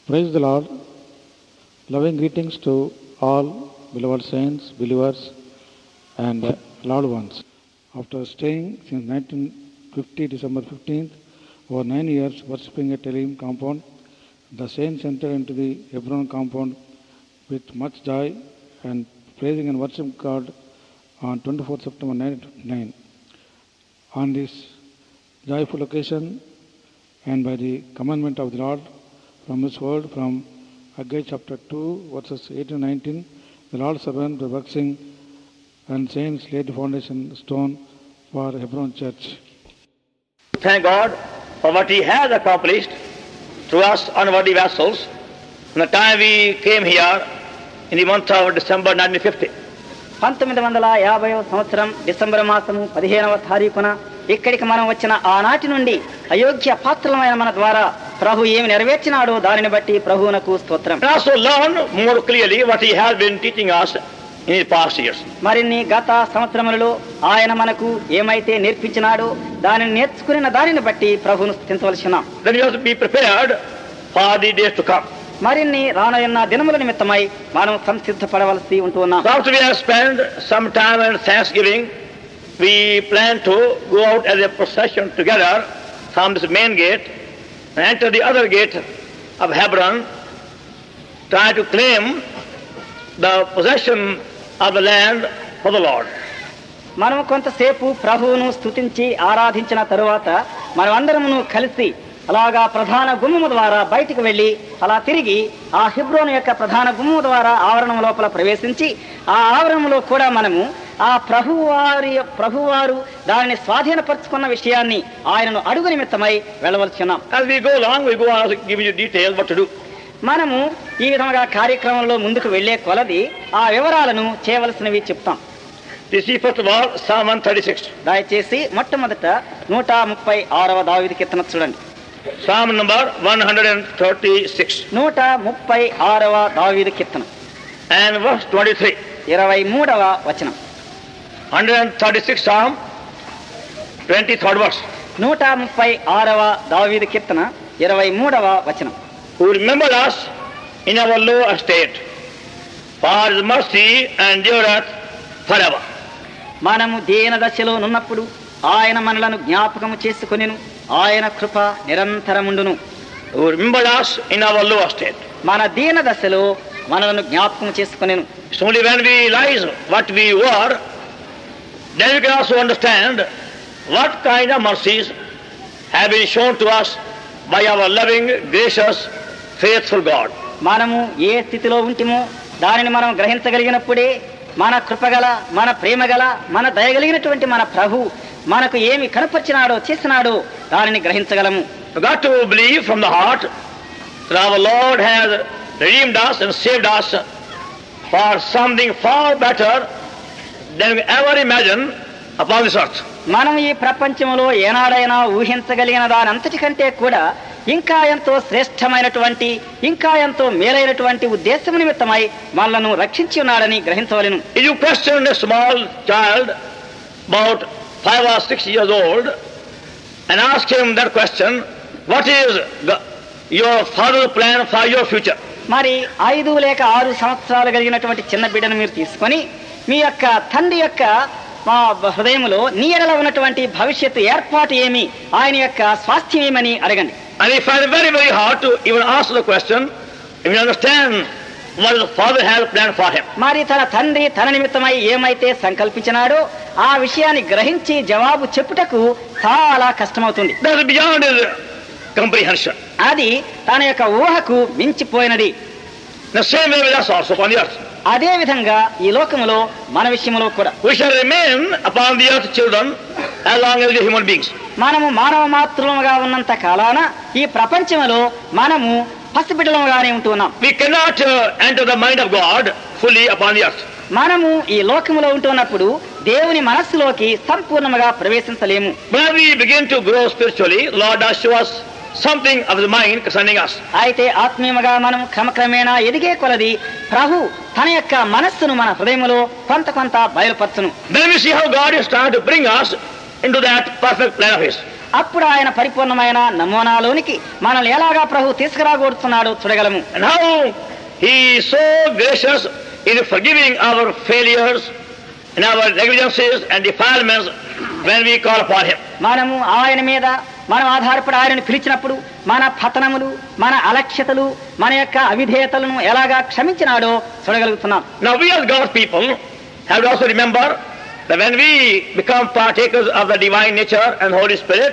Praise the Lord. Loving greetings to all beloved saints, believers, and uh, loved ones. After staying since 1950, December 15th, over nine years worshipping at Elohim compound, the saints entered into the Hebron compound with much joy and praising and worshiping God on 24 September 1959. On this joyful occasion, and by the commandment of the Lord from His word from Haggai chapter 2, verses 8 to 19, the Lord's servant, the waxing and saints laid the foundation stone for Hebron church. Thank God for what He has accomplished through us unworthy vessels from the time we came here in the month of December 1950. పంతొమ్మిది వందల యాభైవ సంవత్సరం December మాసము పదిహేనవ తారీఖున ఇక్కడికి మనం వచ్చిన ఆనాటి నుండి అయోగ్య పాత్రలమైన మన ద్వారా ప్రభు ఏమి నెరవేర్చినాడో దానిని బట్టి ప్రభువునకు స్తోత్రం And also learn more clearly what He has been teaching us in the past years. మరిన్ని గత సంవత్సరములలో ఆయన మనకు ఏమైతే నేర్పించినాడో దానిని నేర్చుకున్న దానిని బట్టి ప్రభువును స్థితించవలసి ఉన్నాం Then we have to be prepared for the days to come. మరిన్ని రానున్న దినముల నిమిత్తమై మనం సంసిద్ధపడవలసి ఉంటూ ఉన్నాం So after we have spent some time in Thanksgiving, we plan to go out as a procession together from this main gate and enter the other gate of Hebron, try to claim the possession of the land for the Lord. మనం కొంతసేపు ప్రభువును స్తుతించి ఆరాధించిన తరువాత మనమందరమును కలిసి అలాగా ప్రధాన గుమ్మము ద్వారా బయటికి వెళ్ళి అలా తిరిగి ఆ హిబ్రోను యొక్క ప్రధాన గుమ్మము ద్వారా ఆవరణం లోపల ప్రవేశించి ఆ ఆవరణంలో కూడా మనము ఆ ప్రభువారి ప్రభువారు దానిని స్వాధీనపరుచుకున్న విషయాన్ని ఆయనను అడుగు నిమిత్తమై వెళ్ళవలసి ఉన్నాం As we go along, we go on giving you details what to do. మనము ఈ విధంగా కార్యక్రమంలో ముందుకు వెళ్లే కొలది ఆ వివరాలను చేయవలసినవి చెప్తాం You see, first of all, Psalm 136. దయచేసి మొట్టమొదట నూట ముప్పై ఆరవ దావిది కీర్తన చూడండి Psalm number 136 నూట ముప్పై ఆరవ దావీదు కీర్తన and verse 23. ఇరవై మూడవ వచనం 136 Psalm, 23rd verse. నూట ముప్పై ఆరవ దావీదు కీర్తన ఇరవై మూడవ వచనం who remembered us in our low estate, for his mercy endureth forever. మనము దీన దశలో నున్నప్పుడు ఆయన మనలను జ్ఞాపకము చేసుకొనెను ఆయన కృప నిరంతరముండును Who remembered us in our low estate. మన దీన దశలో మనలను జ్ఞాపకం చేసుకొనెను It's only when we realize what we were, then we can also understand what kind of mercies have been shown to us by our loving, gracious, faithful God. మనము ఏ స్థితిలో ఉంటిమో దానిని మనం గ్రహించగలిగినప్పుడే మన కృపగల మన ప్రేమగల మన దయగలిగినటువంటి మన ప్రభు మనకు ఏమి కనపరిచినాడో చేసినాడో దానిని గ్రహించగలము We've got to believe from the heart that our Lord has redeemed us and saved us for something far better than we ever imagined upon this earth. మనం ఈ ప్రపంచంలో ఏనాడైనా ఊహించగలిగిన దాని అంతటికంటే కూడా ఇంకా ఎంతో శ్రేష్టమైనటువంటి ఇంకా ఎంతో మేలైనటువంటి ఉద్దేశం నిమిత్తమై మనలను రక్షించి ఉన్నాడని గ్రహించవలెను If you question a small child about five or six years old and ask him that question, what is the- your father's plan for your future? మరి ఐదు లేక ఆరు సంవత్సరాలు కలిగినటువంటి చిన్న బిడ్డను మీరు తీసుకొని మీ యొక్క తండ్రి యొక్క మా హృదయంలో నీ ఎడల ఉన్నటువంటి భవిష్యత్తు ఏర్పాటు ఏమి ఆయన యొక్క స్వాస్థ్యం ఏమని అడగండి And he find it very, very hard to even answer the question if you understand what the father has planned for him. మరి తన తండ్రి తన నిమిత్తమై ఏమైతే సంకల్పించినాడో ఆ విషయాన్ని గ్రహించి జవాబు చెప్పుటకు చాలా కష్టమవుతుంది That is beyond his comprehension. అది తన యొక్క ఊహకు మించిపోయినది The same way with us also upon the earth. అదే విధంగా ఈ లోకములో మన విషయంలో కూడా We shall remain upon the earth children as long as we are human beings. మనము మానవ మాతృముగా ఉన్నంత కాలాన ఈ ప్రపంచంలో మనము పసిబిడ్డలముగానే ఉంటూ ఉన్నాం We cannot uh, enter the mind of God fully upon the earth. మనము ఈ లోకములో ఉంటున్నప్పుడు దేవుని మనస్సులోకి సంపూర్ణముగా ప్రవేశించలేము When we begin to grow spiritually, Lord does show us something of the mind concerning us. అయితే ఆత్మీయముగా మనం క్రమక్రమేణా ఎదిగే కొలది ప్రభు తన యొక్క మనస్సును మన హృదయములో కొంత కొంత బయలుపరచును Then we see how God is trying to bring us into that perfect plan of His. అప్పుడు ఆయన పరిపూర్ణమైన నమూనాలోనికి మనల్ని ఎలాగా ప్రభు తీసుకురాగోడుతున్నాడో చూడగలము And how He is so gracious in forgiving our failures and our negligences and defilements when we call upon Him. మనము ఆయన మీద మనం ఆధారపడి ఆయనను పిలిచినప్పుడు మన పతనములు మన అలక్ష్యతలు మన యొక్క అవిధేయతలను ఎలాగా క్షమించినాడో చూడగలుగుతున్నాం Now we as God's people have to also remember that when we become partakers of the divine nature and Holy Spirit,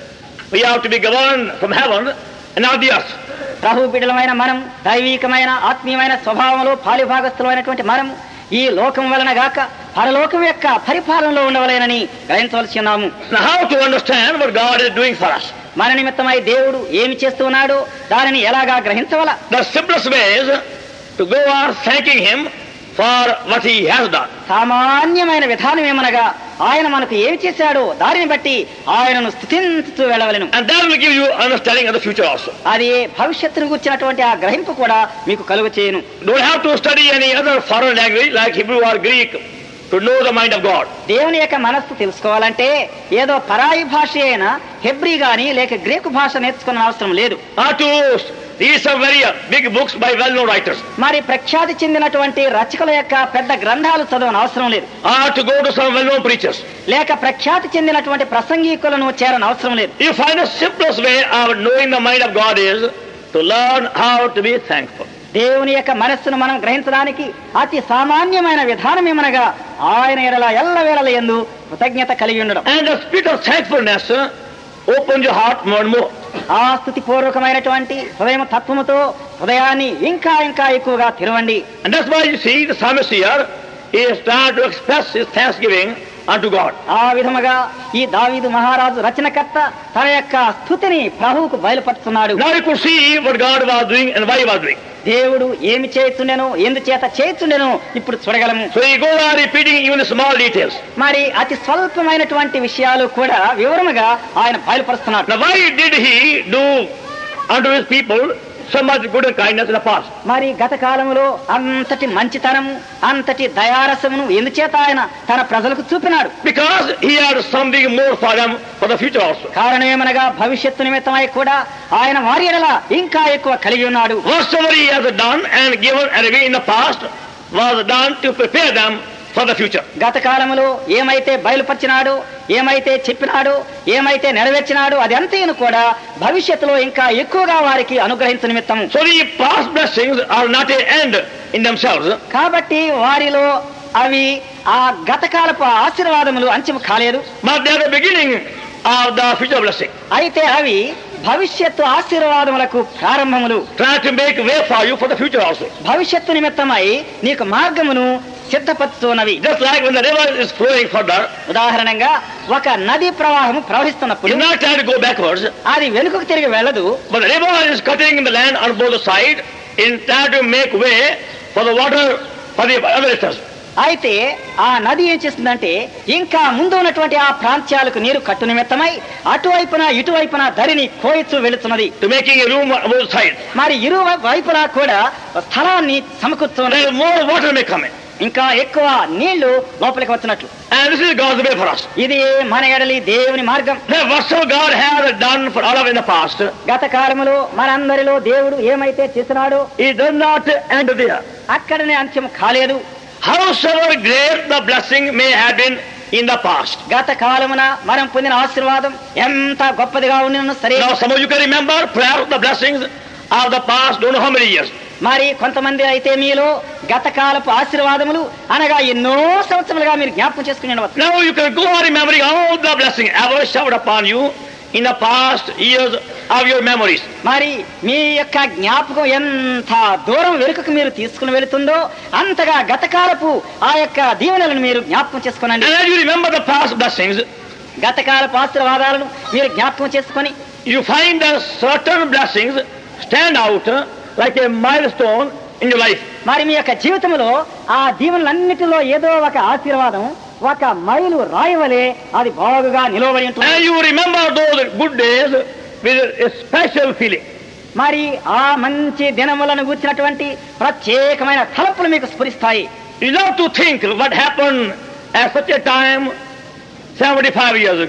we have to be governed from heaven and not the earth. ప్రభు బిడ్డలమైన మనం దైవీకమైన ఆత్మీయమైన స్వభావంలో పాలిభాగస్థులమైనటువంటి మనం ఈ లోకం వలన గాక పరలోకం యొక్క పరిపాలనలో ఉండవలేనని గ్రహించవలసి ఉన్నాము Now how to understand what God is doing for us? మన నిమిత్తమై దేవుడు ఏమి చేస్తున్నాడో దానిని ఎలాగా గ్రహించవల The simplest way is to go on thanking Him for what He has done. సామాన్యమైన విధానం ఏమనగా ఆయన మనకు ఏమి చేశాడో దానిని బట్టి ఆయనను స్థుతించుతూ వెళ్ళవలెను And that will give you understanding of the future also. అది భవిష్యత్తును గుర్చినటువంటి ఆ గ్రహింపు కూడా మీకు కలుగు చేయను Don't have to study any other foreign language like Hebrew or Greek to know the mind of God. దేవుని యొక్క మనస్సు తెలుసుకోవాలంటే ఏదో పరాయి భాష అయిన హెబ్రీ గాని లేక గ్రీకు భాష నేర్చుకున్న అవసరం లేదు Or to read some very uh, big books by well-known writers. మరి ప్రఖ్యాతి చెందినటువంటి రచకుల యొక్క పెద్ద గ్రంథాలు చదవని అవసరం లేదు Or to go to some well-known preachers. లేక ప్రఖ్యాతి చెందినటువంటి ప్రసంగికులను చేరని అవసరం లేదు You find the simplest way of knowing the mind of God is to learn how to be thankful. దేవుని యొక్క మనస్సును మనం గ్రహించడానికి అతి సామాన్యమైన విధానం ఏమనగా ఆయన ఎడల ఎల్లవేళల ఎందు కృతజ్ఞత కలిగి ఉండడం And the spirit of thankfulness uh, opens your heart more and more. ఆ స్థుతి పూర్వకమైనటువంటి హృదయం తత్వముతో హృదయాన్ని ఇంకా ఇంకా ఎక్కువగా తెరవండి And that's why you see the psalmist here is trying to express his thanksgiving unto God. ఆ విధముగా ఈ దావీదు మహారాజు రచనకర్త తన యొక్క స్థుతిని ప్రభువుకు బయలుపరుస్తున్నాడు Now you could see what God was doing and why he was doing. దేవుడు ఏమి చేస్తుండెను ఎందుచేత చేస్తుండెను ఇప్పుడు చూడగలము So he goes on repeating even the small details. మరి అతి స్వల్పమైనటువంటి విషయాలు కూడా వివరముగా ఆయన బయలుపరుస్తున్నాడు Now why did he do unto his people so much good and kindness in the past? మరి గత కాలములో అంతటి మంచితనము అంతటి దయారసమును ఎందుచేత ఆయన తన ప్రజలకు చూపినాడు Because he had something more for them for the future also. కారణమేమనగా భవిష్యత్తు నిమిత్తమై కూడా ఆయన వారి ఎడల ఇంకా ఎక్కువ కలిగి ఉన్నాడు Whatsoever he has done and given and away in the past was done to prepare them for the future. గత కాలములో ఏమైతే బయలుపరిచినాడో ఏమైతే చెప్పినాడో ఏమైతే నెరవేర్చినాడో అది అంతేను కూడా భవిష్యత్తులో ఇంకా ఎక్కువగా వారికి అనుగ్రహించు నిమిత్తము So the past blessings are not an end in themselves, కాబట్టి వారిలో అవి ఆ గతకాలపు ఆశీర్వాదములు అంచెము కాలేదు but they are the beginning of the future blessing. అయితే అవి భవిష్యత్తు ఆశీర్వాదములకు ప్రారంభములు Trying to make way for you for the future also. భవిష్యత్తు నిమిత్తమై నీకు మార్గమును సిద్ధపరుస్తున్నవి Just like when the river is flowing further, ఉదాహరణంగా ఒక నది ప్రవాహము ప్రవహిస్తున్నప్పుడు it's not trying to go backwards, అది వెనుకకు తిరిగి వెళ్ళదు but the river is cutting the land on both sides in trying to make way for the water for the other rivers. అయితే ఆ నది ఏం చేస్తుందంటే ఇంకా ముందు ఉన్నటువంటి ఆ ప్రాంత్యాలకు నీరు కట్టు నిమిత్తమై అటువైపున ఇటువైపున ధరిని కోయిచు వెళుతున్నది To making a room on both sides. మరి ఇరు వైపులా కూడా స్థలాన్ని సమకూర్చున్నది Then more water may come in. ఇంకా ఎక్కువ నీళ్లు లోపలికి వచ్చినట్లు And this is God's way for us. ఇది మన ఎడలి దేవుని మార్గం Now, whatsoever God has done for all of us in the past, గత కాలములో మనందరిలో దేవుడు ఏమైతే చేసినాడో He does not end there. అక్కడనే అంత్యం కాలేదు Howsoever great the blessing may have been in the past. గత కాలమున మనం పొందిన ఆశీర్వాదం ఎంత గొప్పదిగా ఉండినను సరే Now, some of you can remember perhaps the blessings of the past, don't know how many years. మరి కొంతమంది అయితే మీలో గత కాలపు ఆశీర్వాదములు అనగా ఎన్నో సంవత్సరాలుగా మీరు జ్ఞాపకం చేసుకుని ఉండవచ్చు Now, you can go on remembering all the blessing ever showered upon you in the past years of your memories. మరి మీ యొక్క జ్ఞాపకం ఎంత దూరం వెనుకకు మీరు తీసుకుని వెళుతుందో అంతగా గత కాలపు ఆ యొక్క దీవెనలను మీరు జ్ఞాపకం And చేసుకోనండి as you remember the past blessings, గత కాలపు ఆశీర్వాదాలను మీరు జ్ఞాపకం చేసుకొని you find that certain blessings stand out uh, like a milestone in your life. మరి మీ యొక్క జీవితంలో ఆ దీవెనలన్నిటిలో ఏదో ఒక ఆశీర్వాదం ఒక మైలు రాయవలే అది బాగుగా నిలవబడి ఉంటుంది And you remember those good days with a special feeling. మరి ఆ మంచి దినములను కూర్చున్నటువంటి ప్రత్యేకమైన తలపులు మీకు స్ఫురిస్తాయి You love to think what happened at such a time 75 years ago,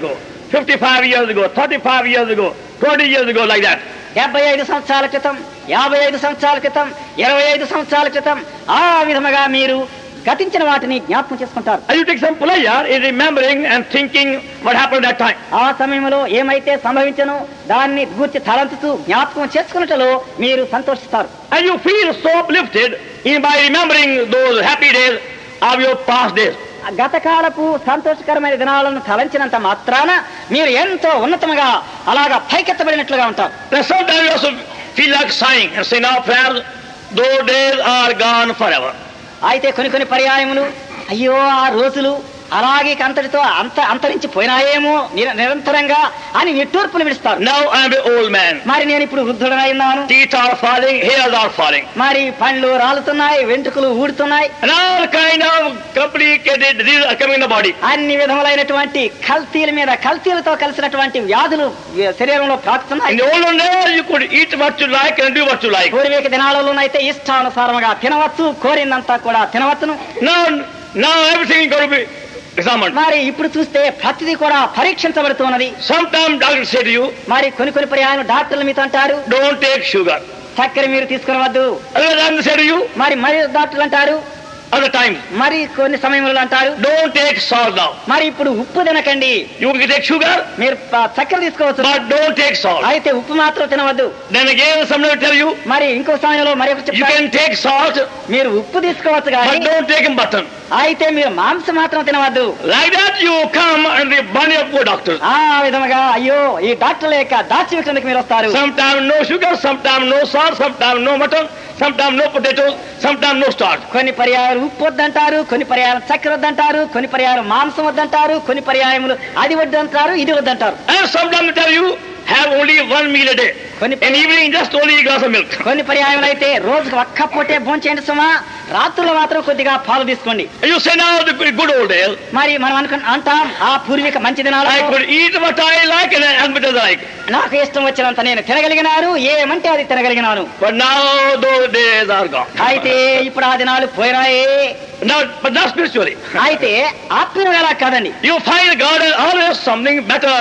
55 years ago, 35 years ago, 20 years ago, like that. డెబ్బై ఐదు సంవత్సరాల క్రితం యాభై ఐదు సంవత్సరాల క్రితం ఇరవై ఐదు సంవత్సరాల క్రితం ఆ విధముగా మీరు గతించిన వాటిని జ్ఞాపకం చేసుకుంటారు And you take some pleasure in remembering and thinking what happened at that time. ఆ సమయంలో ఏమైతే సంభవించను దాన్ని గూర్చి తలంచుతూ జ్ఞాపకం చేసుకున్నట్లో మీరు సంతోషిస్తారు And you feel so uplifted in by remembering those happy days of your past days. ఆ గతకాలపు సంతోషకరమైన దినాలను తలంచినంత మాత్రాన మీరు ఎంతో ఉన్నతముగా అలాగా పైకెత్తబడినట్లుగా ఉంటారు Then sometimes you also feel like sighing and say, now friends, those days are gone forever. అయితే కొన్ని కొన్ని పర్యాయములు అయ్యో ఆ రోజులు అలాగే ఇక అంతటితో అంత అంతరించి పోయినాయేమో నిర- నిరంతరంగా అని నిట్టూర్పులు విడుస్తారు Now I am an old man. మరి నేను ఇప్పుడు వృద్ధుడనైనాను Teeth are falling, hairs are falling. మరి పండ్లు రాలుతున్నాయి వెంట్రుకలు ఊడుతున్నాయి And all kind of complicated diseases are coming in the body. అన్ని విధములైనటువంటి కల్తీల మీద కల్తీలతో కలిసినటువంటి వ్యాధులు శరీరంలో In ప్రాకుతున్నాయి the olden days, you could eat what you like and do what you like. పూర్వీక దినాలలోనైతే ఇష్టానుసారముగా తినవచ్చు కోరిందంతా కూడా తినవచ్చును Now, now everything is going to be examined. మరి ఇప్పుడు చూస్తే ప్రతిదీ కూడా పరీక్షించబడుతున్నది Sometimes doctors say to you, మరి కొన్ని కొన్ని పర్యాయం డాక్టర్లు మీతో అంటారు don't take sugar. చక్కెర మీరు తీసుకునవద్దు Other times they say to you, మరి మరి డాక్టర్లు అంటారు other times, మరి కొన్ని సమయంలో అంటారు don't take salt now. మరి ఇప్పుడు ఉప్పు తినకండి You can take sugar, మీరు ప- చక్కెర తీసుకోవచ్చు but don't take salt. అయితే ఉప్పు మాత్రం తినవద్దు Then again, somebody will tell you, మరి ఇంకో సమయంలో మరి ఒకటి you చెప్తారు can take salt, మీరు ఉప్పు తీసుకోవచ్చు but కానీ don't take mutton. అయితే మీరు మాంసం మాత్రం తినవద్దు Like that, you come and the bunny of poor doctors. ఆ విధముగా అయ్యో ఈ డాక్టర్ల యొక్క దాచి విక్రమకి మీరు వస్తారు Sometimes no sugar, sometimes no salt, sometimes no mutton, sometimes no potatoes, sometimes no starch. కొన్ని పర్యాయాలు ఉప్పు వద్దంటారు కొన్ని పర్యాయాలు చక్కెర వద్దంటారు కొన్ని పర్యాయాలు మాంసం వద్దంటారు కొన్ని పర్యాయములు అది వద్దంటారు ఇది వద్దంటారు And sometimes they tell you, have only one meal a day. కొన్ని In evening, just only a glass of milk. కొన్ని పర్యాయములు అయితే రోజుకు ఒక్క పూటే భోంచేయండి సుమా రాత్రులు మాత్రం కొద్దిగా పాలు తీసుకోండి And you say now the good old days, మరి మనం అనుకు అంటాం ఆ పూర్వీక మంచి దినాలు I could eat what I like and as much as I like. నాకు ఇష్టం వచ్చినంత నేను తినగలిగినాను ఏమంటే అది తినగలిగినాను But now those days are gone. అయితే ఇప్పుడు ఆ దినాలు పోయినాయే Now, but not spiritually. అయితే ఆత్మీయులు ఎలా కాదండి You find God has always something better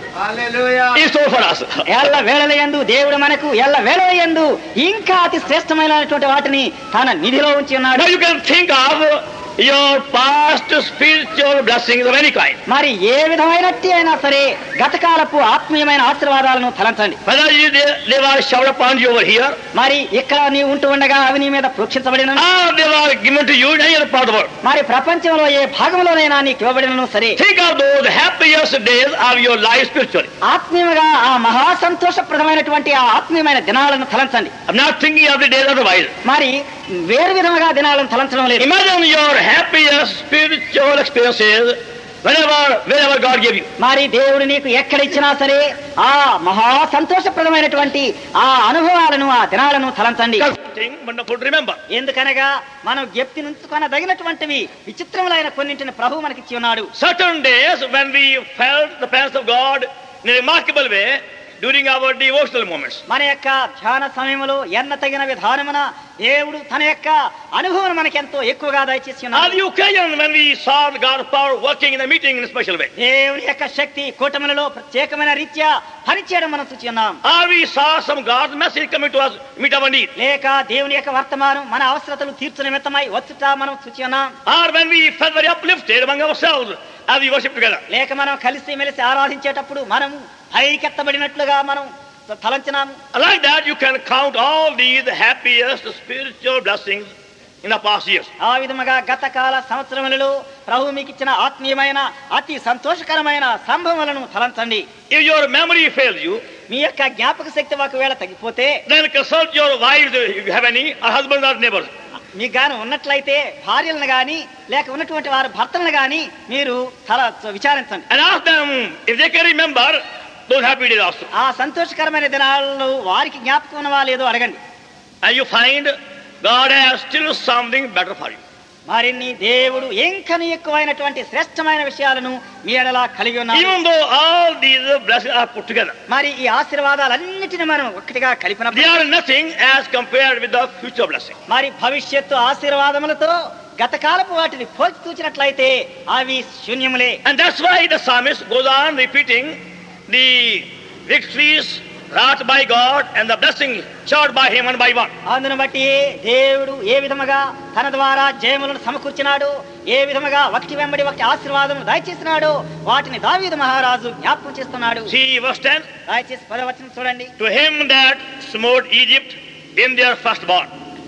in store for us. ఎల్ల వేళల యందు దేవుడు మనకు ఎల్ల వేళల యందు ఇంకా అతి శ్రేష్టమైనటువంటి వాటిని తన నిధిలో ఉంచి ఉన్నాడు Now you can think of your past spiritual blessings of any kind. మరి ఏ విధమైనట్టి అయినా సరే గతకాలపు ఆత్మీయమైన ఆశీర్వాదాలను తలంచండి Whether you, they, they were showered upon you over here, మరి ఇక్కడ నీవు ఉంటూ ఉండగా అవి నీ మీద ప్రోక్షించబడిన or they were given to you in any other part of the world. మరి ప్రపంచంలో ఏ భాగంలోనైనా నీకు ఇవ్వబడినను సరే Think of those happiest days of your life spiritually. ఆత్మీయముగా ఆ మహా సంతోషప్రదమైనటువంటి ఆ ఆత్మీయమైన దినాలను తలంచండి I'm not thinking of the days otherwise. మరి వేరు విధముగా దినాలను తలంచడం లేదు Imagine your happiest spiritual experiences whenever, wherever God gave you. మరి దేవుడు నీకు ఎక్కడ ఇచ్చినా సరే ఆ మహా సంతోషప్రదమైనటువంటి ఆ అనుభవాలను ఆ దినాలను తలంచండి Something wonderful to remember. ఎందుకనగా మనం జ్ఞప్తి నుంచుకొనదగినటువంటివి విచిత్రములైన కొన్నింటిని ప్రభు మనకిచ్చి ఉన్నాడు Certain days when we felt the presence of God in a remarkable way during our devotional moments. మన యొక్క ధ్యాన సమయంలో ఎన్న తగిన విధానమున దేవుడు తన యొక్క అనుభవం మనకెంతో ఎక్కువగా దయచేసి On ఉన్నాడు the occasion when we saw God's power working in the meeting in a special way. దేవుని యొక్క శక్తి కూటములలో ప్రత్యేకమైన రీత్యా పనిచేయడం మనం చూచి ఉన్నాం Or we saw some God's message coming to us, meet our need. లేక దేవుని యొక్క వర్తమానం మన అవసరతలు తీర్చు నిమిత్తమై వచ్చుట మనం చూచి ఉన్నాం Or when we felt very uplifted among ourselves as we worship together. లేక మనం కలిసి మెలిసి ఆరాధించేటప్పుడు మనము పైకెత్తబడినట్లుగా మనం తలంచినాము Like that, you can count all these happiest spiritual blessings in the past years. ఆ విధముగా గత కాల సంవత్సరములలో ప్రభు మీకు ఇచ్చిన ఆత్మీయమైన అతి సంతోషకరమైన సంభవములను తలంచండి If your memory fails you, మీ యొక్క జ్ఞాపక శక్తి ఒకవేళ తగ్గిపోతే then consult your wives if you have any, or husbands or neighbors. మీకు గాని ఉన్నట్లయితే భార్యలను గాని లేక ఉన్నటువంటి వారి భర్తలను గాని మీరు తల విచారించండి And ask them if they can remember those happy days also. ఆ సంతోషకరమైన దినాల్లో వారికి జ్ఞాపకం ఉన్నవా లేదో అడగండి And you find God has still something better for you. మరిన్ని దేవుడు ఇంకను ఎక్కువైనటువంటి శ్రేష్టమైన విషయాలను మీ ఎడలా కలిగి ఉన్నారు Even though all these blessings are put together, మరి ఈ ఆశీర్వాదాలన్నిటిని మనం ఒక్కటిగా they కలిపినప్పుడు are nothing as compared with the future blessing. మరి భవిష్యత్తు ఆశీర్వాదములతో గత కాలపు వాటిని పోల్చి చూచినట్లయితే అవి శూన్యములే And that's why the psalmist goes on repeating the victories wrought by God and the blessing showered by him one by one. అందును బట్టి దేవుడు ఏ విధముగా తన ద్వారా జయములను సమకూర్చినాడు ఏ విధముగా ఒకటి వెంబడి ఒకటి ఆశీర్వాదం దయచేసినాడు వాటిని దావీదు మహారాజు జ్ఞాపకం చేస్తున్నాడు See verse 10. దయచేసి పదవచనం చూడండి To him that smote Egypt in their firstborn.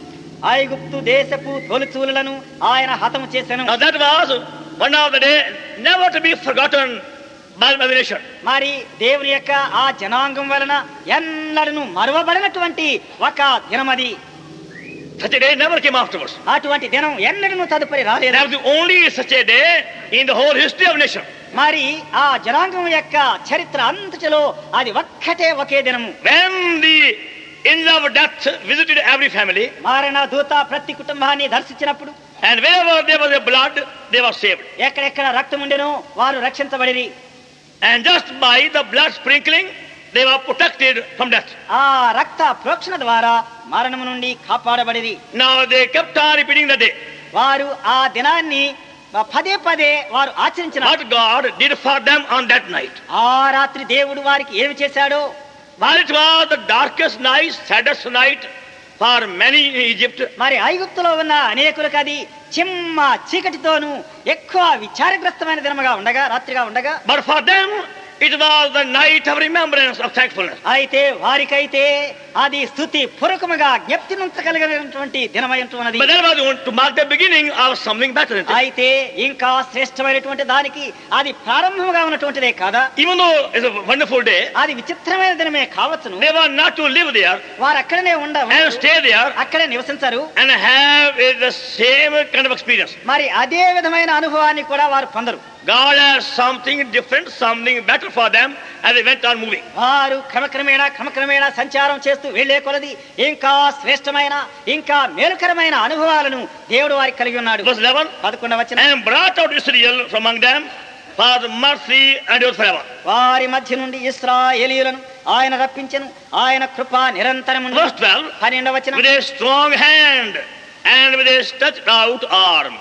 ఐగుప్తు దేశపు తొలిచూలులను ఆయన హతము చేసెను Now that was one of the day never to be forgotten by the nation. మరి దేవుని యొక్క ఆ జనాంగం వలన ఎన్నడను మరువబడినటువంటి ఒక దినమది Such a day never came afterwards. అటువంటి దినం ఎన్నడను తదుపరి రాలేదు That was the only such a day in the whole history of nation. మరి ఆ జనాంగం యొక్క చరిత్ర అంతటిలో అది ఒక్కటే ఒకే దినము When the angel of death visited every family, మారణ దూత ప్రతి కుటుంబాన్ని దర్శించినప్పుడు and wherever there was a blood, they were saved. ఎక్కడెక్కడ రక్తం ఉండెనో వారు రక్షించబడిరి And just by the blood sprinkling, they were protected from death. ఆ రక్త ప్రోక్షణ ద్వారా మరణము నుండి కాపాడబడిరి Now they kept on repeating the day. వారు ఆ దినాన్ని పదే పదే వారు ఆచరించిన What God did for them on that night. ఆ రాత్రి దేవుడు వారికి ఏమి చేశాడో While it was the darkest night, saddest night for many in Egypt, మరి ఐగుప్తులో ఉన్న అనేకులకు అది చిమ్మ చీకటితోనూ ఎక్కువ విచారగ్రస్తమైన దినముగా ఉండగా రాత్రిగా ఉండగా but for them it was the night of remembrance of thankfulness. అయితే వారికైతే అది స్థుతి పూర్వకముగా జ్ఞప్తి నుంచగలిగినటువంటి దినమైనటువంటిది But that was to mark the beginning of something better. isn't it? అయితే ఇంకా శ్రేష్టమైనటువంటి దానికి అది ప్రారంభముగా ఉన్నటువంటిదే కాదా Even though it's a wonderful day, అది విచిత్రమైన దినమే కావచ్చును they were not to live there వారు అక్కడనే ఉండ and stay there అక్కడే నివసించరు and have uh, the same kind of experience. మరి అదే విధమైన అనుభవాన్ని కూడా వారు పొందరు God has something different, something better for them as they went on moving. వారు క్రమక్రమేణా క్రమక్రమేణా సంచారం చేస్తూ వెళ్లే కొలది ఇంకా శ్రేష్టమైన ఇంకా మేలుకరమైన అనుభవాలను దేవుడు వారికి కలిగి ఉన్నాడు Verse 11 పదకొండవ వచనం And brought out Israel from among them for the mercy and yours forever. వారి మధ్య నుండి ఇస్రాయేలీయులను ఆయన రప్పించెను ఆయన కృప నిరంతరము Verse 12 పన్నెండవ వచనం With a strong hand and with a stretched out arm.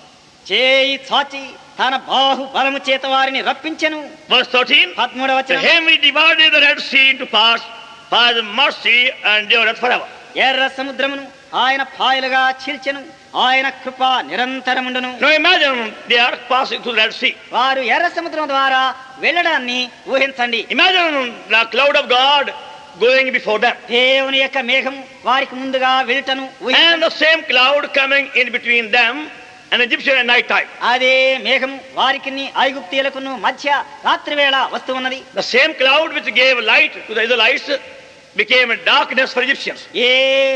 చేయి చాచి తన బాహు బలము చేత వారిని రప్పించెను Verse 13 పదమూడవ To వచనం him he divided the Red Sea into parts for the mercy and yours forever. ఎర్ర సముద్రమును ఆయన పాయలుగా చీల్చెను ఆయన కృప నిరంతరముండును Now imagine they are passing through the Red Sea. వారు ఎర్ర సముద్రం ద్వారా వెళ్ళడాన్ని ఊహించండి Imagine the cloud of God going before them. దేవుని యొక్క మేఘం వారికి ముందుగా వెళ్ళటను And ఊహించండి the same cloud coming in between them and Egyptian at night time. అదే మేఘం వారికి ఐగుప్తీయులకును మధ్య రాత్రి వేళ వస్తూ ఉన్నది The same cloud which gave light to the Israelites became darkness for Egyptians. ఏ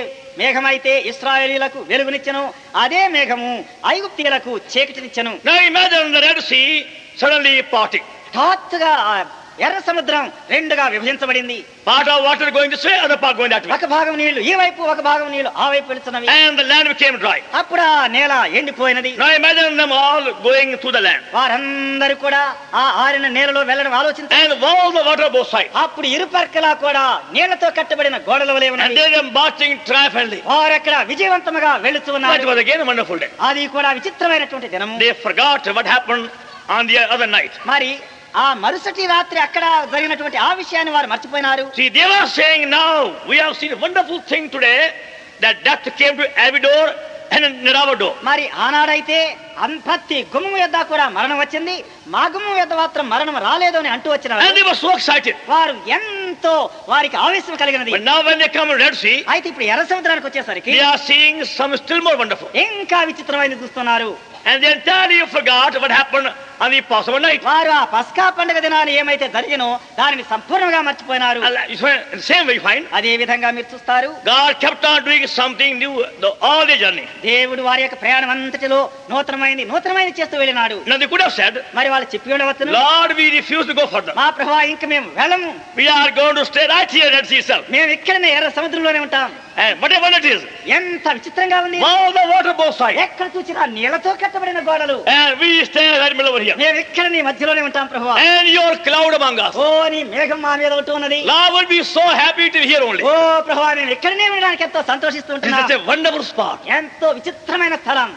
మేఘమైతే ఇస్రాయేలీలకు వెలుగునిచ్చను అదే మేఘము ఐగుప్తీయులకు చీకటినిచ్చను Now imagine the Red Sea suddenly parting. హఠాత్తుగా ఆ ఎర్ర సముద్రం రెండుగా విభజించబడింది Part of water going this way, other part going that way. ఒక భాగం నీళ్లు ఈ వైపు ఒక భాగం నీళ్లు ఆ వైపు వెళుతున్నవి And the land became dry. అప్పుడు ఆ నేల ఎండిపోయినది Now imagine them all going through the land. వారందరూ కూడా ఆ ఆరిన నేలలో వెళ్ళడం ఆలోచించారు And wall the water both sides. అప్పుడు ఇరుపక్కలా కూడా నీళ్లతో కట్టబడిన గోడల వలె And ఉన్నవి they were marching triumphantly. వారు అక్కడ విజయవంతముగా వెళుతూ That ఉన్నారు was again a wonderful day. అది కూడా విచిత్రమైనటువంటి దినము They forgot what happened on the other night. మరి ఆ మరుసటి రాత్రి అక్కడ జరిగినటువంటి ఆ విషయాన్ని వారు మర్చిపోయినారు See, they were saying now, we have seen a wonderful thing today that death came to every door and in our door. మరి ఆనాడైతే అన్- ప్రతి గుమ్మం యొద్ద కూడా మరణం వచ్చింది మా గుమ్మం యొద్ద మాత్రం మరణం రాలేదు అని అంటూ And వచ్చినారు they were so excited. వారు ఎంతో వారికి ఆవేశం కలిగినది But now when they come to Red Sea, అయితే ఇప్పుడు ఎర్ర సముద్రానికి వచ్చేసరికి they are seeing some still more wonderful. ఇంకా విచిత్రమైనది చూస్తున్నారు And they entirely forgot what happened on the Passover night. వారు ఆ పస్కా పండుగ దినాన్ని ఏమైతే జరిగినో దానిని సంపూర్ణంగా మర్చిపోయినారు And you find- the same way you find, అదే విధంగా మీరు చూస్తారు God kept on doing something new the, all the journey. దేవుడు వారి యొక్క ప్రయాణం అంతటిలో నూతనమైంది నూతనమైనది చేస్తూ వెళ్ళినాడు Now they could have said, మరి వాళ్ళు చెప్పి ఉండవచ్చును Lord, we refuse to go further. మా ప్రభా ఇంక మేము వెళ్ళము We are going to stay right here at sea itself. మేము ఇక్కడనే ఎర్ర సముద్రంలోనే ఉంటాం And whatever it is, ఎంత విచిత్రంగా ఉంది all the water both sides. ఎక్కడ చూసినా నీళ్లతో కట్టబడిన గోడలు And we stay right middle over here. మేము ఇక్కడ నీ మధ్యలోనే ఉంటాం ప్రభు And your cloud among us. ఓ నీ మేఘం మా మీద ఉంటూ ఉన్నది Lord will be so happy to hear only. ఓ ప్రభు మేము ఇక్కడనే ఉండడానికి ఎంతో సంతోషిస్తూ This ఉంటున్నాం is a wonderful spot. ఎంతో విచిత్రమైన స్థలం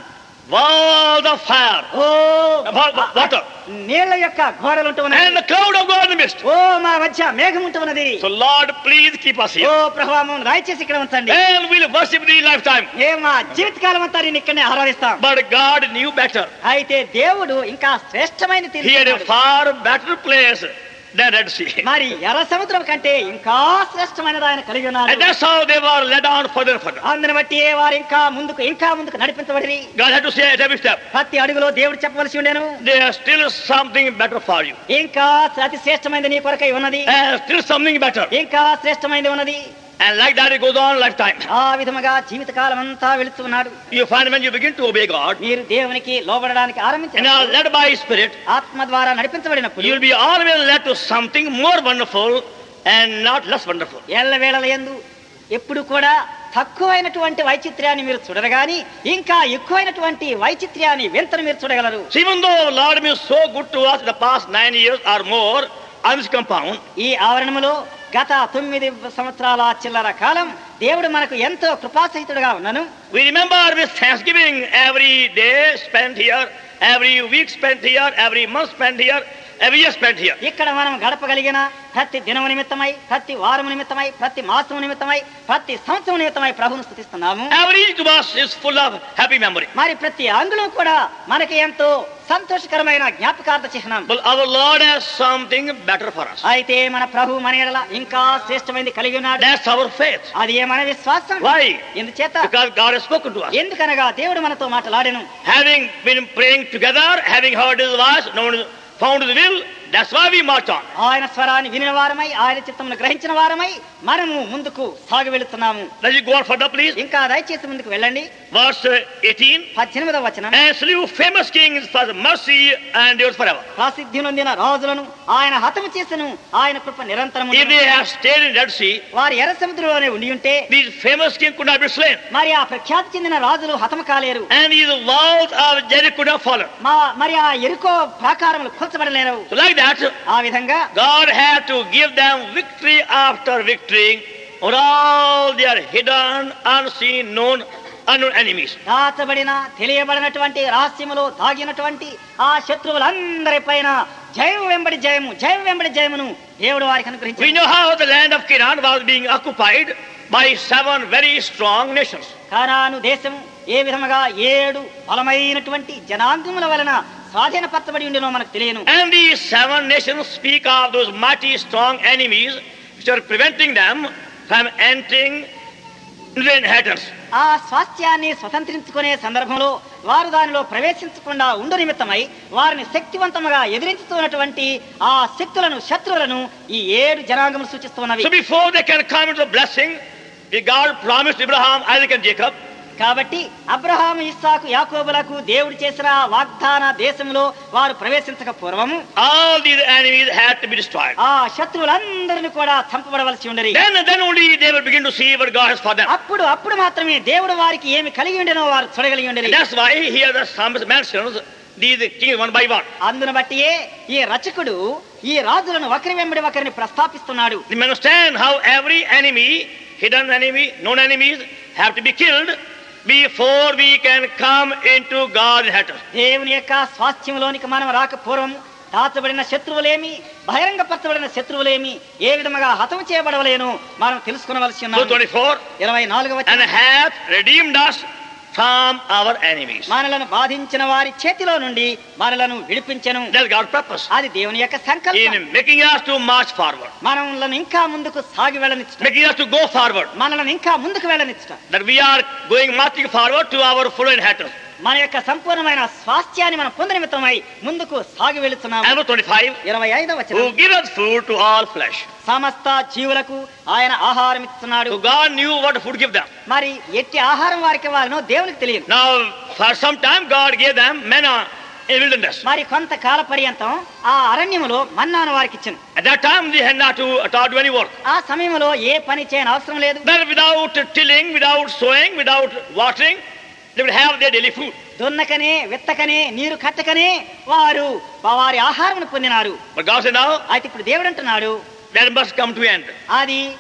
walls of fire, oh wa- wa- water, నీళ్ల యొక్క గోడలు ఉంటూ and ఉన్నది the cloud of God in the midst. ఓ మా మధ్య మేఘం ఉంటూ ఉన్నది So Lord, please keep us oh here. ప్రభావం రాయిచేసి ఇక్కడ ఉంచండి And we'll worship thee lifetime. మేము మా జీవితకాలం అంతా నేను ఇక్కడనే ఆరాధిస్తాం But God knew better. అయితే దేవుడు ఇంకా శ్రేష్టమైన He had a తీర్పు far better place than Red Sea. మరి ఎర్ర సముద్రం కంటే ఇంకా శ్రేష్టమైనది ఆయన కలిగి ఉన్నారు And that's how they were led on further and further. అందుని బట్టి వారు ఇంకా ముందుకు ఇంకా ముందుకు నడిపించబడి God had to say at every step, ప్రతి అడుగులో దేవుడు చెప్పవలసి ఉండేను there's still something better for you. ఇంకా అతి శ్రేష్టమైనది నీ కొరకై ఉన్నది And still something better. ఇంకా శ్రేష్టమైనది ఉన్నది And like that it goes on lifetime. ఆ విధముగా జీవితకాలం అంతా వెళుతున్నాడు You find when you begin to obey God మీరు దేవునికి లోబడడానికి and are ఆరంభించారు led by His Spirit, ఆత్మ ద్వారా నడిపించబడినప్పుడు you'll be always led to something more wonderful and not less wonderful. ఎల్ల వేళల ఎందు ఎప్పుడు కూడా తక్కువైనటువంటి వైచిత్ర్యాన్ని మీరు చూడరు గాని ఇంకా ఎక్కువైనటువంటి వైచిత్ర్యాన్ని వింతను మీరు చూడగలరు So even though Lord has been so good to us in the past nine years or more on this compound, ఈ ఆవరణములో గత తొమ్మిది సంవత్సరాల చిల్లర కాలం దేవుడు మనకు ఎంతో కృపాసహితుడుగా ఉన్నాను we remember with thanksgiving every day spent here, every week spent here, every month spent here, every year spent here. ఇక్కడ మనం గడపగలిగిన ప్రతి దినము నిమిత్తమై ప్రతి వారము నిమిత్తమై ప్రతి మాసము నిమిత్తమై ప్రతి సంవత్సరం నిమిత్తమై ప్రభును స్థుతిస్తున్నాము Every each of us is full of happy memory. మరి ప్రతి అంగుళం కూడా మనకి ఎంతో సంతోషకరమైన జ్ఞాపకార్థ చిహ్నం But our Lord has something better for us. అయితే మన ప్రభు మన ఎడల ఇంకా శ్రేష్టమైనది కలిగి ఉన్నాడు That's our faith. అది ఏ మన విశ్వాసం Why? ఎందుచేత Because God has spoken to us. ఎందుకనగా దేవుడు మనతో మాట్లాడెను Having been praying together, having heard His voice, known, found His will, that's why we march on. ఆయన స్వరాన్ని వినిన వారమై ఆయన చిత్తమును గ్రహించిన వారమై మనము ముందుకు సాగి వెళుతున్నాము Let's go on further, please. ఇంకా దయచేసి ముందుకు వెళ్ళండి Verse uh, 18. పద్దెనిమిదవ వచనం And slew famous kings for the mercy and yours forever. ప్రసిద్ధి నొందిన రాజులను ఆయన హతము చేసెను ఆయన కృప నిరంతరము If they have stayed in Red Sea, వారి ఎర్ర సముద్రంలోనే ఉండి ఉంటే these famous kings could not be slain. మరి ఆ ప్రఖ్యాతి చెందిన రాజులు హతము కాలేరు And these walls of Jericho could have fallen. మా మరి ఆ ఎరుకో ప్రాకారములు కూల్చబడలేరు So like that, ఆ విధంగా God had to give them victory after victory on all their hidden, unseen, known, unknown enemies. దాచబడిన తెలియబడినటువంటి రహస్యములో దాగినటువంటి ఆ శత్రువులందరి పైన జయం వెంబడి జయము జయం వెంబడి జయమును దేవుడు వారికి We అనుగ్రహించారు know how the land of Canaan was being occupied by seven very strong nations. Canaan దేశం ఏ విధముగా ఏడు బలమైనటువంటి జనాంగముల వలన స్వాధీనపరచబడి ఉండేనో మనకు తెలియను And these seven nations speak of those mighty strong enemies which are preventing them from entering into the inheritance. ఆ స్వాస్థ్యాన్ని స్వతంత్రించుకునే సందర్భంలో వారు దానిలో ప్రవేశించకుండా ఉండు నిమిత్తమై వారిని శక్తివంతముగా ఎదిరించుతున్నటువంటి ఆ శక్తులను శత్రువులను ఈ ఏడు జనాంగములు సూచిస్తున్నవి So before they can come into the blessing, the God promised Abraham, Isaac, and Jacob, కాబట్టి అబ్రహాము ఇస్సాకు యాకోబులకు దేవుడు చేసిన వాగ్దాన దేశంలో వారు ప్రవేశించక పూర్వము all these enemies had to be destroyed. ఆ శత్రువులందరిని కూడా చంపబడవలసి ఉండేది Then, then only they will begin to see what God has for them. అప్పుడు అప్పుడు మాత్రమే దేవుడు వారికి ఏమి కలిగి ఉండేనో వారు చూడగలిగి And ఉండేది that's why here the psalmist mentions these kings one by one. అందును బట్టియే ఈ రచకుడు ఈ రాజులను ఒకరి వెంబడి ఒకరిని ప్రస్తాపిస్తున్నాడు You may understand how every enemy, hidden enemy, known enemies, have to be killed before we can come into God's inheritance. దేవుని యొక్క స్వాస్థ్యంలోనికి మనం రాక పూర్వం దాచబడిన శత్రువులేమి బహిరంగపరచబడిన శత్రువులేమి ఏ విధముగా హతం చేయబడవలేను మనం తెలుసుకునవలసి So ఉన్నాం 24, ఇరవై నాలుగవ and hath redeemed us from our enemies. మనలను బాధించిన వారి చేతిలో నుండి మనలను విడిపించెను That's God's purpose అది దేవుని యొక్క సంకల్పం in making us to march forward, మనలను ఇంకా ముందుకు సాగి వెళ్ళనిచ్చుట making us to go forward, మనలను ఇంకా ముందుకు వెళ్ళనిచ్చుట that we are going marching forward to our full inheritance. మన యొక్క సంపూర్ణమైన స్వాస్థ్యాన్ని మనం పొంద నిమిత్తమై ముందుకు సాగి వెళుతున్నాము And verse 25, ఇరవై ఐదవ who వచనం giveth food to all flesh. సమస్త జీవులకు ఆయన ఆహారం ఇస్తున్నాడు So God knew what food give them. మరి ఎట్టి ఆహారం వారికి ఇవ్వాలనో దేవునికి తెలియదు Now, for some time, God gave them manna in wilderness. మరి కొంతకాల పర్యంతం ఆ అరణ్యములో మన్నాను వారికి ఇచ్చాను At that time, they had not to at all do any work. ఆ సమయంలో ఏ పని చేయని అవసరం లేదు Then, without tilling, without sowing, without watering, they would have their daily food. దున్నకనే విత్తకనే నీరు కట్టకనే వారు వారి ఆహారం పొందినారు But God said, now, అయితే ఇప్పుడు దేవుడు అంటున్నాడు that must come to end. అది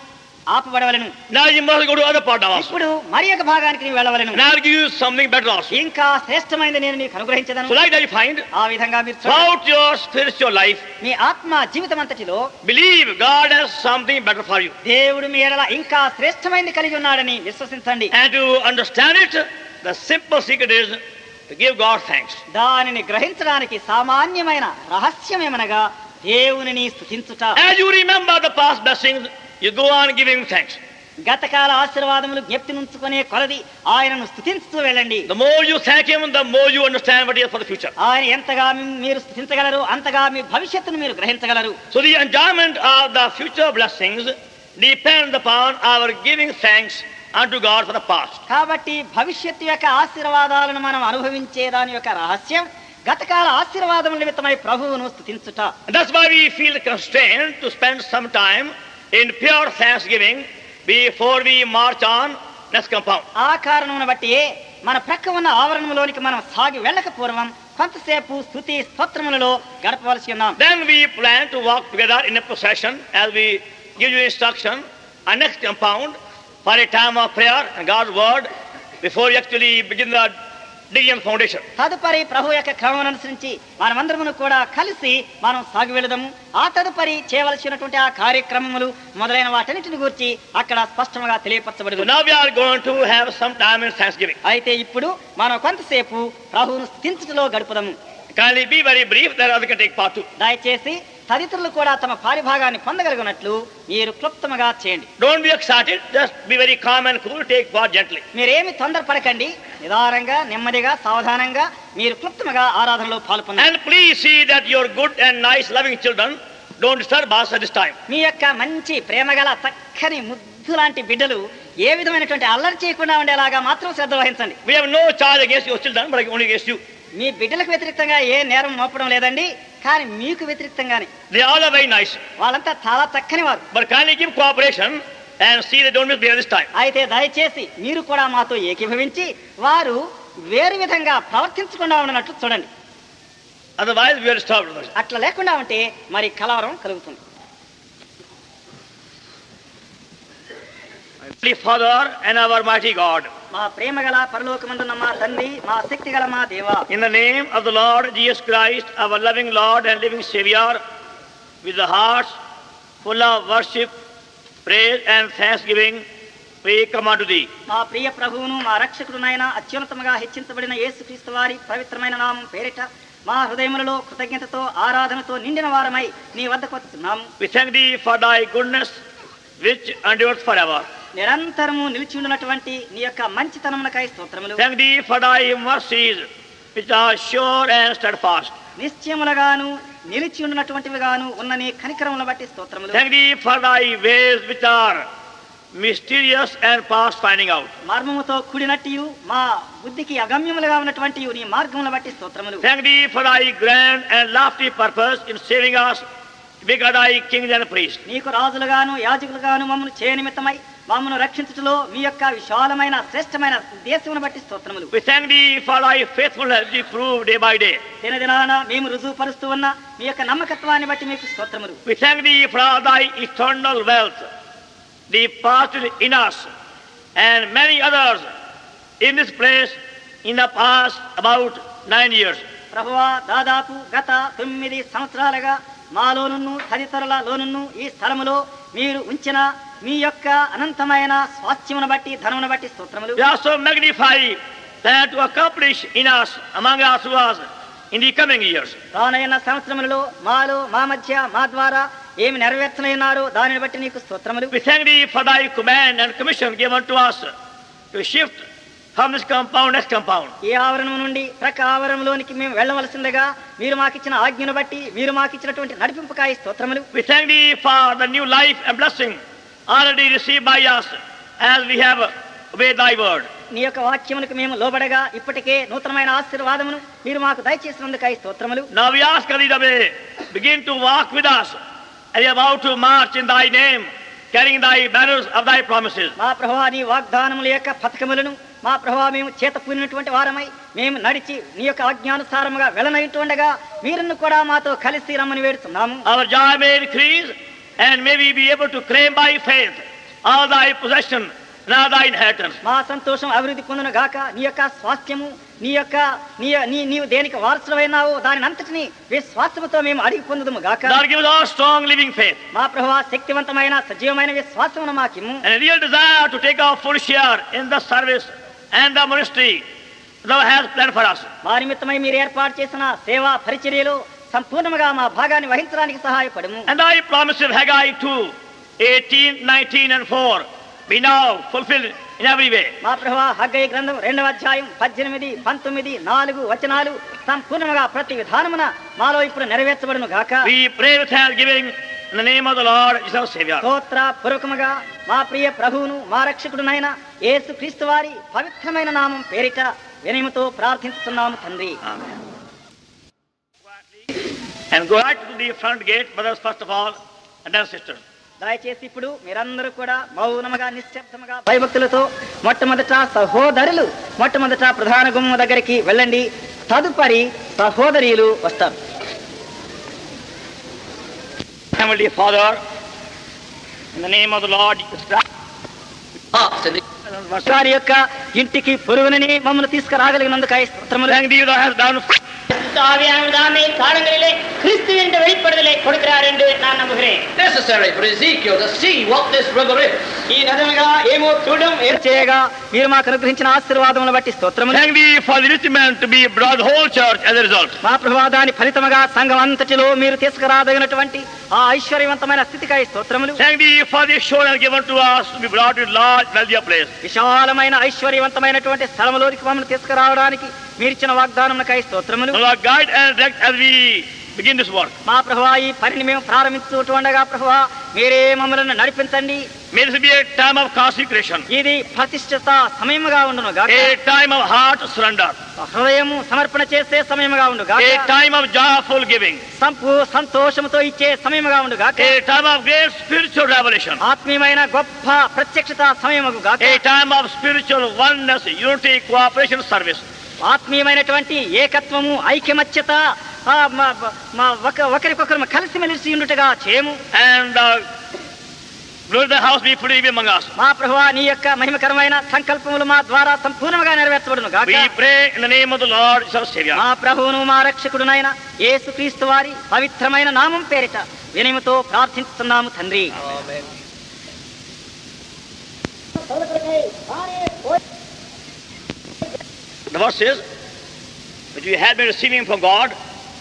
ఆపబడవలను Now you must go to other part also. ఇప్పుడు మరి ఒక భాగానికి నీవు వెళ్ళవలను And I'll give you something better also. ఇంకా శ్రేష్టమైనది నేను నీకు So అనుగ్రహించదను like that you find, ఆ విధంగా మీరు చూడండి. throughout your spiritual life, మీ ఆత్మ జీవితం అంతటిలో believe God has something better for you. దేవుడు మీ ఎడల ఇంకా శ్రేష్టమైనది కలిగి ఉన్నాడని విశ్వసించండి And to understand it, the simple secret is to give God thanks. దానిని గ్రహించడానికి సామాన్యమైన రహస్యమేమనగా దేవునిని స్థుతించుట As you remember the past blessings, you go on giving thanks. గతకాల ఆశీర్వాదములు జ్ఞప్తి నుంచుకునే కొలది ఆయనను స్థుతించుతూ వెళ్ళండి The more you thank Him, the more you understand what He has for the future. ఆయన ఎంతగా మీ- మీరు స్థుతించగలరు అంతగా మీ భవిష్యత్తును మీరు గ్రహించగలరు So the enjoyment of the future blessings depends upon our giving thanks unto God for the past. కాబట్టి భవిష్యత్తు యొక్క ఆశీర్వాదాలను మనం అనుభవించే దాని యొక్క రహస్యం గతకాల ఆశీర్వాదముల నిమిత్తమై ప్రభువును స్థుతించుట And that's why we feel constrained to spend some time in pure thanksgiving before we march on next compound. ఆ కారణమును బట్టి మన ప్రక్క ఉన్న ఆవరణంలోనికి మనం సాగి వెళ్ళక పూర్వం కొంతసేపు స్థుతి స్తోత్రములలో గడపవలసి ఉన్నాం Then we plan to walk together in a procession as we give you instruction on next compound for a time of prayer and God's word before you actually begin the digging of the foundation. తదుపరి ప్రభు యొక్క క్రమం అనుసరించి మనమందరమును కూడా కలిసి మనం సాగి వెళదాము ఆ తదుపరి చేయవలసినటువంటి ఆ కార్యక్రమములు మొదలైన వాటన్నిటిని గురించి అక్కడ స్పష్టంగా So తెలియపరచబడింది now we are going to have some time in thanksgiving. అయితే ఇప్పుడు మనం కొంతసేపు ప్రభువును స్థుతించటలో గడుపుదాము Kindly be very brief, that other can take part too. దయచేసి తదితరులు కూడా తమ పారిభాగాన్ని పొందగలిగినట్లు మీరు క్లుప్తముగా చేయండి Don't be excited, just be very calm and cool, take part gently. మీరేమి తొందరపడకండి నిదానంగా నెమ్మదిగా సావధానంగా మీరు క్లుప్తముగా ఆరాధనలో పాల్పొందండి And please see that your good and nice loving children don't disturb us at this time. మీ యొక్క మంచి ప్రేమగల చక్కని ముద్దు లాంటి బిడ్డలు ఏ విధమైనటువంటి అల్లరి చేయకుండా ఉండేలాగా మాత్రం శ్రద్ధ వహించండి We have no charge against your children, but only against you. మీ బిడ్డలకు వ్యతిరేక్తంగా ఏ నేరం మోపడం లేదండి కానీ మీకు వ్యతిరేక్తంగానే They all are very nice. వాళ్ళంతా చాలా చక్కని వారు But kindly give cooperation and see they don't misbehave this time. అయితే దయచేసి మీరు కూడా మాతో ఏకీభవించి వారు వేరు విధంగా ప్రవర్తించకుండా ఉండనట్లు చూడండి Otherwise, we are disturbed. others. అట్లా లేకుండా ఉంటే మరి కలవరం కలుగుతుంది Holy Father and our mighty God, మా ప్రేమగల పరలోకమందున్న మా తండ్రి మా శక్తి గల మా దేవ in the name of the Lord Jesus Christ, our loving Lord and living Savior, with the hearts full of worship, praise, and thanksgiving, we come unto Thee. మా ప్రియ ప్రభువును మా రక్షకుడునైన అత్యున్నతముగా హెచ్చించబడిన యేసుక్రీస్తు వారి పవిత్రమైన నామం పేరిట మా హృదయములలో కృతజ్ఞతతో ఆరాధనతో నిండిన వారమై నీ వద్దకు వస్తున్నాము We thank Thee for Thy goodness, which endures forever. నిరంతరము నిలిచి ఉండినటువంటి నీ యొక్క మంచితనమునకై స్తోత్రములు Thank Thee for Thy mercies, which are sure and steadfast. నిశ్చయములుగాను నిలిచి ఉండినటువంటివి గాను ఉన్న నీ కనికరములను బట్టి స్తోత్రములు Thank Thee for Thy ways, which are mysterious and past finding out. మర్మముతో కూడినట్టు మా బుద్ధికి అగమ్యములుగా ఉన్నటువంటి నీ మార్గములను బట్టి స్తోత్రములు Thank Thee for Thy grand and lofty purpose in saving us, because Thy kings and priests. నీకు రాజులుగాను యాజకులుగాను మమ్మల్ని చేయ నిమిత్తమై మమ్మను రక్షించుటలో మీ యొక్క విశాలమైన శ్రేష్టమైన దేశమును బట్టి స్తోత్రములు We thank Thee for Thy faithfulness, which you prove day by day. దినదినాన మేము రుజువుపరుస్తూ ఉన్న మీ యొక్క నమ్మకత్వాన్ని బట్టి మీకు స్తోత్రములు We thank Thee for Thy eternal wealth, deposited in us and many others in this place in the past about nine years. ప్రభువా దాదాపు గత తొమ్మిది సంవత్సరాలుగా మాలోనున్ను తదితరులలోనున్ను ఈ స్థలములో మీరు ఉంచిన మీ యొక్క అనంతమైన స్వాస్థ్యమును బట్టి ధనమును బట్టి స్తోత్రములు We also magnify that to accomplish in us, among us, who us in the coming years. రానయ్యన్న సంవత్సరములలో మాలో మా మధ్య మా ద్వారా ఏమి నెరవేర్చనున్నారో దానిని బట్టి నీకు స్తోత్రములు We thank Thee for Thy command and commission given to us to shift from this compound next compound. ఈ ఆవరణం నుండి ప్రక్క ఆవరణంలోనికి మేము వెళ్ళవలసిందిగా మీరు మాకిచ్చిన ఆజ్ఞను బట్టి మీరు మాకిచ్చినటువంటి నడిపింపుకాయ స్తోత్రములు We thank Thee for the new life and blessing already received by us as we have obeyed Thy word. నీ యొక్క వాక్యములకు మేము లోబడగా ఇప్పటికే నూతనమైన ఆశీర్వాదమును మీరు మాకు దయచేసినందుకై స్తోత్రములు Now we ask Thee that may begin to walk with us and we are about to march in Thy name, carrying Thy banners of Thy promises. మా ప్రభా నీ వాగ్దానముల యొక్క పథకములను మా ప్రభా మేము చేత పూనినటువంటి వారమై మేము నడిచి నీ యొక్క ఆజ్ఞానుసారముగా వెళ్ళనైతుండగా మీరును కూడా మాతో కలిసి రమ్మని వేడుతున్నాము Our joy may increase and may we be able to claim by faith all thy possession and all thy inheritance. మా సంతోషం అభివృద్ధి పొందును గాక నీ యొక్క స్వాస్థ్యము నీ యొక్క నీ నీ నీవు దేనికి వారసులమైనావో దాని అంతటిని విశ్వాసముతో మేము అడిగి పొందుదుము గాక Lord, give us all strong living faith మా ప్రభా శక్తివంతమైన సజీవమైన విశ్వాసమును మాకిమ్ము and a real desire to take our full share in the service and the ministry thou hast planned for us. మా నిమిత్తమై మీరు ఏర్పాటు చేసిన సేవా పరిచర్యలో సంపూర్ణముగా మా భాగాన్ని వహించడానికి సహాయపడము And thy promise of Haggai 2, 18, 19, and 4 be now fulfilled in every way. మా ప్రభా హగ్గయ్య గ్రంథం రెండవ అధ్యాయం పద్దెనిమిది పంతొమ్మిది నాలుగు వచనాలు సంపూర్ణముగా ప్రతి విధానమున మాలో ఇప్పుడు నెరవేర్చబడును గాక We pray with thanksgiving in the name of the Lord Jesus our Savior. స్తోత్ర పూర్వకముగా మా ప్రియ ప్రభువును మా రక్షకుడునైన యేసు క్రీస్తు వారి పవిత్రమైన నామం పేరిట వినయముతో ప్రార్థిస్తున్నాము తండ్రి Amen. And go right to the front gate, brothers, first of all, and then sisters. దయచేసి ఇప్పుడు మీరందరూ కూడా మౌనముగా నిశ్శబ్దముగా భయభక్తులతో మొట్టమొదట సహోదరులు మొట్టమొదట ప్రధాన గుమ్మ దగ్గరికి వెళ్ళండి తదుపరి సహోదరీలు వస్తారు Heavenly Father, in the name of the Lord Jesus Christ, Ox and the వారి యొక్క ఇంటికి పొరుగునని మమ్మల్ని తీసుకురాగలిగినందుకై స్తోత్రములు thank thee thou hast done ஆவியானவர்தாமே காலங்களிலே கிறிஸ்துவின் வெளிப்படுதலை கொடுக்கிறார் என்று நான் நம்புகிறேன் necessary for Ezekiel to see what this river is. ఈ నదముగా ఏమో చూడడం ఏం చేయగా మీరు మాకు అనుగ్రహించిన ఆశీర్వాదములను బట్టి స్తోత్రములు Thank thee for the rich man to be brought the whole church as a result. మా ప్రభాదాని ఫలితముగా సంఘం అంతటిలో మీరు తీసుకురాదగినటువంటి ఆ ఐశ్వర్యవంతమైన స్థితికై స్తోత్రములు Thank thee for the assurance given to us to be brought to a large, wealthier place. విశాలమైన ఐశ్వర్యవంతమైనటువంటి స్థలములోనికి మమ్మల్ని తీసుకురావడానికి మీరిచ్చిన వాగ్దానములకై స్తోత్రములు Lord, guide and direct as we begin this work. మా ప్రభా ఈ పనిని మేము ప్రారంభించుతుండగా ప్రభా మీరే మమ్మల్ని నడిపించండి May this be a time of consecration, ఇది ప్రతిష్ఠిత సమయముగా ఉండును గాక a time of heart surrender, హృదయము సమర్పణ చేసే సమయముగా ఉండు గాక a time of joyful giving, సంపు సంతోషముతో ఇచ్చే సమయముగా ఉండు గాక a time of great spiritual revelation, ఆత్మీయమైన గొప్ప ప్రత్యక్షత సమయముగు గాక a time of spiritual oneness, unity, cooperation, service. ఆత్మీయమైనటువంటి ఏకత్వము ఐక్యమత్యత ఆ, మా- మా ఒక- ఒకరికొకరు కలిసిమెలిసి ఉండుటగా చేయము And uh, glory the house be free among us. మా ప్రభువా నీ యొక్క మహిమకరమైన సంకల్పములు మా ద్వారా సంపూర్ణంగా నెరవేర్చబడును గాక We pray in the name of the Lord, is our Savior. మా ప్రభువును మా రక్షకుడునైన యేసుక్రీస్తు వారి పవిత్రమైన నామం పేరిట వినయముతో ప్రార్థిస్తున్నాము తండ్రి The verse says, which we had been receiving from God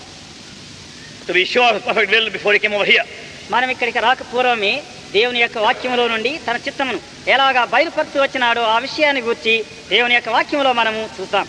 to be sure of his perfect will before he came over here. మనం ఇక్కడికి రాక పూర్వమే దేవుని యొక్క వాక్యములో నుండి తన చిత్తమును ఎలాగా బయలుపరుతూ వచ్చినాడో ఆ విషయాన్ని గురించి దేవుని యొక్క వాక్యములో మనము చూస్తాం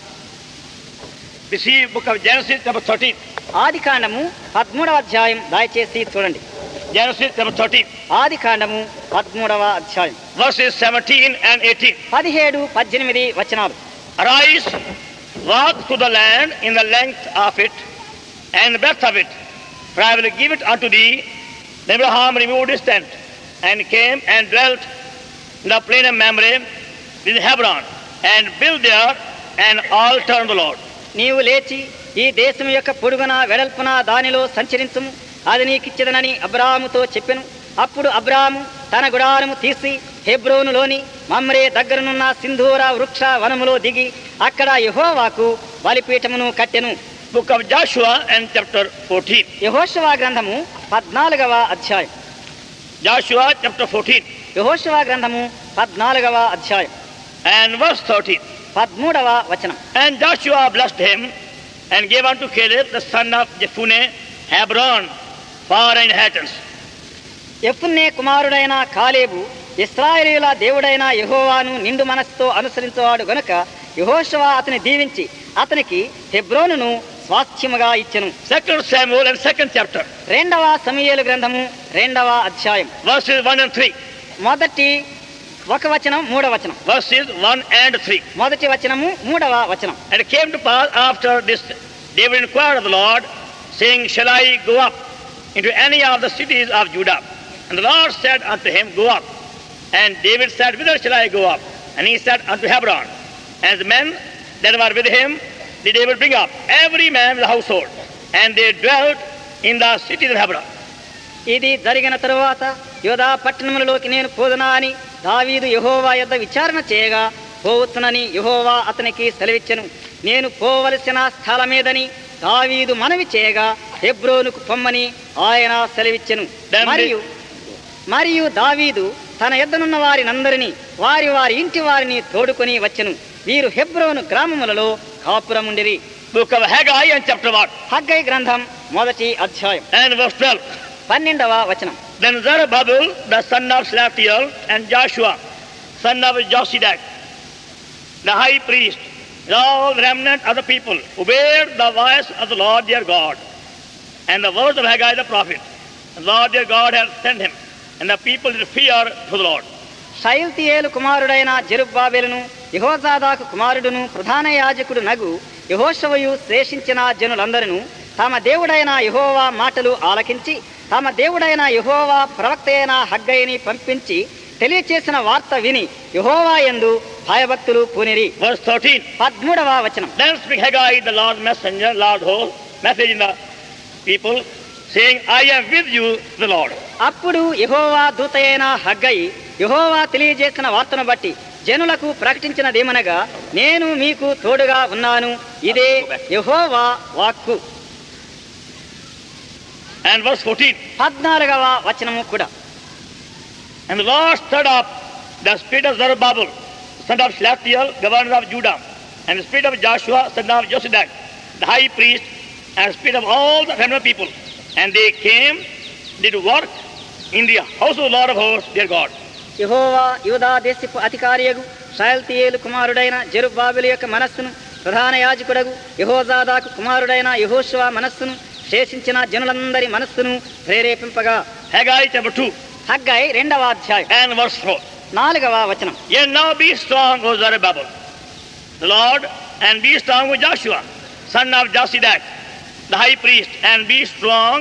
We see book of Genesis chapter 13. ఆది కాండము పదమూడవ అధ్యాయం దయచేసి చూడండి Genesis chapter 13, ఆది కాండము పదమూడవ అధ్యాయం verses 17 and 18. పదిహేడు పద్దెనిమిది వచనాలు Arise, walk through the land in the length of it and the breadth of it, for I will give it unto thee. Then Abraham removed his tent and came and dwelt in the plain of Mamre in Hebron and built there an altar unto the Lord. నీవు లేచి ఈ దేశం యొక్క పొడుగున వెడల్పున దానిలో సంచరించుము అది నీకిచ్చదనని అబ్రాహాముతో చెప్పెను అప్పుడు అబ్రాహాము తన గుడారము తీసి హెబ్రోనులోని మమ్రే దగ్గరనున్న సింధూర వృక్ష వనములో దిగి అక్కడ యెహోవాకు బలిపీఠమును కట్టెను Book of Joshua and chapter 14. యహోషవా గ్రంథము పద్నాలుగవ అధ్యాయం Joshua chapter 14 యహోషవా గ్రంథము పద్నాలుగవ అధ్యాయం and verse 13. పదమూడవ వచనం And Joshua blessed him and gave unto Caleb the son of Jephunneh Hebron for an inheritance. ఎఫున్నే కుమారుడైన కాలేబు ఇస్రాయేలీల దేవుడైన యెహోవాను నిండు మనస్సుతో అనుసరించేవాడు గనుక యెహోషువ అతని దీవించి అతనికి హెబ్రోనును స్వాస్థ్యముగా ఇచ్చెను Second Samuel and second chapter, రెండవ సమయలు గ్రంథము రెండవ అధ్యాయం verses 1 and 3. మొదటి ఒక వచనం మూడవ వచనం Verses 1 and 3. మొదటి వచనము మూడవ వచనం And it came to pass after this, David inquired of the Lord, saying, Shall I go up into any of the cities of Judah? And the Lord said unto him, Go up. And David said, Whither shall I go up? And he said, Unto Hebron. And the men that were with him did David bring up, every man with a household. And they dwelt in the cities of Hebron. ఇది జరిగిన తరువాత యోధా పట్టణములలోకి నేను పోదునా అని దావీదు యహోవా యొద్ద విచారణ చేయగా పోవచ్చునని యహోవా అతనికి సెలవిచ్చెను నేను పోవలసిన స్థలమేదని దావీదు మనవి చేయగా హెబ్రోనుకు పొమ్మని ఆయన సెలవిచ్చెను Then మరియు మరియు దావీదు తన ఎద్దనున్న వారినందరినీ వారి వారి ఇంటి వారిని తోడుకొని వచ్చెను వీరు హెబ్రోను గ్రామములలో కాపురముండిరి Book of Haggai and chapter 1 Haggai గ్రంథం మొదటి అధ్యాయం and verse 12. పన్నెండవ వచనం Then Zerubbabel, the son of Shealtiel, and Joshua, son of Josedek, the high priest, and all the remnant of the people, obeyed the voice of the Lord their God, and the words of Haggai the prophet. The Lord their God had sent him, and the people did fear to the Lord. షైల్తియేలు కుమారుడైన జెరుబ్బాబెలును యహోజాదాకు కుమారుడును ప్రధాన యాజకుడు నగు యహోషవయు శేషించిన జనులందరూ తమ దేవుడైన యహోవా మాటలు ఆలకించి తమ దేవుడైన యహోవా ప్రవక్త అయిన హగ్గయిని పంపించి తెలియచేసిన వార్త విని యహోవా యందు భయభక్తులు పూనిరి Verse 13. పద్మూడవ వచనం Then spake Haggai, the Lord's messenger, Lord host, message in the people, saying, I am with you, the Lord. అప్పుడు యహోవా దూతయైన హగ్గయి యహోవా తెలియజేసిన వార్తను బట్టి జనులకు ప్రకటించినదేమనగా నేను మీకు తోడుగా ఉన్నాను ఇదే యహోవా వాక్కు And verse 14. పద్నాలుగవ వచనము కూడా And the Lord stirred up the spirit of Zerubbabel, son of Shealtiel, governor of Judah, and the spirit of Joshua, son of Josedek, the high priest, and the spirit of all the remnant people. And they came, did work in the house of the Lord of hosts, their God. యహోవా యూదా దేశపు అధికారియగు షయల్తీయేలు కుమారుడైన జెరుబ్బాబెలు యొక్క మనస్సును ప్రధాన యాజకుడగు యహోజాదాకు కుమారుడైన యహోషువా మనస్సును శేషించిన జనులందరి మనస్సును ప్రేరేపింపగా Haggai chapter 2 హగ్గై రెండవ అధ్యాయం and verse 4. నాలుగవ వచనం Yet now be strong, O Zerubbabel, the Lord, and be strong, O Joshua, son of Josedek, the high priest, and be strong,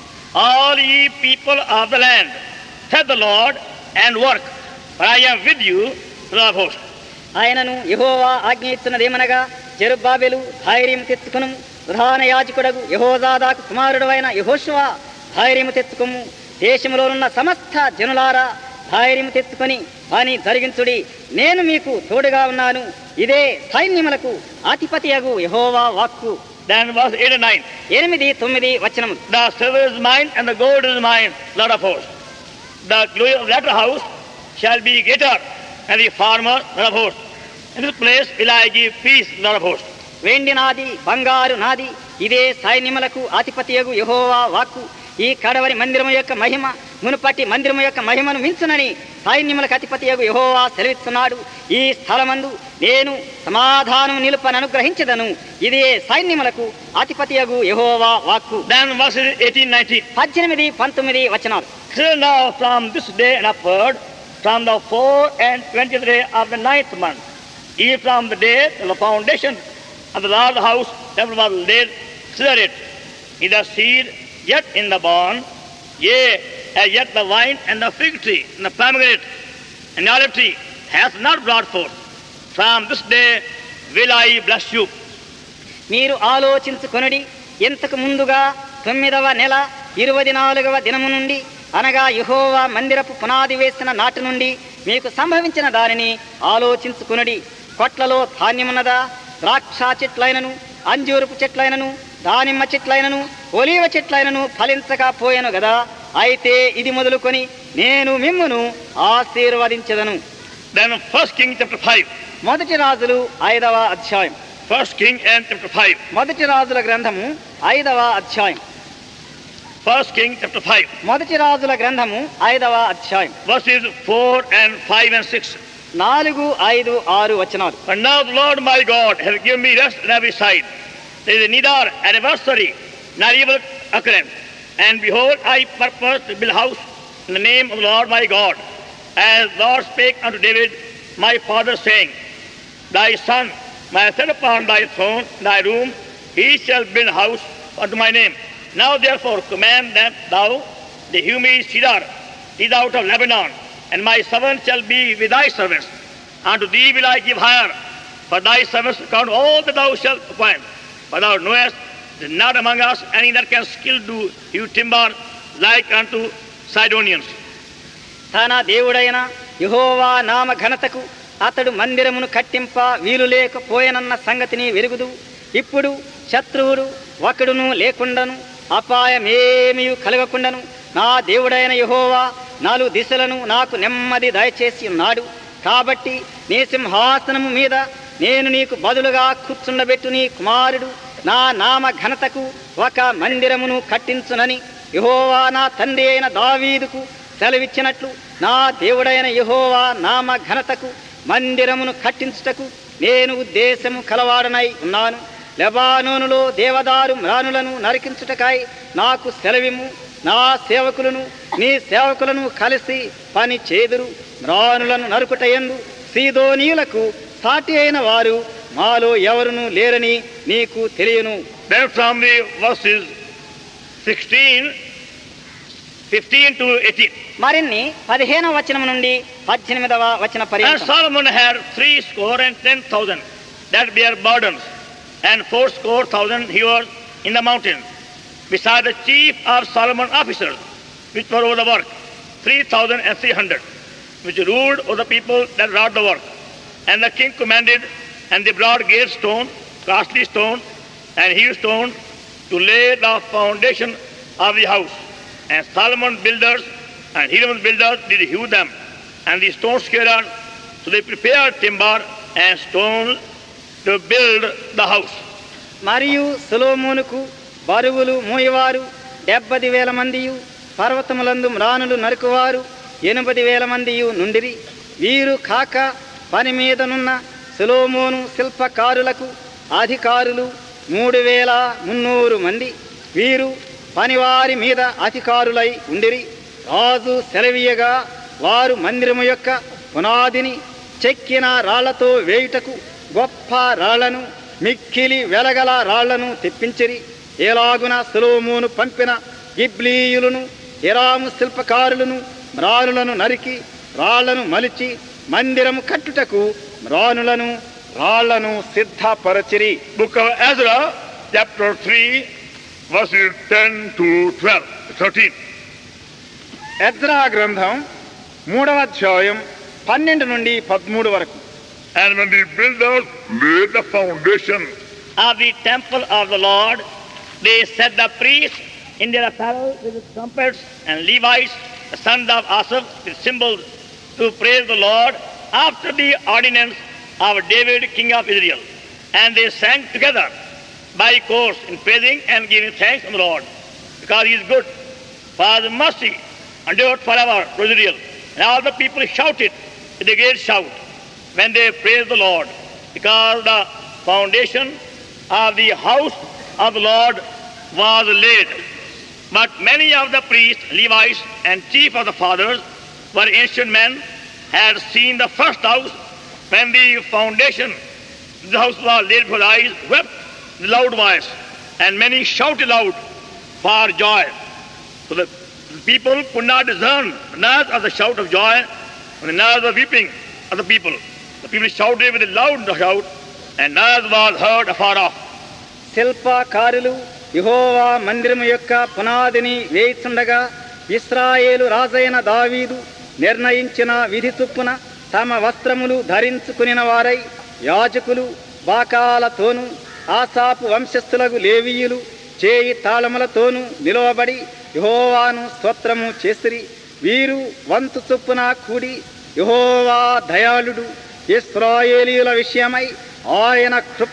all ye people of the land. Said the Lord, and work, for I am with you, the Lord of hosts. ఆయనను యహోవా ఆజ్ఞ ఇచ్చినదేమనగా జెరుబ్బాబెలు ధైర్యం తెచ్చుకును ప్రధాన యాజకుడగు యహోజాదాకు కుమారుడు అయిన యహోషువా ధైర్యము తెచ్చుకుము దేశంలోనున్న సమస్త జనులారా ధైర్యము తెచ్చుకొని పని జరిగించుడి నేను మీకు తోడుగా ఉన్నాను ఇదే సైన్యములకు అధిపతియగు యహోవా వాక్కు Then verse 8 and 9. ఎనిమిది తొమ్మిది వచనము The silver is mine, and the gold is mine, Lord of hosts. The glory of the latter house shall be greater, and the former, Lord of hosts. In this place will I give peace, Lord of hosts. వెండి నాది బంగారు నాది ఇదే సైన్యములకు అధిపతియగు యహోవా వాక్కు ఈ కడవరి మందిరము యొక్క మహిమ మునుపటి మందిరము యొక్క మహిమను మించునని సైన్యములకు అధిపతియగు యహోవా సెలవిస్తున్నాడు ఈ స్థలమందు నేను సమాధానం నిలుపని అనుగ్రహించదను ఇదే సైన్యములకు అధిపతియగు యహోవా వాక్కు Then verses 18 19. పద్దెనిమిది పంతొమ్మిది వచనాలు Till now, from this day and upward, from the fourth and twentieth day of the ninth month, even from the day till the foundation of the Lord's house, temple was laid, consider it, neither seed yet in the barn, yea, as yet the vine and the fig tree and the pomegranate and the olive tree hath not brought forth. From this day will I bless you. మీరు ఆలోచించుకొనుడి ఇంతకు ముందుగా తొమ్మిదవ నెల ఇరవై నాలుగవ దినము నుండి అనగా యహోవా మందిరపు పునాది వేసిన నాటి నుండి మీకు సంభవించిన దానిని ఆలోచించుకొనుడి కొట్లలో ధాన్యమున్నదా ద్రాక్ష చెట్లైనను అంజూరపు చెట్లైనను దానిమ్మ చెట్లైనను ఒలీవ చెట్లైనను ఫలించకపోయెను గదా అయితే ఇది మొదలుకొని నేను మిమ్మును ఆశీర్వదించదను Then First King chapter 5. మొదటి రాజులు ఐదవ అధ్యాయం First King and chapter 5. మొదటి రాజుల గ్రంథము ఐదవ అధ్యాయం First King chapter 5. మొదటి రాజుల గ్రంథము ఐదవ అధ్యాయం verses 4 and 5 and 6. నాలుగు ఐదు ఆరు వచనాలు But now the Lord my God has given me rest on every side. There is neither adversary nor evil occurrence. And behold, I purpose to build a house in the name of the Lord my God. As the Lord spake unto David, my father, saying, Thy son may set upon thy throne, thy room, he shall build a house unto my name. Now therefore command that thou, the humid cedar, is out of Lebanon, and my servant shall be with thy servants. Unto thee will I give hire, for thy servants count all that thou shalt appoint. For thou knowest there is not among us any that can skill do hew timber like unto Sidonians. తన దేవుడైన యహోవా నామ ఘనతకు అతడు మందిరమును కట్టింప వీలు లేకపోయనన్న సంగతిని వెరుగుదు ఇప్పుడు శత్రువుడు ఒకడును లేకుండాను అపాయమేమీ కలగకుండాను నా దేవుడైన యహోవా నాలుగు దిశలను నాకు నెమ్మది దయచేసి ఉన్నాడు కాబట్టి నీ సింహాసనము మీద నేను నీకు బదులుగా కూర్చుండబెట్టు నీ కుమారుడు నా నామ ఘనతకు ఒక మందిరమును కట్టించునని యహోవా నా తండ్రి అయిన దావీదుకు సెలవిచ్చినట్లు నా దేవుడైన యహోవా నామ ఘనతకు మందిరమును కట్టించుటకు నేను ఉద్దేశము కలవాడనై ఉన్నాను లెబానోనులో దేవదారు మ్రానులను నరికించుటకై నాకు సెలవిము నా సేవకులను నీ సేవకులను కలిసి పని చేదురు మ్రానులను నరుకుటయందు సీదోనీయులకు సాటి అయిన వారు మాలో ఎవరును లేరని నీకు తెలియను Then from the verses 16, 15 to 18. మరిన్ని పదిహేనవ వచనం నుండి పద్దెనిమిదవ వచన And పర్యంతం Solomon had three score and ten thousand that bear burdens, and four score thousand he was in the mountains, beside the chief of Solomon's officers, which were over the work, three thousand and three hundred, which ruled over the people that wrought the work. And the king commanded, and they brought great stone, costly stone, and hewn stone, to lay the foundation of the house. And Solomon's builders and Hiram's builders did hew them, and the stone scarers, so they prepared timber and stone to build the house. మరియు సులోమోనుకు బరువులు మోయవారు డెబ్బది వేల మందియు పర్వతములందు మ్రానులు నరుకువారు ఎనిమిది వేల మందియు నుండిరి వీరు కాక పని మీదనున్న సులోమోను శిల్పకారులకు అధికారులు మూడు వేల మున్నూరు మంది వీరు పనివారి మీద అధికారులై ఉండిరి రాజు సెలవీయగా వారు మందిరము యొక్క పునాదిని చెక్కిన రాళ్లతో వేయుటకు గొప్ప రాళ్లను మిక్కిలి వెలగల రాళ్లను తెప్పించిరి ఏలాగున సులోమోను పంపిన గిబ్లీయులను ఎరాము శిల్పకారులను మ్రానులను నరికి రాళ్లను మలిచి మందిరము కట్టుటకు మ్రానులను రాళ్లను సిద్ధపరచిరి Book of Ezra, chapter 3, verses 10 to 12, 13. Ezra గ్రంథం మూడవ అధ్యాయం పన్నెండు నుండి పదమూడు వరకు And when the builders laid the foundation of the temple of the Lord, they set the priests in their apparel with trumpets, and Levites, the sons of Asaph, with cymbals, to praise the Lord after the ordinance of David, king of Israel. And they sang together by course in praising and giving thanks to the Lord, because he is good. For his mercy endured forever to Israel. And all the people shouted with a great shout when they praised the Lord, because the foundation of the house of the Lord was laid. But many of the priests, Levites, and chief of the fathers were ancient men, had seen the first house when the foundation of the house was laid before their eyes, wept with loud voice, and many shouted loud for joy. So the the people could not discern the noise of the shout of joy and the noise of weeping of the people. The people shouted with a loud shout, and noise was heard afar off. శిల్పకారులు యెహోవా మందిరము యొక్క పునాదిని వేయిచుండగా ఇస్రాయేలు రాజైన దావీదు నిర్ణయించిన విధి చొప్పున తమ వస్త్రములు ధరించుకునిన వారై యాజకులు బాకాలతోనూ ఆసాపు వంశస్థులకు లేవీయులు చేయి తాళములతోనూ నిలువబడి యెహోవాను స్తోత్రము చేసిరి వీరు వంతు చొప్పున కూడి యెహోవా దయాళుడు ఇస్రాయేలీయుల విషయమై ఆయన కృప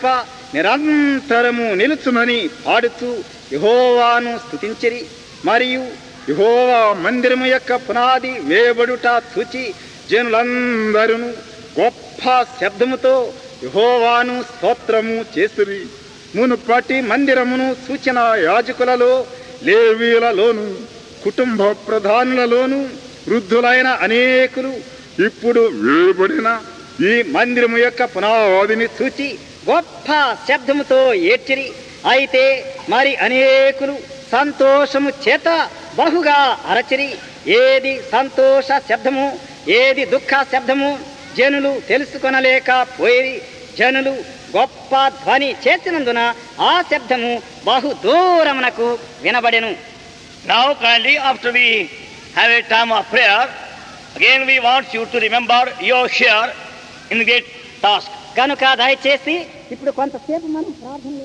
నిరంతరము నిలుచునని పాడుతూ యెహోవాను స్తుతించిరి మరియు యెహోవా మందిరము యొక్క పునాది వేయబడుట చూచి జనులందరూ గొప్ప శబ్దముతో యెహోవాను స్తోత్రము చేసిరి మునుపటి మందిరమును సూచన యాజకులలో లేవీయులలోను కుటుంబ ప్రధానులలోను వృద్ధులైన అనేకులు ఇప్పుడు వేయబడిన ఈ మందిరము యొక్క పునాదిని చూచి గొప్ప శబ్దముతో ఏడ్చిరి అయితే మరి అనేకులు సంతోషము చేత బహుగా అరచిరి ఏది సంతోష శబ్దము ఏది దుఃఖ శబ్దము జనులు తెలుసుకొనలేకపోయి జనులు గొప్ప ధ్వని చేసినందున ఆ శబ్దము బహు దూరమునకు వినబడెను Now, kindly, after we have a time of prayer, Again, we want you to remember your share in the great task. కనుక దయచేసి ఇప్పుడు కొంతసేపు మనం ప్రార్థన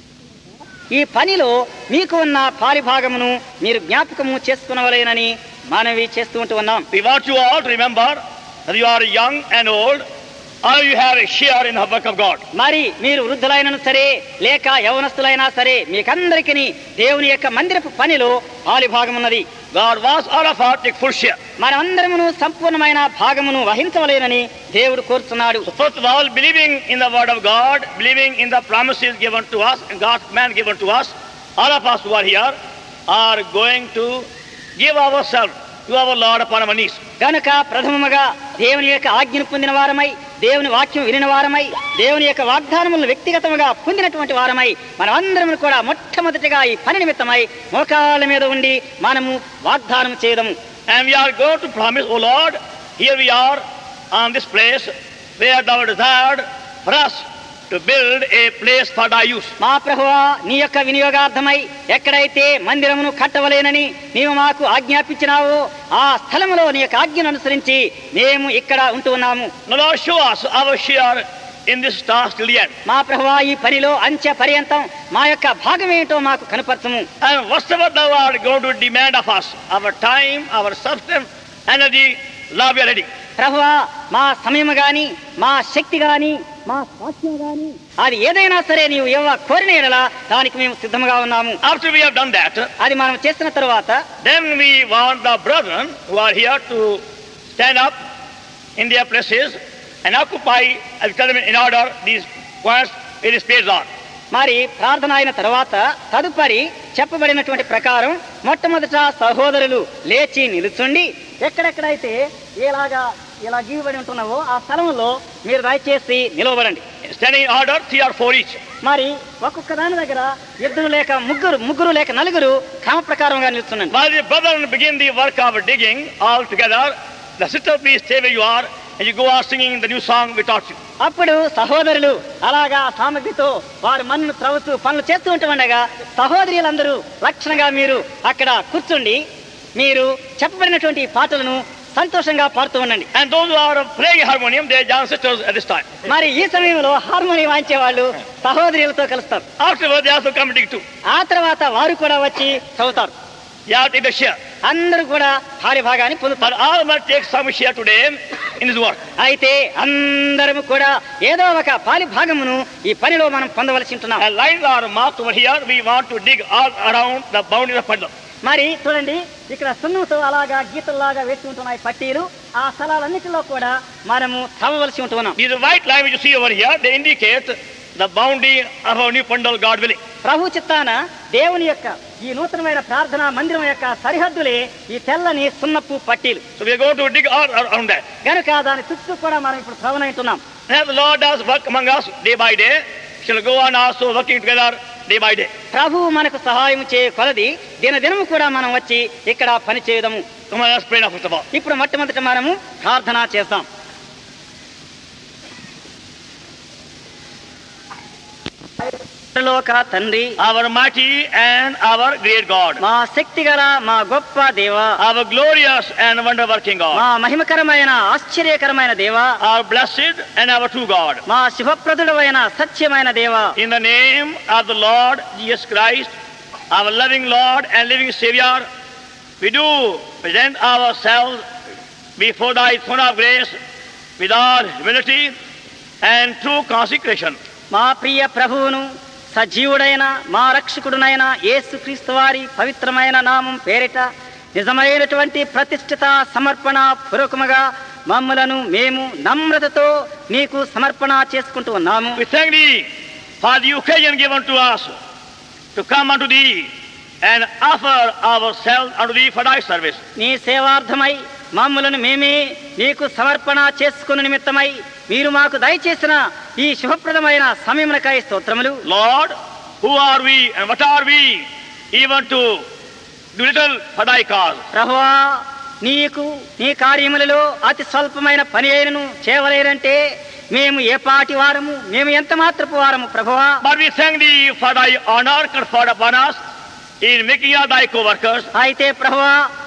ఈ పనిలో మీకు ఉన్న పాలిభాగమును మీరు జ్ఞాపకము చేసుకునవలేనని మనవి చేస్తూ ఉంటూ ఉన్నాం We want you all to remember that you are young and old, all you have a share in the work of God. మరి మీరు వృద్ధులైనను సరే లేక యవనస్తులైనా సరే మీకందరికీ దేవుని యొక్క మందిరపు పనిలో పాలిభాగం ఉన్నది God wants all of us to take full share. మనమందరమును సంపూర్ణమైన భాగమును వహించవలేనని దేవుడు కోరుతున్నాడు So first of all, believing in the word of God, believing in the promises given to us, and God's command given to us, all of us who are here are going to give ourselves to our Lord upon our knees. గనుక ప్రథమముగా దేవుని యొక్క ఆజ్ఞను పొందిన వారమై దేవుని వాక్యం వినిన వారమై దేవుని యొక్క వాగ్దానములను వ్యక్తిగతముగా పొందినటువంటి వారమై మనమందరం కూడా మొట్టమొదటిగా ఈ పని నిమిత్తమై మోకాళ్ళ మీద ఉండి మనము వాగ్దానం చేయదము And we are going to promise, O Lord, here we are on this place where thou desired for us to build a place for thy use. మా ప్రభువా నీ యొక్క వినియోగార్థమై ఎక్కడైతే మందిరమును కట్టవలేనని నీవు మాకు ఆజ్ఞాపించినావో ఆ స్థలములో నీ యొక్క ఆజ్ఞను అనుసరించి మేము ఇక్కడ ఉంటూ ఉన్నాము Now Lord, show us our share in this task till the end. మా ప్రభువా ఈ పనిలో అంచె పర్యంతం మా యొక్క భాగం ఏంటో మాకు కనపరచము And whatever thou art going to demand of us, our time, our substance, energy, love, we are ready. ప్రభువా మా సమయం గాని మా శక్తి గాని మా స్వాస్థ్యం గాని అది ఏదైనా సరే నీవు ఇవ్వ కోరిన ఎడలా దానికి మేము సిద్ధంగా ఉన్నాము After we have done that, అది మనం చేసిన తరువాత then we want the brethren who are here to stand up in their places and occupy, as tell them in order, these points where the spades are. మరి ప్రార్థన అయిన తర్వాత తదుపరి చెప్పబడినటువంటి ప్రకారం మొట్టమొదట సహోదరులు లేచి నిలుచుండి ఎక్కడెక్కడైతే ఇలాగా ఇలా గీయబడి ఉంటున్నావో ఆ స్థలంలో మీరు దయచేసి నిలవబడండి Standing in order, three or four each. మరి ఒక్కొక్క దాని దగ్గర ఇద్దరు లేక ముగ్గురు ముగ్గురు లేక నలుగురు క్రమ ప్రకారంగా నిలుచున్నాను While the brethren begin the work of digging all together, the sister, please stay where you are and you go on singing the new song we taught you. అప్పుడు సహోదరులు అలాగా సామగ్రితో వారు మన్ను త్రవ్వుతూ పనులు చేస్తూ ఉంటుండగా సహోదరులందరూ లక్షణంగా మీరు అక్కడ కూర్చుండి మీరు చెప్పబడినటువంటి ఈ పాటలను సంతోషంగా పాడుతూ ఉండండి And those who are playing harmonium, they are young sisters at this time. మరి ఈ సమయంలో హార్మోనియం వాయించే వాళ్ళు సహోదరులతో కలుస్తారు Afterwards, they also come to dig too. ఆ తర్వాత వారు కూడా వచ్చి చదువుతారు You have to take the share. అందరూ కూడా భారీ భాగాన్ని పొందుతారు But all must take some share today in his work. అయితే అందరము కూడా ఏదో ఒక పాలి భాగమును ఈ పనిలో మనం పొందవలసి ఉంటున్నాం And lines are marked over here. We want to dig all around the boundaries of Padma. మరి చూడండి ఇక్కడ సున్నంతో అలాగా గీతల్లాగా వేసి ఉంటున్నాయి పట్టీలు ఆ స్థలాలన్నిటిలో కూడా మనము తవ్వవలసి ఉంటున్నాం These white lines which you see over here, they indicate the boundary of our new Pandal, God willing. ప్రభు చిత్తాన దేవుని యొక్క ఈ నూతనమైన ప్రార్థన మందిరం యొక్క సరిహద్దులే ఈ తెల్లని సున్నపు పట్టీలు So we are going to dig all around that. గనుక దాని చుట్టూ కూడా మనం ఇప్పుడు శ్రవణంటున్నాం And as the Lord does work among us day by day, shall go on also working together day by day. ప్రభు మనకు సహాయం చేయ కొలది దినదినము కూడా మనం వచ్చి ఇక్కడ పని చేయదము Come on, let's pray now first of all. ఇప్పుడు మొట్టమొదట మనము ప్రార్థన చేస్తాం లోక తండ్రి Our mighty and our great God. మా శక్తి గల మా గొప్ప దేవ Our glorious and wonder working God. మా మహిమకరమైన ఆశ్చర్యకరమైన దేవ Our blessed and our true God. మా శుభప్రదుడమైన సత్యమైన దేవ In the name of the Lord Jesus Christ, our loving Lord and living Savior, we do present ourselves before thy throne of grace with all humility and true consecration. మా ప్రియ ప్రభువును సజీవుడైన మా రక్షకుడునైన యేసుక్రీస్తు వారి పవిత్రమైన నామం పేరిట నిజమైనటువంటి ప్రతిష్ఠిత సమర్పణ పూర్వకముగా మమ్ములను మేము నమ్రతతో నీకు సమర్పణ చేసుకుంటూ ఉన్నాము We thank thee for the occasion given to us to come unto thee and offer ourselves unto thee for thy service. నీ సేవార్థమై మమ్ములను మేమే నీకు సమర్పణ చేసుకుని నిమిత్తమై మీరు మాకు దయచేసిన ఈ శుభప్రదమైన సమయమునకై స్తోత్రములు Lord, who are we and what are we even to do little for thy cause? ప్రభువా నీకు నీ కార్యములలో అతి స్వల్పమైన పని అయినను చేయవలేరంటే మేము ఏ పాటి వారము మేము ఎంత మాత్రపు వారము ప్రభువా But we thank thee for thy honor conferred upon us in making us thy co-workers. అయితే ప్రభువా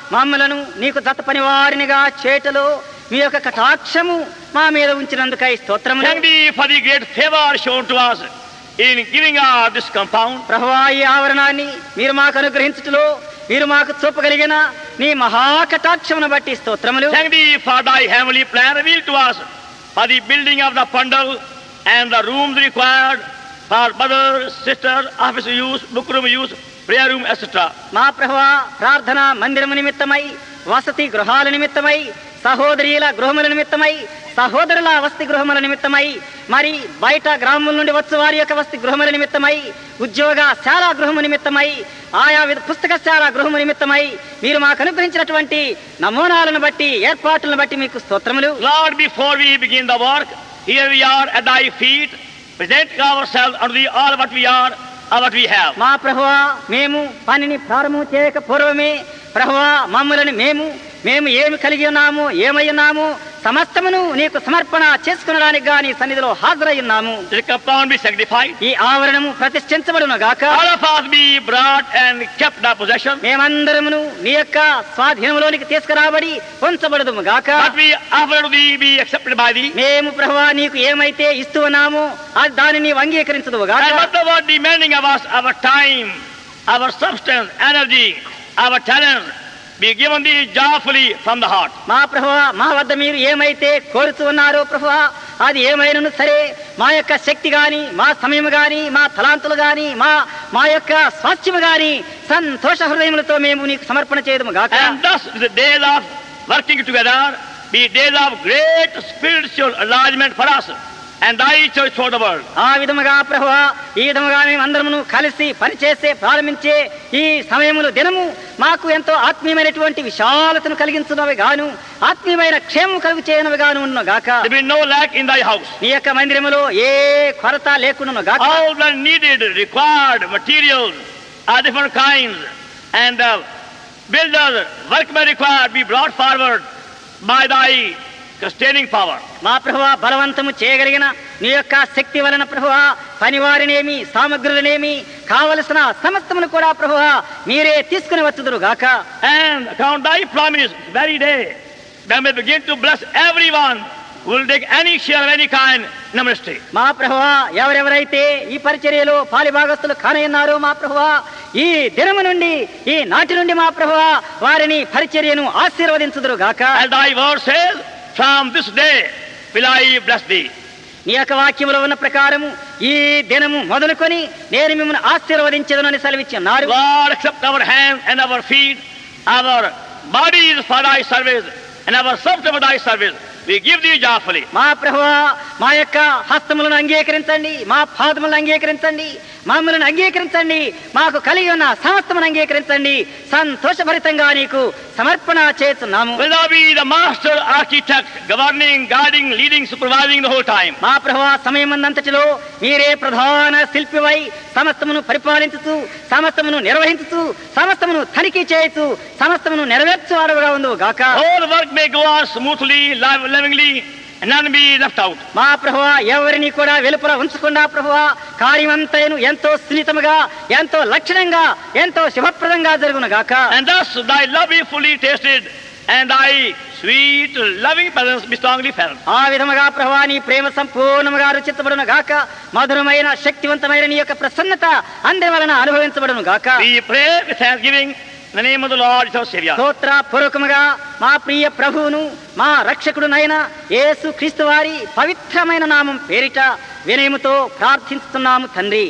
మమ్మలను నీకు దత్త పని వారినిగా చేటలో మీ యొక్క కటాక్షము మా మీద ఉంచినందుకై స్తోత్రములు Thank thee for the great favor shown to us in giving us this compound. ప్రభువా ఈ ఆవరణాన్ని మీరు మాకు అనుగ్రహించుటలో మీరు మాకు చూపగలిగిన నీ మహాకటాక్షమును బట్టి స్తోత్రములు Thank thee for thy heavenly plan revealed to us for the building of the pandal and the rooms required for mother, sister, office use, book room use, prayer room, etc. మా ప్రభువా ప్రార్థన మందిరము నిమిత్తమై వసతి గృహాల నిమిత్తమై సహోదరీల గృహముల నిమిత్తమై సహోదరుల వసతి గృహముల నిమిత్తమై మరి బయట గ్రామముల నుండి వచ్చు వారి యొక్క వసతి గృహముల నిమిత్తమై ఉద్యోగ శాల గృహము నిమిత్తమై ఆయా విధ పుస్తకశాల గృహము నిమిత్తమై మీరు మాకు అనుగ్రహించినటువంటి నమూనాలను బట్టి ఏర్పాట్లను బట్టి మీకు స్తోత్రములు Lord, before we begin the work, here we are at thy feet, present ourselves unto thee all what we are and what we have. మా ప్రభువా మేము పనిని ప్రారంభం చేయక పూర్వమే ప్రభువా మమ్మలను మేము మేము ఏమి కలిగి ఉన్నాము ఏమై ఉన్నాము సమస్తమును నీకు సమర్పణ చేసుకునడానికి గా నీ సన్నిధిలో హాజరై ఉన్నాము The compound be sanctified. ఈ ఆవరణము ప్రతిష్ఠించబడును గాక All of us be brought and kept in our possession. మేమందరమును నీ యొక్క స్వాధీనంలోనికి తీసుకురాబడి ఉంచబడదుము గాక What we offer to thee be accepted by thee. మేము ప్రభువా నీకు ఏమైతే ఇస్తూ ఉన్నామో అది దాన్ని నీవు అంగీకరించదువు గాక And whatever demanding of us, our time, our substance, energy, our talent, be given thee joyfully from the heart. మా ప్రభువా మా వద్ద మీరు ఏమైతే కోరుతూ ఉన్నారో ప్రభువా అది ఏమైనను సరే మా యొక్క శక్తి గాని మా సమయం గాని మా తలాంతులు గాని మా మా యొక్క స్వాస్థ్యము గాని సంతోష హృదయములతో మేము నీకు సమర్పణ చేయదము గాక And thus the days of working together be days of great spiritual enlargement for us and thy church for the world. ఆ విధముగా ప్రభువా ఈ విధముగా మేము అందరమును కలిసి పనిచేసే ప్రారంభించే ఈ సమయములు దినము మాకు ఎంతో ఆత్మీయమైనటువంటి విశాలతను కలిగించున్నవి గాను ఆత్మీయమైన క్షేమం కలుగు చేయనవి గాను ఉన్న గాక There be no lack in thy house. నీ యొక్క మందిరములో ఏ కొరత లేకుండా గాక All the needed, required materials are different kinds, and uh, builders, workmen required be brought forward by thy sustaining power. మా ప్రభువా బలవంతము చేయగలిగిన నీ యొక్క శక్తి వలన ప్రభువా పనివారినేమి సామగ్రులనేమి కావలసిన సమస్తమును కూడా ప్రభువా మీరే తీసుకుని వచ్చుదురు గాక And account thy promise very day, that may begin to bless everyone who will take any share of any kind in the ministry. మా ప్రభువా ఎవరెవరైతే ఈ పరిచర్యలో పాలిభాగస్తులు కానయ్యున్నారో మా ప్రభువా ఈ దినము నుండి ఈ నాటి నుండి మా ప్రభువా వారిని పరిచర్యను ఆశీర్వదించుదురు గాక As thy word says, from this day will I bless thee. నీ యొక్క వాక్యములో ఉన్న ప్రకారము ఈ దినము మొదలుకొని నేను మిమ్మల్ని ఆశీర్వదించదునని సెలవిచ్చి ఉన్నారు Lord, accept our hands and our feet, our bodies for thy service, and our substance for thy service. We give thee joyfully. మా ప్రభువా మా యొక్క హస్తములను అంగీకరించండి మా పాదములను అంగీకరించండి మమ్మల్ని అంగీకరించండి మాకు కలిగి ఉన్న సమస్తమును అంగీకరించండి సంతోషభరితంగా నీకు సమర్పణ చేస్తున్నాము Will thou be the master architect, governing, guiding, leading, supervising the whole time. మా ప్రభువా సమయమందంతటిలో మీరే ప్రధాన శిల్పివై సమస్తమును పరిపాలించుతూ సమస్తమును నిర్వహించుతూ సమస్తమును తనిఖీ చేయుతూ సమస్తమును నెరవేర్చు వాడుగా ఉండు గాక All work may go on smoothly, liv- lovingly, and none be left out. మా ప్రభువా ఎవరిని కూడా వెలుపల ఉంచకుండా ప్రభువా కార్యమంతైను ఎంతో సున్నితముగా ఎంతో లక్షణంగా ఎంతో శుభప్రదంగా జరుగును గాక And thus thy love be fully tasted, and thy sweet, loving presence be strongly felt. ఆ విధముగా ప్రభువా నీ ప్రేమ సంపూర్ణముగా రుచిత్తబడును గాక మధురమైన శక్తివంతమైన నీ యొక్క ప్రసన్నత అందరి వలన అనుభవించబడును గాక We pray with thanksgiving in the name of the Lord, our Savior. స్తోత్ర పూర్వకముగా మా ప్రియ ప్రభువును మా రక్షకుడునైన యేసు క్రీస్తు వారి పవిత్రమైన నామం పేరిట వినయముతో ప్రార్థిస్తున్నాము తండ్రి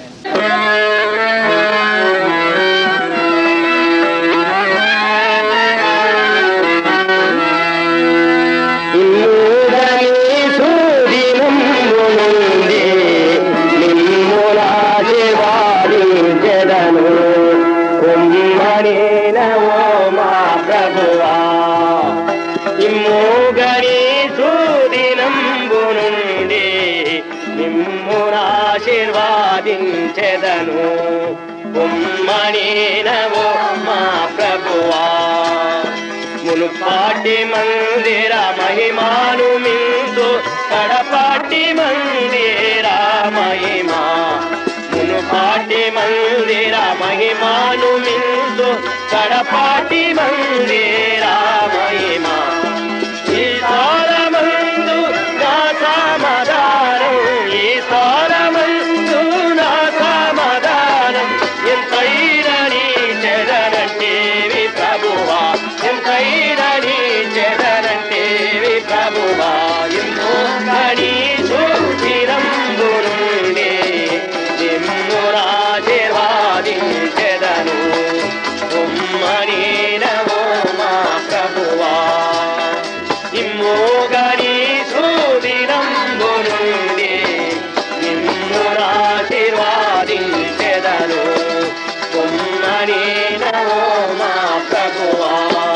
ఇమ్మూగని సూదినంబు నుండి మిమ్మునాశీర్వాదించెదను కుమ్మని నవో మా ప్రభువా మునుపాటి మందిర మహిమాను మిందు కడపాటి మందిర మహిమా మునుపాటి మందిర మహిమాను మిందు కడ కడపాటి మందిరా మహిమా ఈ సారమందు నా సమాధానం ఈ సారమందు నా సమాధానం ఎంతైరని చెదరంటేవి ప్రభువా ఎంతైరని చెదరంటేవి ప్రభువా ఎన్నో కని చూచిరంబురుండే నిమ్మురాజీర్వాదించెదను ఉమ్మని నమో మా ప్రభువా నిమ్మోగని సూదినంబురుండే నిమ్మురాశీర్వాదించెదను ఉమ్మని నమో మా ప్రభువా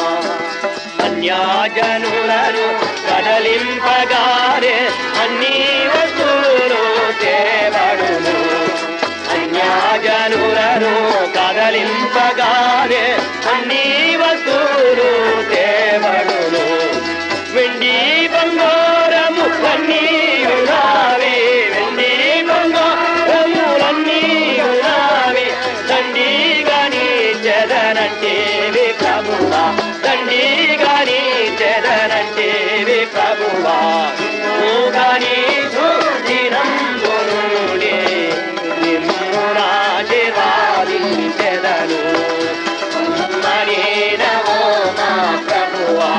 అన్యాజనులను కదలింపగారే అన్ని వస్తువులు తేబడును అన్యాజనులను కదలింపగారే అన్ని వస్తువులు తేబడును వెండి బంగారము అన్నీ ఉన్నావి వెండి బంగారములన్నీ ఉన్నావి దండిగాని చెదనంటేవి ప్రభువా దండిగాని చెదనంటేవి ప్రభువా గాని సూచిరంబునుడే నిమ్మురాశీర్వాదించెదను మరి నమో మా ప్రభువా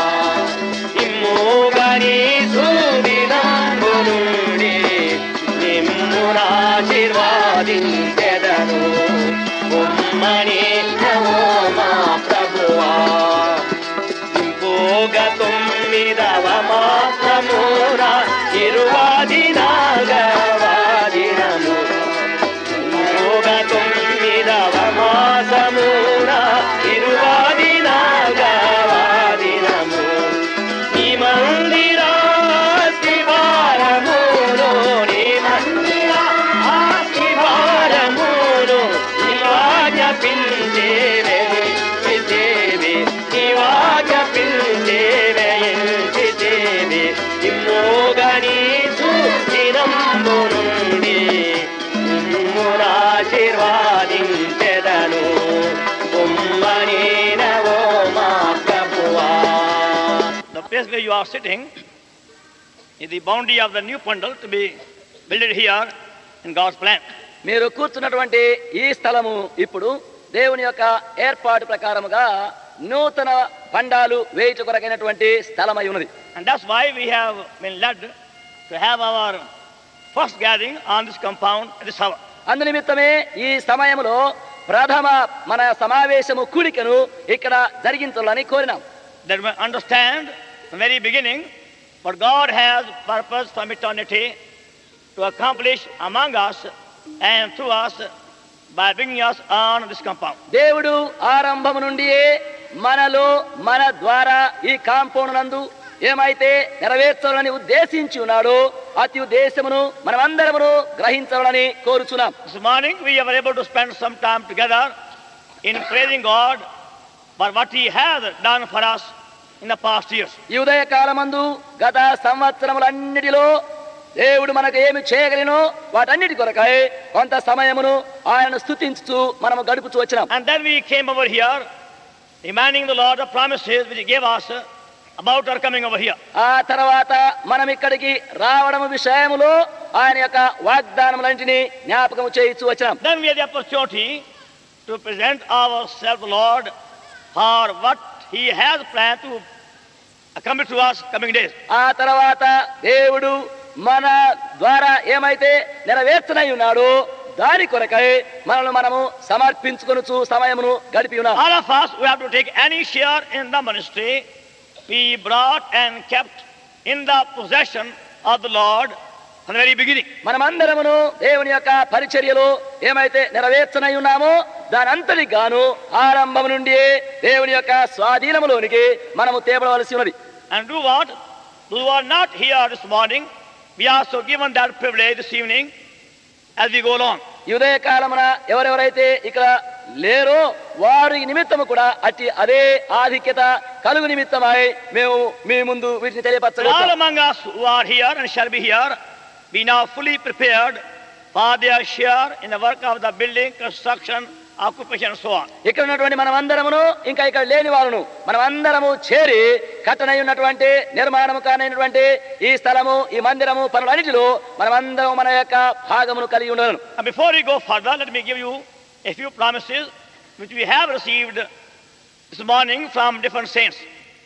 ఇమ్మోగని సూదినంబునుడే నిమ్మురాశీర్వాదించెదను ఉమ్మని నమో మా ప్రభువా ఇంపోగ తొమ్మిదవ మాసమురా ఇరువాది నాగవాదినము ఇంపోగ తొమ్మిదవ మాసమురా ఇరువాది నాగవాదినము నీ మందిరా శివారమును నీ మందిరా శివారమును నివాజ పిందేవే దేవి నివాజ పిందేవే దేవి ఇమ్మోగని సూచిరంబునుండి నిమ్మురాశీర్వాదించెదను ఉమ్మని నవో మా ప్రభువా The place where you are sitting is the boundary of the new pandal to be built here in God's plan. మీరు కూర్చున్నటువంటి ఈ స్థలము ఇప్పుడు దేవుని యొక్క ఏర్పాటు ప్రకారముగా నూతన పండాలు వేయుట కొరకైనటువంటి స్థలమై ఉన్నది And that's why we have been led to have our first gathering on this compound at this hour. అందు నిమిత్తమే ఈ సమయంలో ప్రథమ మన సమావేశము కూడికను ఇక్కడ జరిగించాలని కోరినాం That we understand from the very beginning what God has purpose from eternity to accomplish among us and through us by bringing us on this compound. దేవుడు ఆరంభము నుండియే మనలో మన ద్వారా ఈ కాంపౌండ్ నందు ఏమైతే నెరవేర్చాలని ఉద్దేశించి ఉన్నాడో అతి ఉద్దేశమును మనమందరమును గ్రహించాలని కోరుచున్నాం This morning we were able to spend some time together in praising God for what He has done for us in the past years. ఈ ఉదయ కాలమందు గత సంవత్సరములన్నిటిలో దేవుడు మనకు ఏమి చేయగలినో వాటన్నిటి కొరకై కొంత సమయమును ఆయనను స్థుతించుతూ మనము గడుపుతూ వచ్చినాం And then we came over here, demanding the Lord the promises which He gave us about our coming over here. ఆ తర్వాత మనం ఇక్కడికి రావడం విషయములో ఆయన యొక్క వాగ్దానములన్నింటినీ జ్ఞాపకం చేయించు వచ్చినాం Then we had the opportunity to present ourselves, to the Lord, for what He has planned to accomplish to us coming days. ఆ తర్వాత దేవుడు మన ద్వారా ఏమైతే నెరవేర్చనై ఉన్నాడో దాని కొరకై మనల్ని మనము సమర్పించుకొనుచు సమయమును గడిపి ఉన్నాం All of us who have to take any share in the ministry, be brought and kept in the possession of the Lord from the very beginning. మనమందరమును దేవుని యొక్క పరిచర్యలో ఏమైతే నెరవేర్చనై ఉన్నామో దాని అంతటికి గాను ఆరంభం నుండి దేవుని యొక్క స్వాధీనములోనికి మనము తేబడవలసి ఉన్నది And do what? Those who are not here this morning, we are also given that privilege this evening as we go along. ఈ ఉదయ కాలమున ఎవరెవరైతే ఇక్కడ లేరో వారి నిమిత్తము కూడా అట్టి అదే ఆధిక్యత కలుగు నిమిత్తమై మేము మీ ముందు వీటిని So all తెలియపరచగలుగుతాం among us who are here and shall be here, be now fully prepared for their share in the work of the building, construction, occupation, and so on. ఇక్కడ ఉన్నటువంటి మనమందరమును ఇంకా ఇక్కడ లేని వాళ్ళను మనమందరము చేరి కట్టనై ఉన్నటువంటి నిర్మాణము కానైనటువంటి ఈ స్థలము ఈ మందిరము పనులన్నిటిలో మనమందరం మన యొక్క భాగమును కలిగి ఉండను And before we go further, let me give you a few promises which we have received this morning from different saints.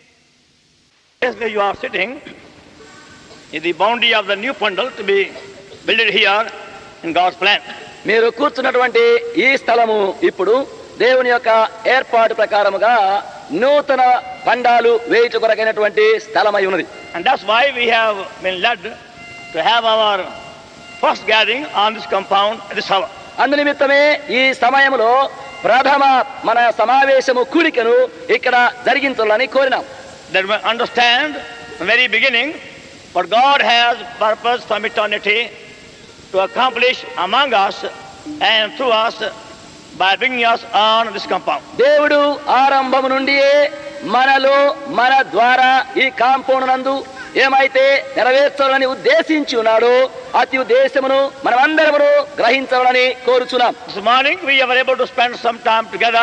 Yes, where you are sitting is the boundary of the new pandal to be built here in God's plan. మీరు కూర్చున్నటువంటి ఈ స్థలము ఇప్పుడు దేవుని యొక్క ఏర్పాటు ప్రకారముగా నూతన పండాలు వేయుట కొరకైనటువంటి స్థలమై ఉన్నది And that's why we have been led to have our first gathering on this compound at this hour. అందునిమిత్తమే ఈ సమయంలో ప్రథమ మన సమావేశము కూడికను ఇక్కడ జరిగించాలని కోరినాం That we understand from the very beginning what God has purposed from eternity to accomplish among us and through us by bringing us on this compound. దేవుడు ఆరంభము నుండియే మనలో మన ద్వారా ఈ కాంపౌండ్ నందు ఏమైతే నెరవేర్చాలని ఉద్దేశించి ఉన్నాడో అతి ఉద్దేశమును మనమందరమును గ్రహించాలని కోరుచున్నాం This morning we were able to spend some time together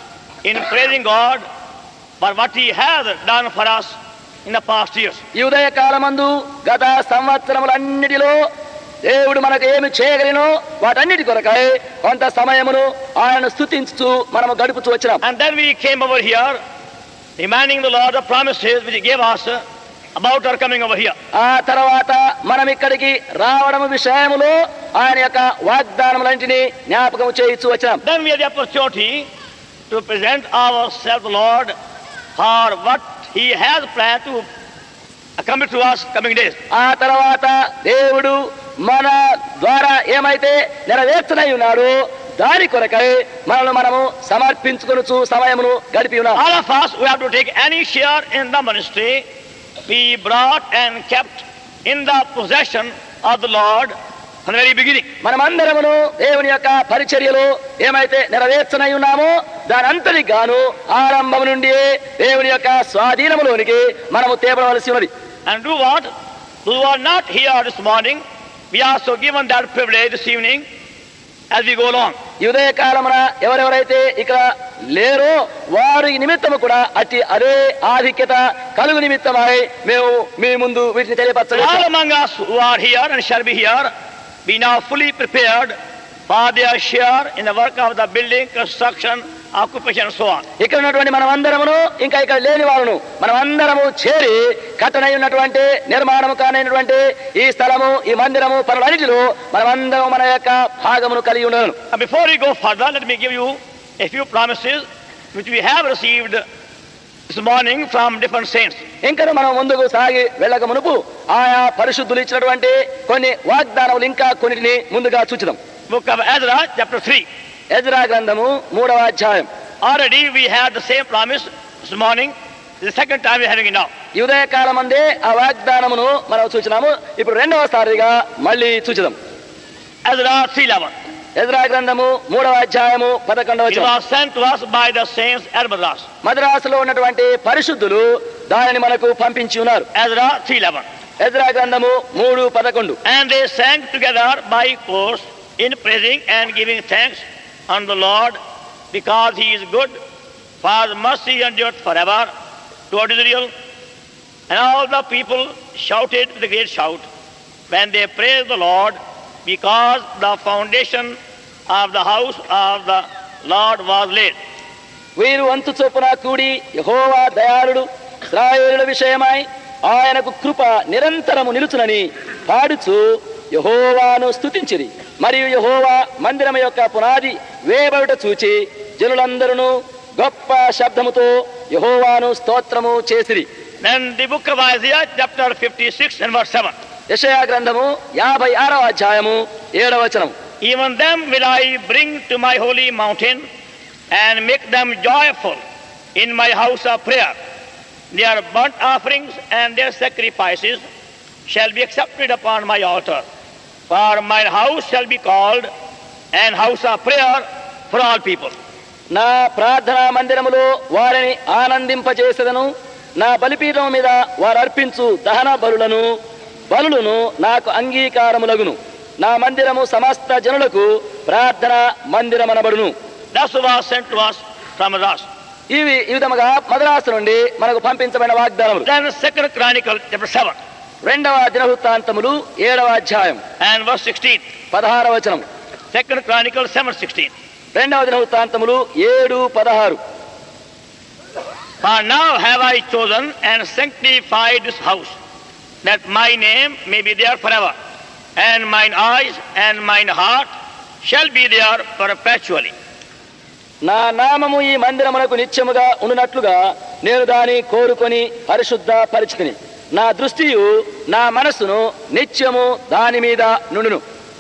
in praising God for what He has done for us in the past years. ఈ ఉదయ కాలమందు గత సంవత్సరములన్నిటిలో దేవుడు మనకు ఏమి చేయగలినో వాటన్నిటి కొరకై కొంత సమయమును ఆయన స్థుతించుతూ మనము గడుపుతూ వచ్చినాం And then we came over here demanding the Lord the promises which He gave us about our coming over here. ఆ తర్వాత మనం ఇక్కడికి రావడం విషయములో ఆయన యొక్క వాగ్దానములన్నింటినీ జ్ఞాపకం చేయించు వచ్చినాం Then we had the opportunity to present ourselves, to the Lord, for what He has planned to accomplish to us coming days. ఆ తర్వాత దేవుడు మన ద్వారా ఏమైతే నెరవేర్చనై ఉన్నాడో దాని కొరకై మనల్ని మనము సమర్పించుకొనుచు సమయమును గడిపి ఉన్నాం All of us who have to take any share in the ministry, be brought and kept in the possession of the Lord from the very beginning. మనమందరమును దేవుని యొక్క పరిచర్యలో ఏమైతే నెరవేర్చనై ఉన్నామో దాని అంతటికి గాను ఆరంభం నుండి దేవుని యొక్క స్వాధీనములోనికి మనము తేపడవలసి ఉన్నది And do what? Those who are not here this morning, we are also given that privilege this evening as we go along. ఈ ఉదయ కాలమున ఎవరెవరైతే ఇక్కడ లేరో వారి నిమిత్తము కూడా అతి అదే ఆధిక్యత కలుగు నిమిత్తమై మేము మీ ముందు వీటిని So all తెలియపరచలేదు among us who are here and shall be here, be now fully prepared for their share in the work of the building, construction, occupation, and so on. ఇక్కడ ఉన్నటువంటి మనమందరమును ఇంకా ఇక్కడ లేని వాళ్ళను మనమందరము చేరి కట్టనై ఉన్నటువంటి నిర్మాణము కానైనటువంటి ఈ స్థలము ఈ మందిరము పనులన్నిటిలో మనమందరం మన యొక్క భాగమును కలిగి ఉండను And before we go further, let me give you a few promises which we have received this morning from different saints. ఇంకా మనం ముందుకు సాగి వెళ్ళక మునుపు ఆయా పరిశుద్ధులు ఇచ్చినటువంటి కొన్ని వాగ్దానములు ఇంకా కొన్నిటిని ముందుగా చూచుదాం Book of Ezra, chapter 3. Ezra గ్రంథము మూడవ అధ్యాయం Already we had the same promise this morning. This is the second time we're having it now. ఈ ఉదయ కాలమందే ఆ వాగ్దానమును మనం చూచినాము ఇప్పుడు రెండవసారిగా మళ్ళీ చూచుదాం Ezra 3.11. ఎజ్రా గ్రంథము మూడవ అధ్యాయము పదకొండవ It వచనం. was sent to us by the saints at Madras. మద్రాసులో ఉన్నటువంటి పరిశుద్ధులు దానిని మనకు పంపించి ఉన్నారు Ezra 3.11. ఎజ్రా గ్రంథము మూడు పదకొండు And they sang together by course in praising and giving thanks unto the Lord because he is good, for his mercy endureth forever toward Israel. And all the people shouted with a great shout when they praised the Lord because the foundation of the house of the Lord was laid. వీరు వంతు చొప్పున కూడి యహోవా దయాళుడు ఇశ్రాయేలుల విషయమై ఆయనకు కృప నిరంతరము నిలుచునని పాడుచు యహోవాను స్తుతించిరి మరియు యహోవా మందిరం యొక్క పునాది వేయబడుట చూచి జనులందరూ గొప్ప శబ్దముతో యహోవాను స్తోత్రము చేసిరి Then the book of Isaiah, chapter 56 and verse 7. యెషయా గ్రంథము యాభై ఆరవ అధ్యాయము ఏడవ వచనం Even them will I bring to my holy mountain and make them joyful in my house of prayer. Their burnt offerings and their sacrifices shall be accepted upon my altar. For my house shall be called an house of prayer for all people. నా ప్రార్థనా మందిరములో వారిని ఆనందింపజేసెదను నా బలిపీఠం మీద వారు అర్పించు దహన బలులను బలులను నాకు అంగీకారములగును నా మందిరము సమస్త జనులకు ప్రార్థన మందిరమనబడును That's what was sent to us from Madras. ఇవి ఈ విధముగా మద్రాసు నుండి మనకు పంపించబడిన వాగ్దానములు Then Second Chronicle chapter 7 రెండవ దినవృత్తాంతములు ఏడవ అధ్యాయం and verse 16. పదహార వచనం Second Chronicle 7 16. రెండవ దినవృత్తాంతములు ఏడు పదహారు For now have I chosen and sanctified this house, that my name may be there forever, and mine eyes and mine heart shall be there perpetually. నా నామము ఈ మందిరమునకు నిత్యముగా ఉండునట్లుగా నేను దాని కోరుకొని పరిశుద్ధ పరిచితిని నా దృష్టియు నా మనస్సును నిత్యము దాని మీద నుండును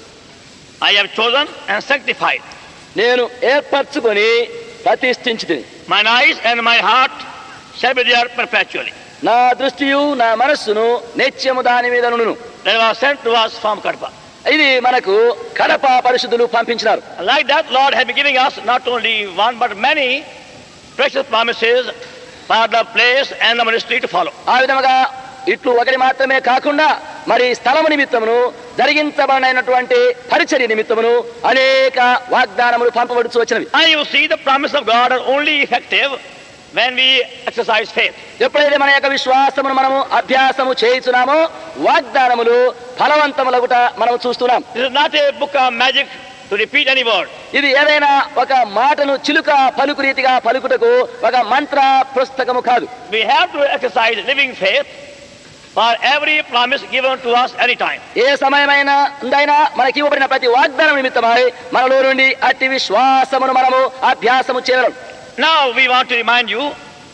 I have chosen and sanctified. నేను ఏర్పరచుకొని ప్రతిష్ఠించి తిని Mine eyes and my heart shall be there perpetually. నా దృష్టియు నా మనస్సును నిత్యము దాని మీద నుండును That was sent to us from Kadapa. ఇది మనకు కడప పరిశుద్ధులు పంపించినారు Like that, Lord has been giving us not only one but many precious promises for the place and the ministry to follow. ఆ విధముగా ఇట్లు ఒకటి మాత్రమే కాకుండా మరి స్థలము నిమిత్తమును జరిగించబడినటువంటి పరిచర్య నిమిత్తమును అనేక వాగ్దానములు పంపబడుచు వచ్చినవి And you see the promise of God are only effective when we exercise faith. ఎప్పుడైతే మన యొక్క విశ్వాసమును మనము అభ్యాసము చేయుచున్నామో వాగ్దానములు ఫలవంతములగుట మనం చూస్తున్నాం This is not a book of magic to repeat any word. ఇది ఏదైనా ఒక మాటను చిలుక పలుకు రీతిగా పలుకుటకు ఒక మంత్ర పుస్తకము కాదు We have to exercise living faith for every promise given to us anytime. ఏ సమయమైన ఉందైనా మనకి ఇవ్వబడిన ప్రతి వాగ్దానం నిమిత్తమై మనలో నుండి అట్టి విశ్వాసమును మనము అభ్యాసము చేయడం Now we want to remind you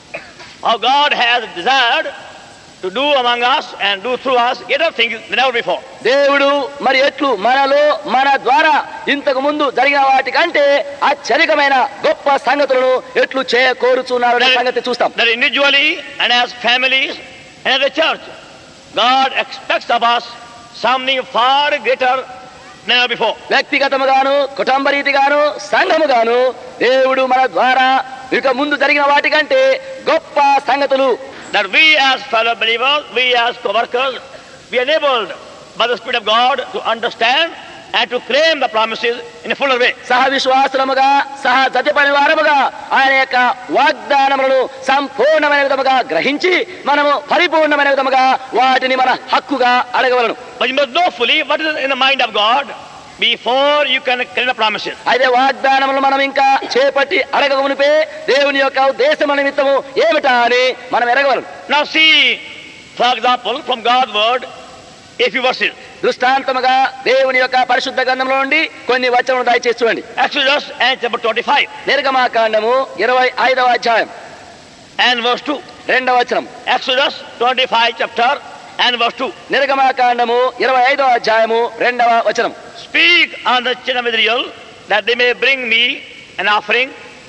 how God has desired to do among us and do through us greater things than ever before. దేవుడు మరి ఎట్లు మనలో మన ద్వారా ఇంతకు ముందు జరిగిన వాటికంటే ఆశ్చర్యకమైన గొప్ప సంగతులను ఎట్లు చేయ కోరుచున్నారు అనే సంగతి చూస్తాం That individually and as families and as a church, God expects of us something far greater than ever before. వ్యక్తిగతముగాను కుటుంబ రీతిగాను సంఘముగాను దేవుడు మన ద్వారా ఇక ముందు జరిగిన వాటికంటే గొప్ప సంగతులు That we as fellow believers, we as co-workers, be enabled by the Spirit of God to understand and to claim the promises in a fuller way. సహ విశ్వాసులముగా సహ జతపని వారముగా ఆయన యొక్క వాగ్దానములను సంపూర్ణమైన విధముగా గ్రహించి మనము పరిపూర్ణమైన విధముగా వాటిని మన హక్కుగా అడగవలను But you must know fully what is in the mind of God before you can claim the promises. అయితే వాగ్దానములు మనం ఇంకా చేపట్టి అడగక మునిపే దేవుని యొక్క ఉద్దేశం నిమిత్తము ఏమిటా అని మనం ఎరగవలను Now see, for example, from God's word, a few verses. దృష్టాంతముగా దేవుని యొక్క పరిశుద్ధ గ్రంథంలో నుండి కొన్ని వచనములు దయచేసి చూడండి Exodus and chapter 25 నిర్గమాకాండము ఇరవై ఐదవ అధ్యాయం and verse 2. రెండవ వచనం Exodus 25 chapter and verse 2. నిర్గమాకాండము ఇరవై ఐదవ అధ్యాయము రెండవ వచనం Speak on the children of Israel that they may bring me an offering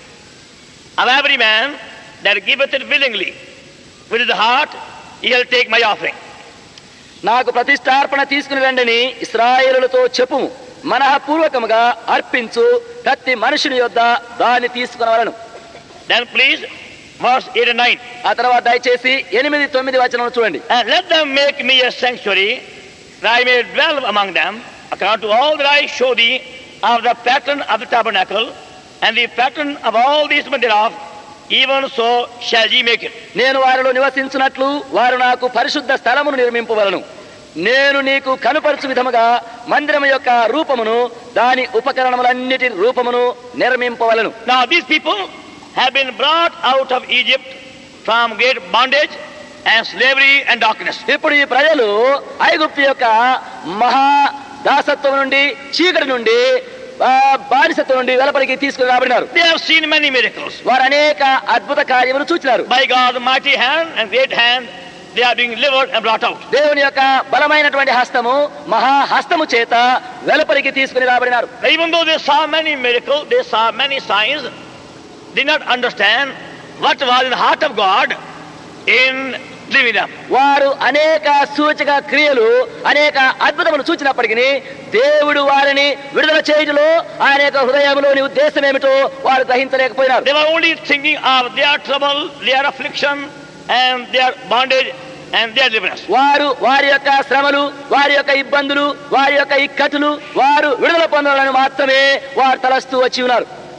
of every man that giveth it willingly. With his heart, he shall take my offering. నాకు ప్రతిష్టార్పణ తీసుకుని రండని ఇస్రాయేలులతో చెప్పుము మనఃపూర్వకముగా అర్పించు ప్రతి మనుషుని యొద్ద దాన్ని తీసుకునవలను Then please, verse 8 and 9. ఆ తర్వాత దయచేసి ఎనిమిది తొమ్మిది వచనం చూడండి And let them make me a sanctuary, that I may dwell among them, according to all that I show thee of the pattern of the tabernacle, and the pattern of all these men thereof, even so shall ye make it. నేను వారిలో నివసించున్నట్లు వారు నాకు పరిశుద్ధ స్థలమును నిర్మింపవలను నేను నీకు కనుపరచు విధముగా మందిరం యొక్క రూపమును దాని ఉపకరణములన్నిటి రూపమును నిర్మింపవలను Now these people have been brought out of Egypt from great bondage and slavery and darkness. ఇప్పుడు ఈ ప్రజలు ఐగుప్తు యొక్క మహా దాసత్వం నుండి చీకటి నుండి ఆ, బానిసత్వం నుండి వెలపలికి తీసుకుని రాబడినారు They have seen many miracles. వారు అనేక అద్భుత కార్యములు చూచినారు By God's mighty hand and great hand, they are being delivered and brought out. దేవుని యొక్క బలమైనటువంటి హస్తము మహా హస్తము చేత వెలపలికి తీసుకుని రాబడినారు Even though they saw many miracles, they saw many signs, did not understand what was in the heart of God in living them. వారు అనేక సూచక క్రియలు అనేక అద్భుతములు చూచినప్పటికీ దేవుడు వారిని విడుదల చేయుటలో ఆయన యొక్క హృదయంలోని ఉద్దేశం ఏమిటో వారు గ్రహించలేకపోయినారు They were only thinking of their trouble, their affliction, and their bondage and their deliverance. వారు వారి యొక్క శ్రమలు వారి యొక్క ఇబ్బందులు వారి యొక్క ఇక్కటులు వారు విడుదల పొందాలని మాత్రమే వారు తలస్తూ వచ్చి ఉన్నారు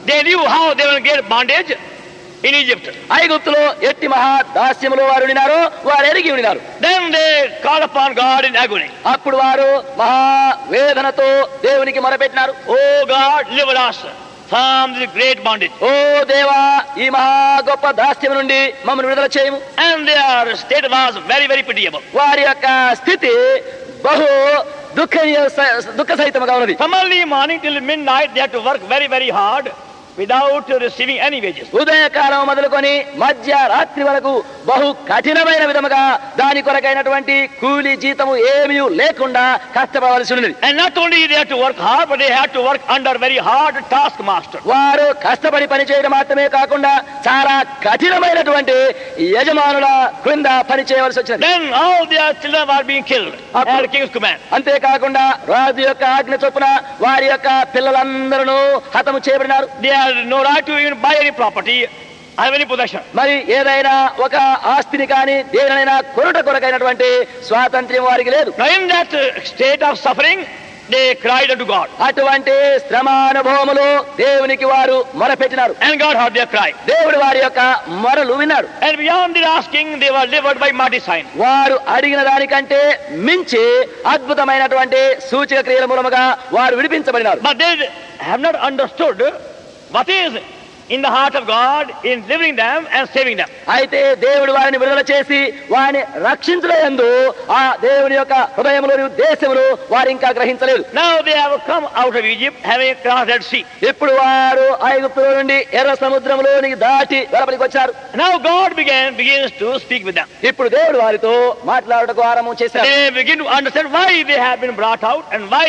They knew how they will get bondage in Egypt. ఐగుప్తులో ఎట్టి మహా దాస్యములో వారు ఉండినారో వారు ఎరిగి ఉండినారు Then they called upon God in agony. అప్పుడు వారు మహా వేదనతో దేవునికి మొరపెట్టినారు Oh God, deliver us from this great bondage. ఓ దేవా ఈ మహా గొప్ప దాస్యం నుండి మమ్మల్ని విడుదల చేయము And their state was very, very pitiable. వారి యొక్క స్థితి బహు దుఃఖ దుఃఖ సహితముగా ఉన్నది From early morning till midnight, they had to work very, very hard without receiving any wages. ఉదయకాలం మొదలుకొని మధ్య రాత్రి వరకు బహు కఠినమైన విధముగా దాని కొరకైనటువంటి కూలి జీతము ఏమీ లేకుండా కష్టపడవలసి ఉన్నది And not only they had to work hard, but they had to work under very hard taskmaster. వారు కష్టపడి పని చేయడం మాత్రమే కాకుండా చాలా కఠినమైనటువంటి యజమానుల క్రింద పని చేయవలసి వచ్చినది Then all their children were being killed at king's command. అంతేకాకుండా రాజు యొక్క ఆజ్ఞ చొప్పున వారి యొక్క పిల్లలందరూ హతము చేయబడినారు They had no right to even buy any property, have any possession. మరి ఏదైనా ఒక ఆస్తిని కానీ దేనినైనా కొనుట కొరకైనటువంటి స్వాతంత్ర్యం వారికి లేదు Now in that uh, state of suffering, they cried unto God. అటువంటి శ్రమానుభవములు దేవునికి వారు మొరపెట్టినారు And God heard their cry. దేవుడు వారి యొక్క మొరలు విన్నాడు And beyond their asking, they were delivered by mighty signs. వారు అడిగిన దానికంటే మించి అద్భుతమైనటువంటి సూచక క్రియల మూలముగా వారు విడిపించబడినారు But they have not understood what is in the heart of God in delivering them and saving them. అయితే దేవుడు వారిని విడుదల చేసి వారిని రక్షించలేందు ఆ దేవుని యొక్క హృదయములోని ఉద్దేశములు వారు ఇంకా గ్రహించలేదు Now they have come out of Egypt having crossed that sea. ఇప్పుడు వారు ఐగుప్తులో నుండి ఎర్ర సముద్రంలోనికి దాటి వెలపలికి వచ్చారు Now God began begins to speak with them. ఇప్పుడు దేవుడు వారితో మాట్లాడటకు ఆరంభం చేశారు They begin to understand why they have been brought out and why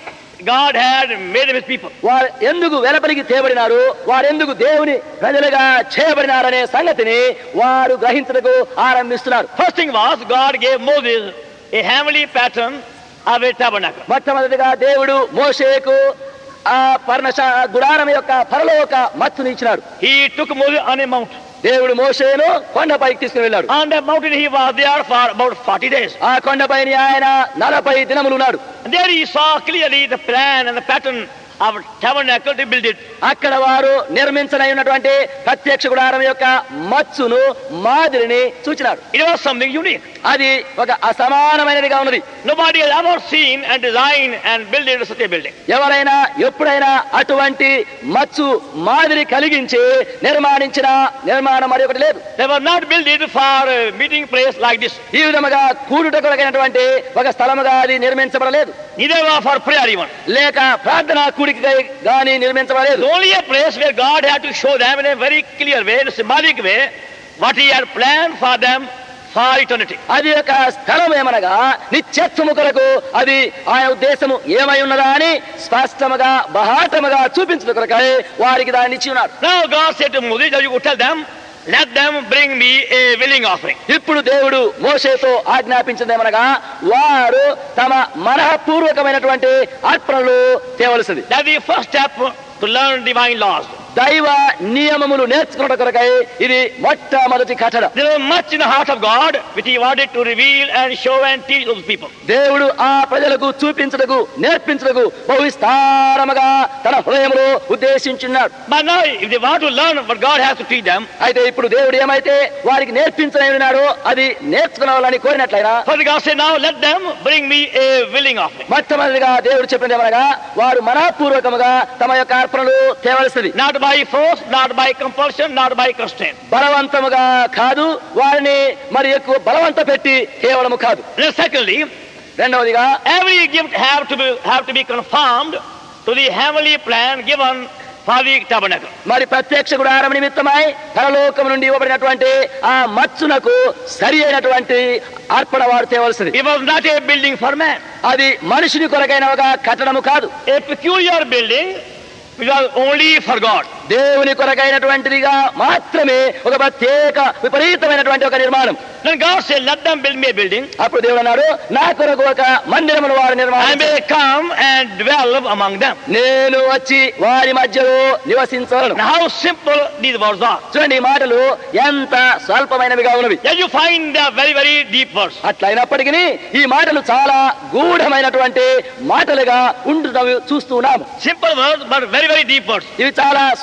God had made them his people. వారు ఎందుకు వెలపలికి తేబడినారు వారు ఎందుకు దేవుని ప్రజలుగా చేయబడినారనే సంగతిని వారు గ్రహించటకు ఆరంభిస్తున్నారు First thing was God gave Moses a heavenly pattern of a tabernacle. మొట్టమొదటిగా దేవుడు మోషేకు ఆ పర్ణశ గుడారం యొక్క పరలోక మత్తుని ఇచ్చినాడు He took Moses on a mountain. దేవుడు మోషేను కొండపైకి తీసుకుని వెళ్ళాడు On that mountain he was there for about 40 days. ఆ కొండపైన ఆయన నలభై దినములు ఉన్నాడు And there he saw clearly the plan and the pattern of tabernacle to build it. అక్కడ వారు నిర్మించనై ఉన్నటువంటి ప్రత్యక్ష గుడారం యొక్క మచ్చును మాదిరిని సూచినాడు It was something unique. అది ఒక అసమానమైనదిగా ఉన్నది Nobody has ever seen and designed and built such a building. ఎవరైనా ఎప్పుడైనా అటువంటి మచ్చు మాదిరి కలిగించి నిర్మాణించిన నిర్మాణం మరి ఒకటి లేదు They were not built it for a meeting place like this. ఈ విధముగా కూడుట కొరకైనటువంటి ఒక స్థలముగా అది నిర్మించబడలేదు Neither were for prayer even. లేక ప్రార్థనా కూడిక గాని నిర్మించబడలేదు It's only a place where God had to show them in a very clear way, in a symbolic way, what He had planned for them for eternity. అది ఒక స్థలం ఏమనగా నిత్యత్వము కొరకు అది ఆయన ఉద్దేశము ఏమై ఉన్నదా అని స్పష్టముగా బహాటముగా చూపించడం కొరకై వారికి దాన్ని ఇచ్చి ఉన్నారు Now God said to Moses, that you could tell them, let them bring me a willing offering. ఇప్పుడు దేవుడు మోషేతో ఆజ్ఞాపించిందేమనగా వారు తమ మనఃపూర్వకమైనటువంటి అర్పణలు తేవలసింది That's the first step to learn divine laws. దైవ నియమములు నేర్చుకున్న కొరకై ఇది మొట్టమొదటి కట్టడ There was much in the heart of God which He wanted to reveal and show and teach those people. దేవుడు ఆ ప్రజలకు చూపించుటకు నేర్పించుటకు బహు విస్తారముగా తన హృదయములో ఉద్దేశించున్నాడు But now, if they want to learn what God has to teach them, అయితే ఇప్పుడు దేవుడు ఏమైతే వారికి నేర్పించలేనాడో అది నేర్చుకునేవాళ్ళని కోరినట్లయినా first God said, now let them bring me a willing offering. మొట్టమొదటిగా దేవుడు చెప్పింది ఏమనగా వారు మనఃపూర్వకముగా తమ యొక్క అర్పణలు తేవలసింది Not by force, not by compulsion, not by constraint. బలవంతముగా కాదు వారిని మరి ఎక్కువ బలవంత పెట్టి కేవలము కాదు Then secondly, రెండవదిగా every gift have to be, have to be conformed to the heavenly plan given for the tabernacle. మరి ప్రత్యక్ష గుడారం నిమిత్తమై పరలోకం నుండి ఇవ్వబడినటువంటి ఆ మచ్చునకు సరి అయినటువంటి అర్పణ వారు తేవలసింది It was not a building for man. అది మనుషుని కొరకైన ఒక కట్టడము కాదు A peculiar building which was only for God. దేవుని కొరకైనటువంటిదిగా మాత్రమే ఒక ప్రత్యేక విపరీతమైనటువంటి ఒక నిర్మాణం Then God said, let them build me a building. అప్పుడు దేవుడు అన్నాడు నా కొరకు ఒక మందిరమును వారు I నిర్మాణం may come and dwell among them. నేను వచ్చి వారి మధ్యలో నివసించవలను Now how simple these words are. చూడండి ఈ మాటలు ఎంత స్వల్పమైనవిగా ఉన్నవి Yet you find they are very, very deep words. అట్లయినప్పటికీ ఈ మాటలు చాలా గూఢమైనటువంటి మాటలుగా ఉంటున్నవి చూస్తూ ఉన్నాము Simple words, but very, very deep words. ఇవి చాలా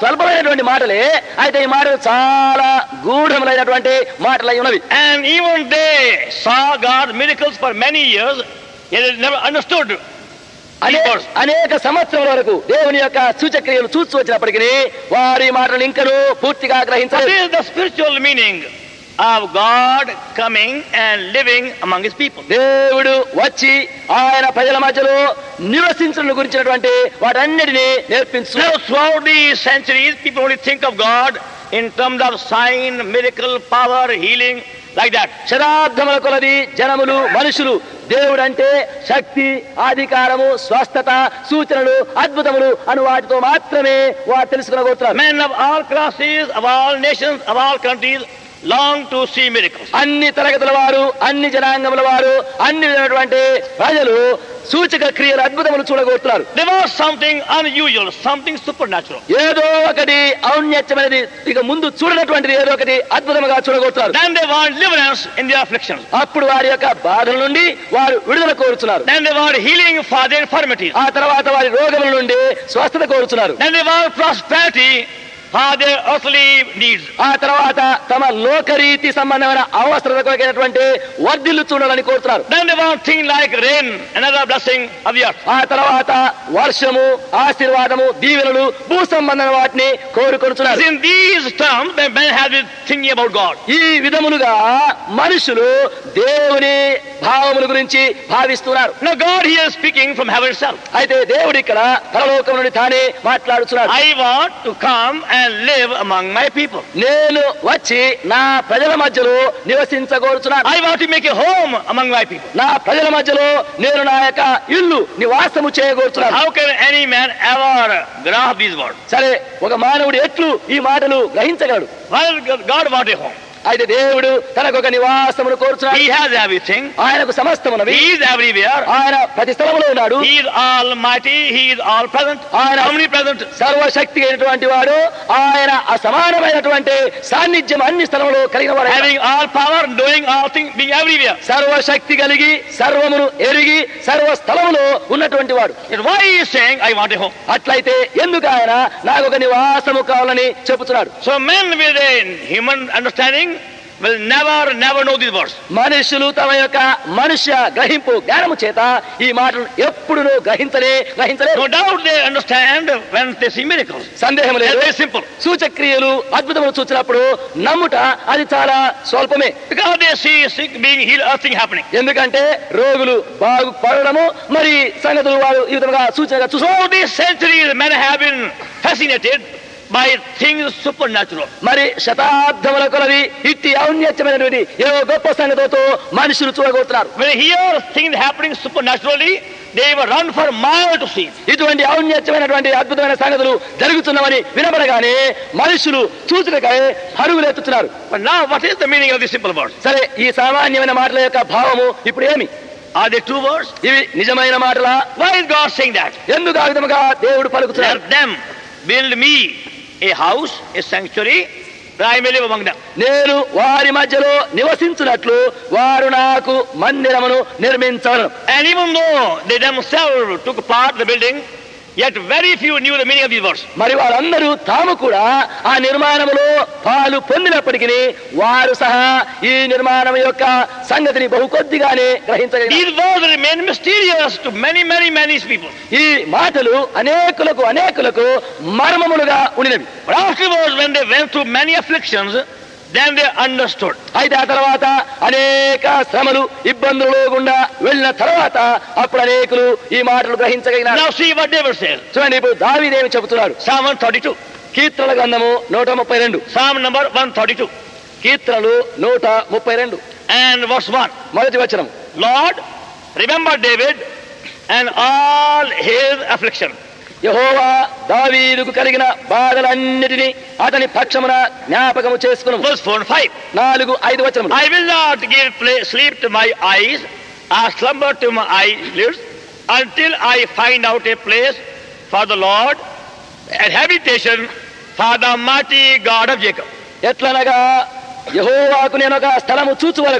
స్వల్పమైనటువంటి మాటలే అయితే ఈ మాటలు చాలా గూఢములైనటువంటి మాటలై ఉన్నవి And even they saw God's miracles for many years, yet they never understood. అనే- these words. అనేక సంవత్సరాల వరకు దేవుని యొక్క సూచక్రియలు చూస్తూ వచ్చినప్పటికీ వారి మాటలు ఇంకనూ పూర్తిగా What గ్రహించలేదు is the spiritual meaning of God coming and living among His people? దేవుడు వచ్చి ఆయన ప్రజల మధ్యలో నివసించడం గురించినటువంటి వాటన్నిటినీ నేర్పించు Now, throughout these centuries, people only think of God in terms of sign, miracle, power, healing, like that. శతాబ్దముల కొలది జనములు మనుషులు దేవుడు అంటే శక్తి అధికారము స్వస్థత సూచనలు అద్భుతములు అను వాటితో మాత్రమే వారు తెలుసుకునగోతున్నారు Men of all classes, of all nations, of all countries long to see miracles. అన్ని తరగతుల వారు అన్ని జనాంగముల వారు అన్ని విధమైనటువంటి ప్రజలు సూచక క్రియలు అద్భుతములు చూడగోరుతున్నారు There was something unusual, something supernatural. ఏదో ఒకటి ఔన్నత్యమైనది ఇక ముందు చూడనటువంటిది ఏదో ఒకటి అద్భుతముగా చూడగోరుతున్నారు Then they want deliverance in their afflictions. అప్పుడు వారి యొక్క బాధల నుండి వారు విడుదల కోరుతున్నారు Then they want healing for their infirmities. ఆ తర్వాత వారి రోగముల నుండి స్వస్థత కోరుతున్నారు Then they want prosperity for their earthly needs. ఆ తర్వాత తమ లోకరీతి సంబంధమైన అవసరత కొరకైనటువంటి వర్ధిల్లు చూడాలని కోరుతున్నారు Then they want things like rain, another blessing of the earth. ఆ తర్వాత వర్షము ఆశీర్వాదము దీవెనలు భూ సంబంధమైన వాటిని కోరుకొనుచున్నారు In these terms, the men have been thinking about God. ఈ విధములుగా మనుషులు దేవుని భావముల గురించి భావిస్తున్నారు Now God here is speaking from heaven itself. అయితే దేవుడు ఇక్కడ పరలోకం నుండి తానే మాట్లాడుచున్నాడు I want to come and live among my people. నేను వచ్చి నా ప్రజల మధ్యలో నివసించగోరుచున్నాను I want to make a home among my people. నా ప్రజల మధ్యలో నేను నా యొక్క ఇల్లు నివాసము చేయగోరుచున్నాను How can any man ever grasp these words? సరే ఒక మానవుడు ఎట్లు ఈ మాటలు గ్రహించగలడు Why does God want a home? అయితే దేవుడు తనకు ఒక నివాసమును కోరుచున్నాడు He has everything. ఆయనకు సమస్తమునవి He is everywhere. ఆయన ప్రతి స్థలములో ఉన్నాడు He is almighty. He is all present. ఆయన Omnipresent. సర్వశక్తి అయినటువంటి వాడు ఆయన అసమానమైనటువంటి సాన్నిధ్యం అన్ని స్థలములో కలిగిన వాడు ఆయన. Having all power, doing all things, being everywhere. సర్వశక్తి కలిగి సర్వమును ఎరిగి సర్వ స్థలములో ఉన్నటువంటి వాడు And why he is saying, I want a home? అట్లయితే ఎందుకు ఆయన నాకు ఒక నివాసము కావాలని చెబుతున్నాడు So men with a human understanding will never, never know these words. మనుషులు తమ యొక్క మనుష్య గ్రహింపు జ్ఞానము చేత ఈ మాటలు ఎప్పుడు గ్రహించలే గ్రహించలే No doubt they understand when they see miracles. సందేహం It's లేదు very simple. సూచక్రియలు అద్భుతములు చూసినప్పుడు నమ్ముట అది చాలా స్వల్పమే Because they see sick being healed, earthing happening. ఎందుకంటే రోగులు బాగుపడము మరి సంగతులు వారు ఈ విధంగా సూచనగా చూస్తూ So these centuries men have been fascinated by things supernatural. మరి శతాబ్దముల కొలది ఇట్టి ఔన్నత్యమైనటువంటి ఏవో గొప్ప సంగతులతో మనుషులు చూడగలుగుతున్నారు When they hear things happening supernaturally, they will run for miles to see. ఇటువంటి ఔన్నత్యమైనటువంటి అద్భుతమైన సంగతులు జరుగుతున్నవని వినబడగానే మనుషులు చూచుటకై పరుగులెత్తుతున్నారు But now what is the meaning of these simple words? సరే ఈ సామాన్యమైన మాటల యొక్క భావము ఇప్పుడు ఏమి Are they two words? ఇవి నిజమైన మాటలా Why is God saying that? ఎందుకు ఆ విధముగా దేవుడు పలుకుతున్నారు Let them build me a house, a sanctuary, that I may live among them. నేను వారి మధ్యలో నివసించున్నట్లు వారు నాకు మందిరమును నిర్మించవలను And even though they themselves took part in the building, yet very few knew the meaning of these words. మరి వారందరూ తాము కూడా ఆ నిర్మాణములో పాలు పొందినప్పటికీ వారు సహా ఈ నిర్మాణం యొక్క సంగతిని బహు కొద్దిగానే గ్రహించగలిగారు These words remain mysterious to many, many, many people. ఈ మాటలు అనేకులకు అనేకులకు మర్మములుగా ఉండినవి But afterwards, when they went through many afflictions, then they understood. అయితే ఆ తర్వాత అనేక శ్రమలు ఇబ్బందులు గుండా వెళ్ళిన తర్వాత అప్పుడు అనేకులు ఈ మాటలు గ్రహించగలిగినారు Now see what David says. చూడండి ఇప్పుడు దావీదేమి చెబుతున్నాడు Psalm 132. కీర్తనల గ్రంథము నూట ముప్పై రెండు Psalm number 132. కీర్తనలు నూట ముప్పై రెండు And verse 1. మొదటి వచనం Lord, remember David and all his affliction. యహోవా దావీదుకు కలిగిన బాధలన్నిటినీ అతని పక్షమున జ్ఞాపకము చేసుకును Verse 4 and 5. నాలుగు ఐదు వచనములు I will not give pla- sleep to my eyes, or slumber to my eyelids, until I find out a place for the Lord, and habitation for the mighty God of Jacob. ఎట్లనగా యహోవాకు నేను ఒక స్థలము చూచు వరకు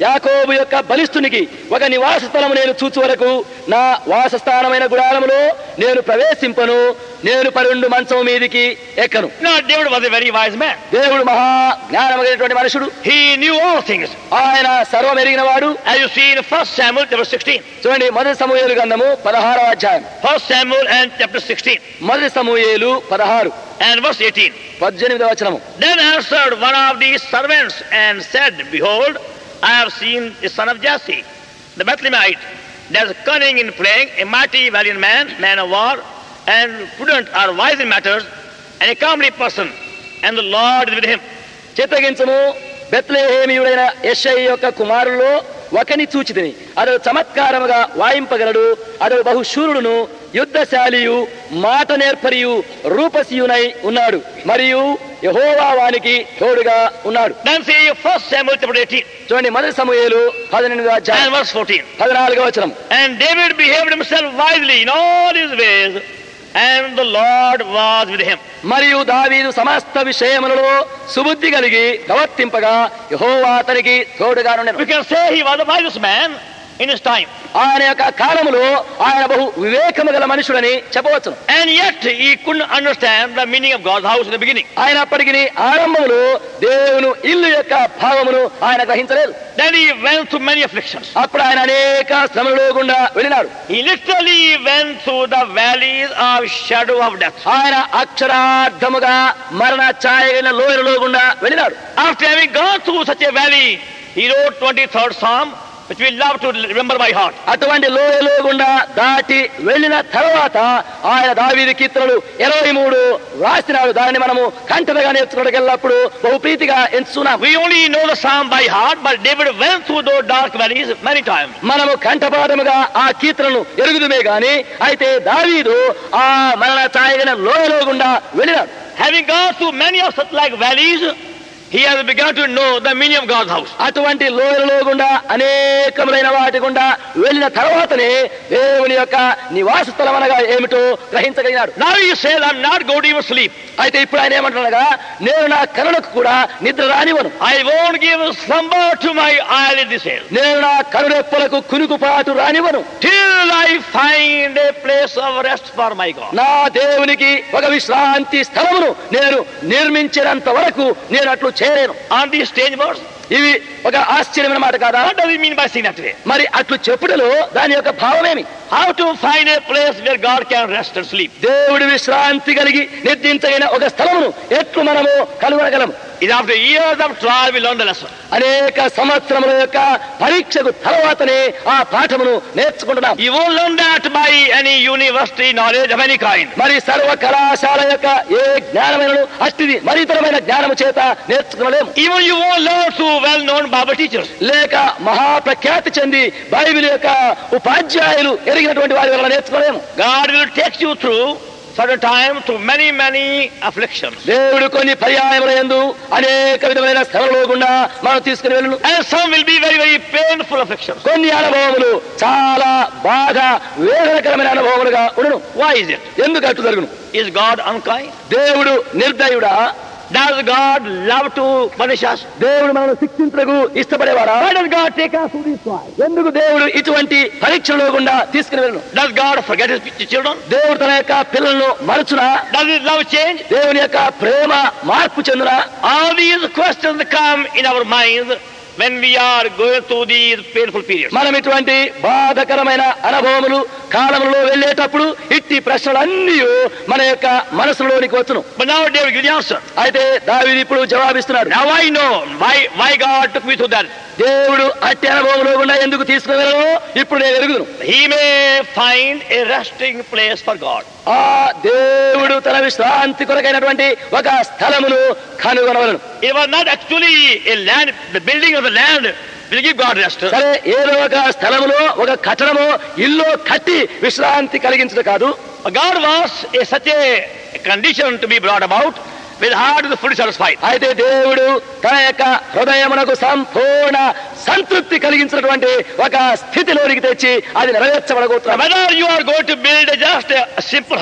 యాకోబు యొక్క బలిష్ఠునికి ఒక నివాస స్థలము నేను చూచు వరకు నా వాసస్థానమైన గుడారములో నేను ప్రవేశింపను నేను పరుండు మంచం మీదికి ఎక్కను Now, David was a very wise man. దేవుడు మహా జ్ఞానమైనటువంటి మనుషుడు He knew all things. ఆయన సర్వం ఎరిగిన వాడు As you see in 1 Samuel chapter 16. చూడండి మొదటి సమూహేలు గ్రంథము పదహారవ అధ్యాయం 1 Samuel and chapter 16 మొదటి సమూహేలు పదహారు and verse 18. పద్దెనిమిదవ వచనము Then answered one of the servants and said, Behold, I have seen the son of Jesse, the Bethlehemite, that is cunning in playing, a mighty valiant man, man of war, and prudent or wise in matters, and a comely person, and the Lord is with him. చిత్తగించము బెత్లేహేమియుడైన యెషై యొక్క కుమారులో ఒకని చూచితిని అతడు చమత్కారముగా వాయింపగలడు అతడు బహుశూరుడును యుద్ధశాలియు మాట నేర్పరియు రూపసియునై ఉన్నాడు మరియు యహోవా వానికి తోడుగా ఉన్నాడు Then see 1 Samuel chapter 18 చూడండి మొదటి సమూహేలు పద్దెనిమిదవ and అధ్యాయం verse 14. పద్నాలుగవ వచనం And David behaved himself wisely in all his ways, and the Lord was with him. మరియు దావీదు సమస్త విషయములలో సుబుద్ధి కలిగి ప్రవర్తింపగా యహోవా అతనికి తోడుగా We నుండెను can say he was the wisest man in his time. ఆయన యొక్క కాలములో ఆయన బహు వివేకము గల మనుషుడని చెప్పవచ్చును And yet he couldn't understand the meaning of God's house in the beginning. అయినప్పటికీ ఆరంభములో దేవుని ఇల్లు యొక్క భావమును ఆయన గ్రహించలేదు Then he went through many afflictions. అప్పుడు ఆయన అనేక శ్రమలలో గుండా వెళ్ళినాడు He literally went through the valleys of shadow of death. ఆయన అక్షరార్థముగా మరణ ఛాయగిన లోయలలో గుండా వెళ్ళినాడు After having gone through such a valley, he wrote 23rd Psalm, which we love to remember by heart. అటువంటి లోయలో గుండా దాటి వెళ్ళిన తర్వాత ఆయన దావీది కీర్తనలు ఇరవై మూడు రాసినాడు దానిని మనము కంటనగా నేర్చుకోవడానికి బహు ప్రీతిగా ఎంచుకున్నాం We only know the psalm by heart, but David went through those dark valleys many times. మనము కంఠపాఠముగా ఆ కీర్తనను ఎరుగుదుమే గాని అయితే దావీదు ఆ మరణ ఛాయగిన లోయలో గుండా వెళ్ళినాడు Having gone through many of such like valleys, he has begun to know the meaning of God's house. అటువంటి లోయలలో గుండా అనేకములైన వాటి గుండా వెళ్ళిన తర్వాతనే దేవుని యొక్క నివాస స్థలం అనగా ఏమిటో గ్రహించగలిగినాడు Now he says, I'm not going to even sleep. అయితే ఇప్పుడు ఆయన ఏమంటున్నాగా నేను నా కనులకు కూడా నిద్ర రానివను I won't give slumber to my eyelid, he says, నేను నా కనురెప్పలకు కునుకుపాటు రానివను till I find a place of rest for my God. నా దేవునికి ఒక విశ్రాంతి స్థలమును నేను నిర్మించినంత వరకు నేను అట్లు చేరేను On these strange words, ఇవి ఒక ఆశ్చర్యమైన మాట కాదా what does he mean by saying that way? మరి అట్లు చెప్పుటలో దాని యొక్క భావమేమి How to find a place where God can rest and sleep? దేవుడి విశ్రాంతి కలిగి నిర్దించగిన ఒక స్థలమును ఎట్లు మనము కనుగొనగలము Is after years of trial we learn the lesson. అనేక సంవత్సరముల యొక్క పరీక్షకు తర్వాతనే ఆ పాఠమును నేర్చుకుంటున్నాం You won't learn that by any university knowledge of any kind. మరి సర్వ కళాశాల యొక్క ఏ జ్ఞానమైనను అట్టిది మరితరమైన జ్ఞానము చేత నేర్చుకునలేము Even you won't learn through well-known Bible teachers. లేక మహాప్రఖ్యాతి చెంది బైబిల్ యొక్క ఉపాధ్యాయులు ఎరిగినటువంటి వారి వల్ల నేర్చుకోలేము God will take you through certain time through many, many afflictions. దేవుడు కొన్ని పర్యాయముల యందు అనేక విధమైన శ్రమలో గుండా మనం తీసుకుని వెళ్ళను And some will be very, very painful afflictions. కొన్ని అనుభవములు చాలా బాగా వేదనకరమైన అనుభవములుగా ఉండును Why is it? ఎందుకు అట్లు జరుగును Is God unkind? దేవుడు నిర్దయుడా Does God love to punish us? దేవుడు మనల్ని శిక్షించకు ఇష్టపడేవాడా Why does God take us through these trials? ఎందుకు దేవుడు ఇటువంటి పరీక్షలో గుండా తీసుకుని వెళ్ళను Does God forget his children? దేవుడు తన యొక్క పిల్లలను మరచునా Does his love change? దేవుని యొక్క ప్రేమ మార్పు చెందునా All these questions come in our minds when we are going through these painful periods. మనం ఇటువంటి బాధకరమైన అనుభవములు కాలములలో వెళ్ళేటప్పుడు ఇట్టి ప్రశ్నలన్నీ మన యొక్క మనసులోనికి వచ్చును But now David gives the answer. అయితే దావీదు ఇప్పుడు జవాబిస్తున్నాడు Now I know why, why God took me through that. దేవుడు అట్టి అనుభవంలో గుండా ఎందుకు తీసుకుని వెళ్ళను ఇప్పుడు నేను ఎరుగుదును He may find a resting place for God. ఆ దేవుడు తన విశ్రాంతి కొరకైనటువంటి ఒక స్థలమును కనుగొనవలను It was not actually a land, the building of the land will give God rest. సరే ఏదో ఒక స్థలములో ఒక కట్టడమో ఇల్లు కట్టి విశ్రాంతి కలిగించడం కాదు But God wants a, such a condition to be brought about with heart is fully satisfied. అయితే దేవుడు తన యొక్క హృదయమునకు సంపూర్ణ సంతృప్తి కలిగించినటువంటి ఒక స్థితిలోనికి తెచ్చి అది నెరవేర్చబడగోతున్నాడు Whether you are going to build just a, a simple hut,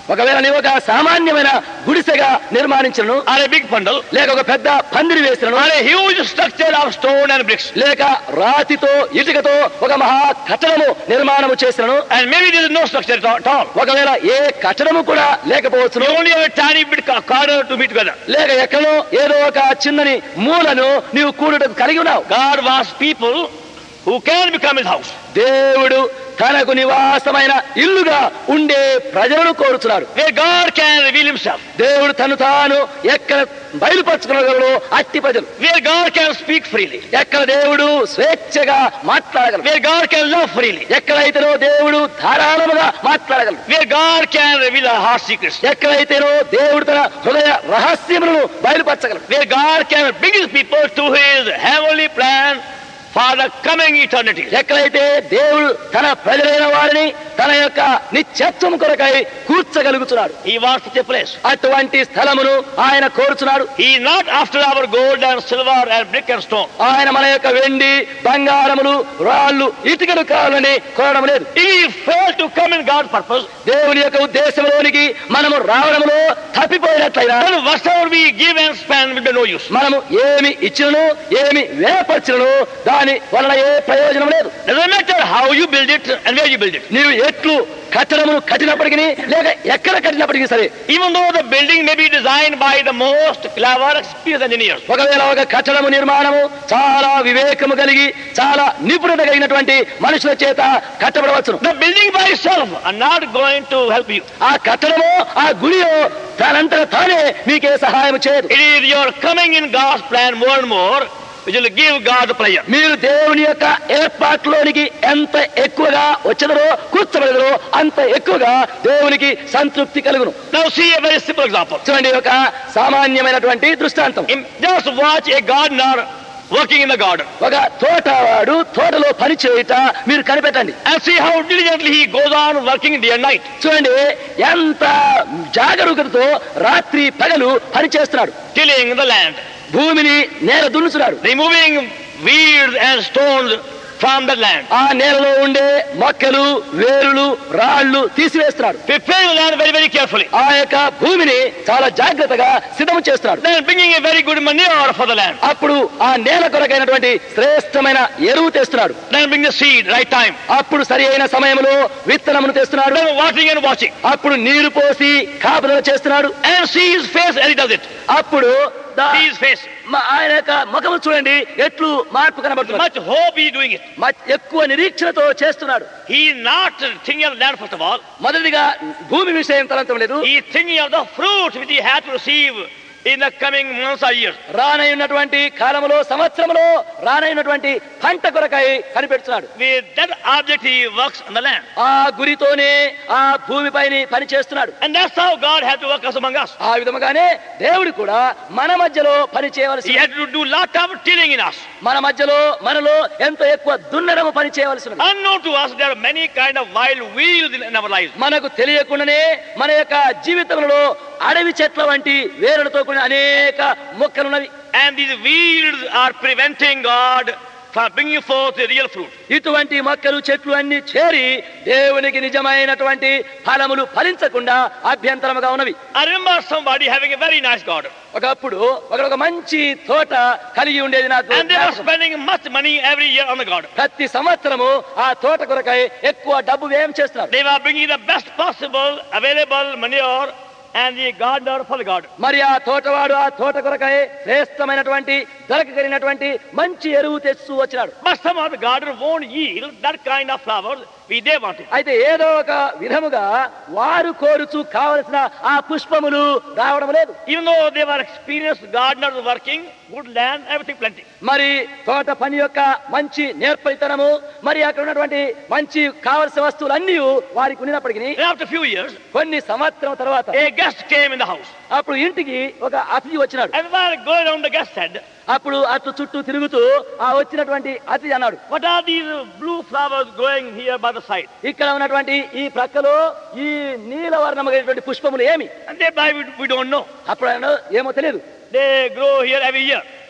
ఒకవేళ నీవు ఒక సామాన్యమైన గుడిసెగా నిర్మాణించను or a big bundle, లేక ఒక పెద్ద పందిరి వేసినను or a huge structure of stone and bricks, లేక రాతితో ఇటుకతో ఒక మహా కట్టడము నిర్మాణము చేసినను and maybe there is no structure at all- at all. ఒకవేళ ఏ కట్టడము కూడా లేకపోవచ్చును You only have a tiny bit ca- corner to meet together. లేక ఎక్కడో ఏదో ఒక చిన్నని మూలను నీవు కూడుటకు కలిగి ఉన్నావు God wants people who can become his house. దేవుడు తనకు నివాసమైన ఇల్లుగా ఉండే ప్రజలను కోరుచున్నాడు Where God can reveal himself. దేవుడు తను తాను ఎక్కడ బయలుపరచుకునగలడు అట్టి ప్రజలు Where God can speak freely. ఎక్కడ దేవుడు స్వేచ్ఛగా మాట్లాడగలడు Where God can love freely. ఎక్కడైతేనో దేవుడు ధారాళముగా మాట్లాడగలడు Where God can reveal our heart secrets. ఎక్కడైతేనో దేవుడు తన హృదయ రహస్యములను బయలుపరచగలడు Where God can bring his people to his heavenly plan for the coming eternity. ఎక్కడైతే దేవుడు తన ప్రజలైన వారిని తన యొక్క నిత్యత్వం కొరకై కూర్చగలుగుతున్నాడు He wants such a place. అటువంటి స్థలమును ఆయన కోరుచున్నాడు He is not after our gold and silver and brick and stone. ఆయన మన యొక్క వెండి బంగారములు రాళ్ళు ఇటుకలు కావాలని కోరడం లేదు If we fail to come in God's purpose, దేవుని యొక్క ఉద్దేశంలోనికి మనము రావడంలో తప్పిపోయినట్లయినా then whatever we give and spend will be no use. మనము ఏమి ఇచ్చినను ఏమి వేపరచినను దాని వలన ఏ ప్రయోజనం లేదు Doesn't matter how you build it and where you build it. నీవు ఎట్లు కట్టడమును కట్టినప్పటికీ లేక ఎక్కడ కట్టినప్పటికీ సరే Even though the building may be designed by the most clever, experienced engineers. ఒకవేళ ఒక కట్టడము నిర్మాణము చాలా వివేకము కలిగి చాలా నిపుణత కలిగినటువంటి మనుషుల చేత కట్టబడవచ్చును The building by itself are not going to help you. ఆ కట్టడము ఆ గుడియో తనంతట తానే మీకే సహాయం చేయదు It is your coming in God's plan more and more which will give God the pleasure. మీరు దేవుని యొక్క ఏర్పాట్లోనికి ఎంత ఎక్కువగా వచ్చదరో కూర్చోబడదరో అంత ఎక్కువగా దేవునికి సంతృప్తి కలుగును Now see a very simple example. చూడండి ఒక సామాన్యమైనటువంటి దృష్టాంతం In- Just watch a gardener working in the garden ఒక తోటవాడు తోటలో పని చేయుట మీరు కనిపెట్టండి and see how diligently he goes on working day and night, చూడండి ఎంత జాగరూకతతో రాత్రి పగలు పని చేస్తున్నాడు tilling the land, భూమిని నేల దున్నుతున్నాడు removing weeds and stones from the land, ఆ నేలలో ఉండే మొక్కలు వేరులు రాళ్ళు తీసివేస్తున్నాడు preparing the land very, very carefully. ఆ యొక్క భూమిని చాలా జాగ్రత్తగా సిద్ధం చేస్తున్నాడు Then bringing a very good manure for the land. అప్పుడు ఆ నేల కొరకైనటువంటి శ్రేష్టమైన ఎరువు తెస్తున్నాడు Then bring the seed, right time. అప్పుడు సరి అయిన సమయంలో విత్తనమును తెస్తున్నాడు Then watering and watching. అప్పుడు నీరు పోసి కాపుదల చేస్తున్నాడు And see his face as he does it. అప్పుడు దా- See his face. మ- ఆయన యొక్క ముఖము చూడండి ఎట్లు మార్పు కనబడుతుంది Much hope he is doing it. మ- ఎక్కువ నిరీక్షణతో చేస్తున్నాడు He is not thinking of the land first of all. మొదటిగా భూమి విషయం తలంతం లేదు He is thinking of the fruit which he had to receive in the coming months or years. రానైనటువంటి కాలములో సంవత్సరములో రానైనటువంటి పంట కొరకై కనిపెడుతున్నాడు With that object he works on the land. ఆ గురితోనే ఆ భూమిపైని పని చేస్తున్నాడు And that's how God had to work us among us. ఆ విధముగానే దేవుడు కూడా మన మధ్యలో పని చేయవలసి He had to do lot of tilling in us. మన మధ్యలో మనలో ఎంతో ఎక్కువ దున్నడము పని చేయవలసి ఉన్నది Unknown to us, there are many kind of wild weeds in in our lives. మనకు తెలియకుండానే మన యొక్క జీవితంలో అడవి చెట్ల వంటి వేరులతో కూడిన అనేక మొక్కలున్నవి And these weeds are preventing God from bringing forth the real fruit. ఇటువంటి మొక్కలు చెట్లు అన్ని చేరి దేవునికి నిజమైనటువంటి ఫలములు ఫలించకుండా అభ్యంతరముగా ఉన్నవి I remember somebody having a very nice garden. ఒకప్పుడు ఒక ఒక మంచి తోట కలిగి ఉండేది నాకు And they were జ్ఞాపకం. spending much money every year on the garden. ప్రతి సంవత్సరము ఆ తోట కొరకై ఎక్కువ డబ్బు వ్యయం చేస్తున్నారు They were bringing the best possible available manure and the gardener for the garden. మరి ఆ తోటవాడు ఆ తోట కొరకై శ్రేష్టమైనటువంటి దొరకగలిగినటువంటి మంచి ఎరువు తెస్తూ వచ్చినాడు But somehow the garden won't yield that kind of flowers we they wanted. అయితే ఏదో ఒక విధముగా వారు కోరుచు కావలసిన ఆ పుష్పములు రావడం లేదు Even though they were experienced gardeners working, good land, everything plenty. మరి తోట పని యొక్క మంచి నేర్పరితనము మరి అక్కడ ఉన్నటువంటి మంచి కావలసిన వస్తువులు అన్ని వారికి ఉన్నప్పటికీ And after a few years, కొన్ని సంవత్సరం తర్వాత a guest came in the house. అప్పుడు ఇంటికి ఒక అతిథి వచ్చినాడు And while going around, the guest said, అప్పుడు అటు చుట్టూ తిరుగుతూ ఆ వచ్చినటువంటి అతిథి అన్నాడు What are these blue flowers growing here by the side? ఇక్కడ ఉన్నటువంటి ఈ ప్రక్కలో ఈ నీలవర్ణమైనటువంటి పుష్పములు ఏమి And they, by we, we don't know. అప్పుడు ఆయన ఏమో తెలియదు They grow here every year.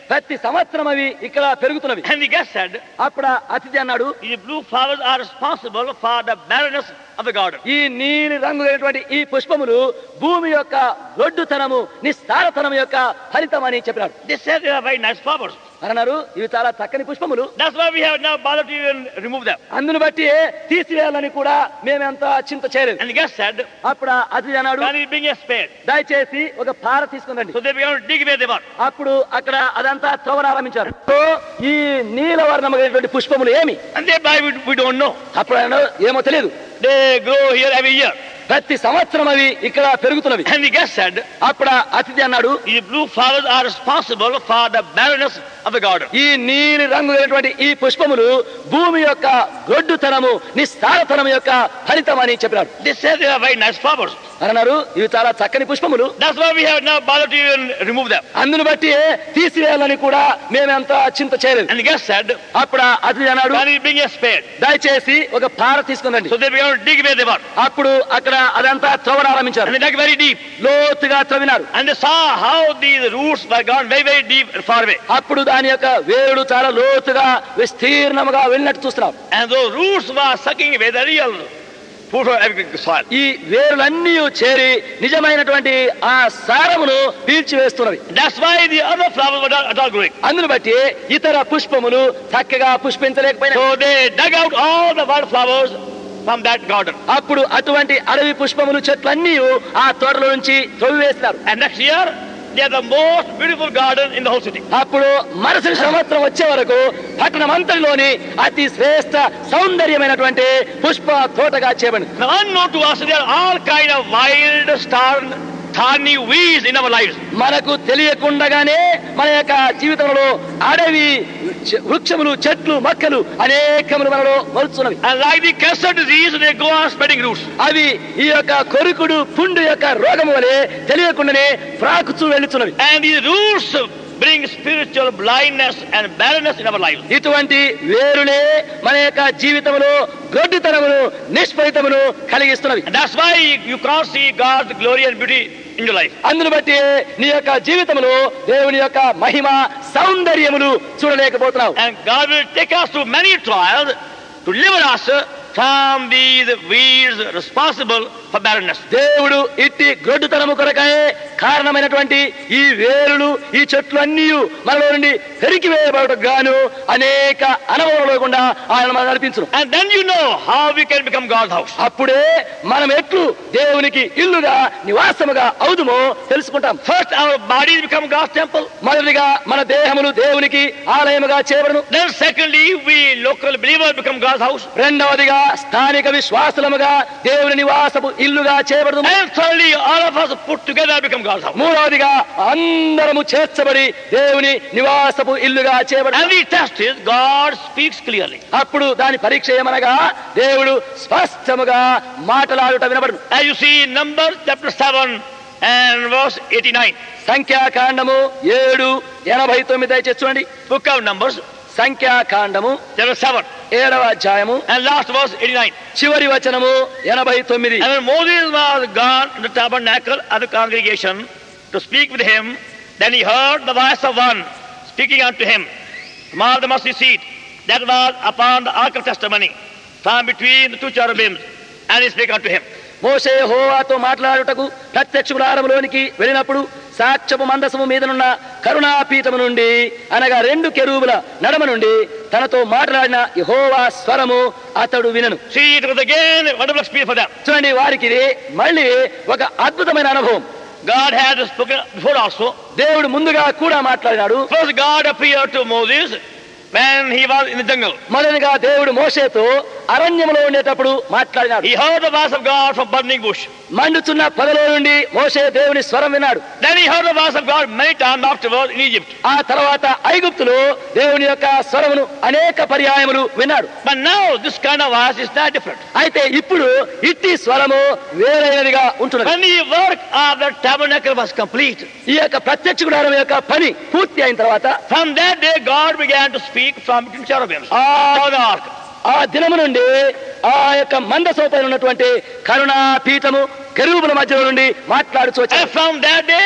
ప్రతి సంవత్సరం అవి ఇక్కడ పెరుగుతున్నవి And the guest said, అప్పుడు ఆ అతిథి అన్నాడు the blue flowers are responsible for the barrenness of the garden. ఈ నీలి రంగు అయినటువంటి ఈ పుష్పములు భూమి యొక్క రొడ్డుతనము నిస్సారతనం యొక్క ఫలితం అని చెప్పినాడు They said they are very nice flowers. అన్నారు ఇవి చాలా చక్కని పుష్పములు That's why we have now bothered to even remove them. అందును బట్టి తీసివేయాలని కూడా మేమెంత చింత చేయలేదు And the guest said, అప్పుడు ఆ అతిథి అన్నాడు Can you bring a spade? దయచేసి ఒక పార తీసుకుందండి So they began to dig where they were. అప్పుడు అక్కడ అదంతా త్రవనారంభించారు సో ఈ నీలవర్ణమైనటువంటి పుష్పములు ఏమి And thereby we, we don't know. అప్పుడు ఆయన ఏమో తెలియదు They grow here every year. ప్రతి సంవత్సరం అవి ఇక్కడ పెరుగుతున్నవి And the guest said, అప్పుడు ఆ అతిథి అన్నాడు the blue flowers are responsible for the barrenness of the garden. ఈ నీలి రంగు అయినటువంటి ఈ పుష్పములు భూమి యొక్క గొడ్డుతనము నిస్సారతనం యొక్క ఫలితం అని చెప్పినాడు They said they are very nice flowers. అన్నారు ఇవి చాలా చక్కని పుష్పములు That's why we have now bothered to even remove them. అందును బట్టి తీసివేయాలని కూడా మేమెంత చింత చేయలేదు And the guest said, అప్పుడు ఆ అతిథి అన్నాడు Can you bring a spade? దయచేసి ఒక పార తీసుకుందండి So they began to dig where they were. అప్పుడు అక్కడ అదంతా త్రవనారంభించారు And they dug very deep. లోతుగా త్రవినారు And they saw how these roots were gone very, very deep and far away. అప్పుడు దాని యొక్క వేరుడు చాలా లోతుగా విస్తీర్ణముగా వెళ్ళినట్టు చూస్తున్నాం And those roots were sucking away the real fruit of agricultural soil. ఈ వేరులన్నీ చేరి నిజమైనటువంటి ఆ సారమును పీల్చివేస్తున్నవి That's why the other flowers were not at all growing. అందును బట్టి ఇతర పుష్పములు చక్కగా పుష్పించలేకపోయినా So they dug out all the wild flowers from that garden. అప్పుడు అటువంటి అడవి పుష్పములు చెట్లన్నీ ఆ తోటలో నుంచి త్రొవివేసినారు And next year, they are the most beautiful garden in the whole city. అప్పుడు మరుసటి సంవత్సరం వచ్చే వరకు పట్టణం అంతటిలోని అతి శ్రేష్ట సౌందర్యమైనటువంటి పుష్ప తోటగా చేయబడింది Now unknown to us, there are all kind of wild, star, thorny weeds in our lives. మనకు తెలియకుండగానే మన యొక్క జీవితంలో అడవి చె- వృక్షములు చెట్లు మొక్కలు అనేకములు మనలో మరుచున్నవి And like the cancer disease, they go on spreading roots. అవి ఈ యొక్క కొరుకుడు పుండు యొక్క రోగము వలె తెలియకుండానే ఫ్రాకుచూ వెళ్ళుచున్నవి And these roots bring spiritual blindness and barrenness in our lives. ఇటువంటి వేరులే మన యొక్క జీవితంలో గొడ్డుతనమును నిష్ఫలితమును కలిగిస్తున్నవి And that's why you can't see God's glory and beauty in your life. అందును బట్టి నీ యొక్క జీవితంలో దేవుని యొక్క మహిమ సౌందర్యములు చూడలేకపోతున్నావు And God will take us through many trials to deliver us from these weeds responsible for barrenness. దేవుడు ఇట్టి గొడ్డుతనము కొరకాయే కారణమైనటువంటి ఈ వేరులు ఈ చెట్లు అన్నీ మనలో నుండి పెరికి వేయబడటకు గాను అనేక అనుభవం గుండా ఆయన మనం నడిపించును And then you know how we can become God's house. అప్పుడే మనం ఎట్లు దేవునికి ఇల్లుగా నివాసముగా అవుదుమో తెలుసుకుంటాం First, our bodies become God's temple. మొదటిగా మన దేహములు దేవునికి ఆలయముగా చేయబడును Then, secondly, we local believers become God's house. రెండవదిగా స్థానిక విశ్వాసులముగా దేవుని నివాసపు ఇల్లుగా చేయబడును And thirdly, all of us put together become God's house. మూడవదిగా అందరము చేర్చబడి దేవుని నివాసపు ఇల్లుగా చేయబడి And the test is God speaks clearly. అప్పుడు దాని పరీక్ష ఏమనగా దేవుడు స్పష్టముగా మాటలాడుట వినబడు As you see in Numbers chapter 7 and verse 89. సంఖ్యాకాండము ఏడు ఎనభై తొమ్మిది దయచేసి చూడండి Book of Numbers సంఖ్యాకాండము chapter 7 ఏడవ అధ్యాయము and last verse 89. చివరి వచనము ఎనభై తొమ్మిది And when Moses was gone to the tabernacle of the congregation to speak with him, then he heard the voice of one speaking unto him from out the mercy seat that was upon the ark of testimony from between the two cherubims. And he spake unto him. మోసే హోవాతో మాట్లాడుటకు ప్రత్యక్ష గుడారములోనికి వెళ్ళినప్పుడు సాక్ష్యపు మందసము మీదనున్న కరుణాపీఠము నుండి అనగా రెండు కెరూబుల నడమ నుండి తనతో మాట్లాడిన యెహోవా స్వరము అతడు వినను See, it was again a wonderful experience for them. చూడండి వారికి ఇది మళ్ళీ ఒక అద్భుతమైన అనుభవం God had spoken before also. దేవుడు ముందుగా కూడా మాట్లాడినాడు First, God appeared to Moses when he was in the jungle. మొదలుగా దేవుడు మోసేతో అరణ్యములో ఉండేటప్పుడు మాట్లాడినాడు He heard the voice of God from burning bush. మండుచున్న పొదలో నుండి మోసే దేవుని స్వరం విన్నాడు Then he heard the voice of God many times afterwards in Egypt. ఆ తర్వాత ఐగుప్తులో దేవుని యొక్క స్వరమును అనేక పర్యాయములు విన్నాడు But now this kind of voice is not different. అయితే ఇప్పుడు ఇట్టి స్వరము వేరైనదిగా ఉంటున్నది When the work of the tabernacle was complete, ఈ యొక్క ప్రత్యక్ష గుడారం యొక్క పని పూర్తి అయిన తర్వాత from that day God began to speak from between cherubims. Ah. on the ark. ఆ దినము నుండి ఆ యొక్క మందసోపైన ఉన్నటువంటి కరుణా పీఠము కెరూబుల మధ్యలో నుండి మాట్లాడుచు And వచ్చాడు from that day,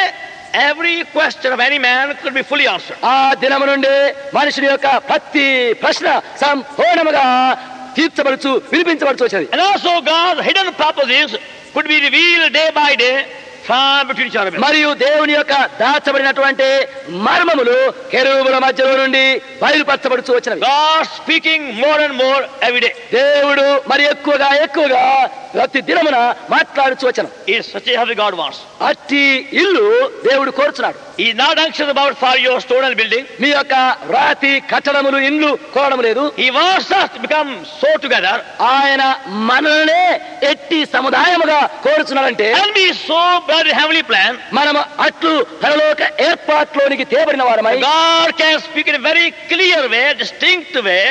every question of any man could be fully answered. ఆ దినము నుండి మనుషుని యొక్క ప్రతి ప్రశ్న సంపూర్ణముగా తీర్చబడుచు వినిపించబడుచు వచ్చినది And also God's hidden purposes could be revealed day by day from between cherubim. మరియు దేవుని యొక్క దాచబడినటువంటి మర్మములు కెరూబుల మధ్యలో నుండి బయలుపరచబడుచు వచ్చినవి God speaking more and more every day. దేవుడు మరి ఎక్కువగా ఎక్కువగా ప్రతి దినమున మాట్లాడుచు వచ్చను Is such a house God wants. అట్టి ఇల్లు దేవుడు కోరుచున్నాడు He is not anxious about for your stone and building. మీ యొక్క రాతి కట్టడములు ఇండ్లు కోరడం లేదు He wants us to become so together ఆయన మనల్నే ఎట్టి సముదాయముగా కోరుచున్నాడంటే and be so blessed in heavenly plan. మనము అట్లు పరలోక ఏర్పాట్లోనికి తేబడిన వారమై God can speak in a very clear way, distinct way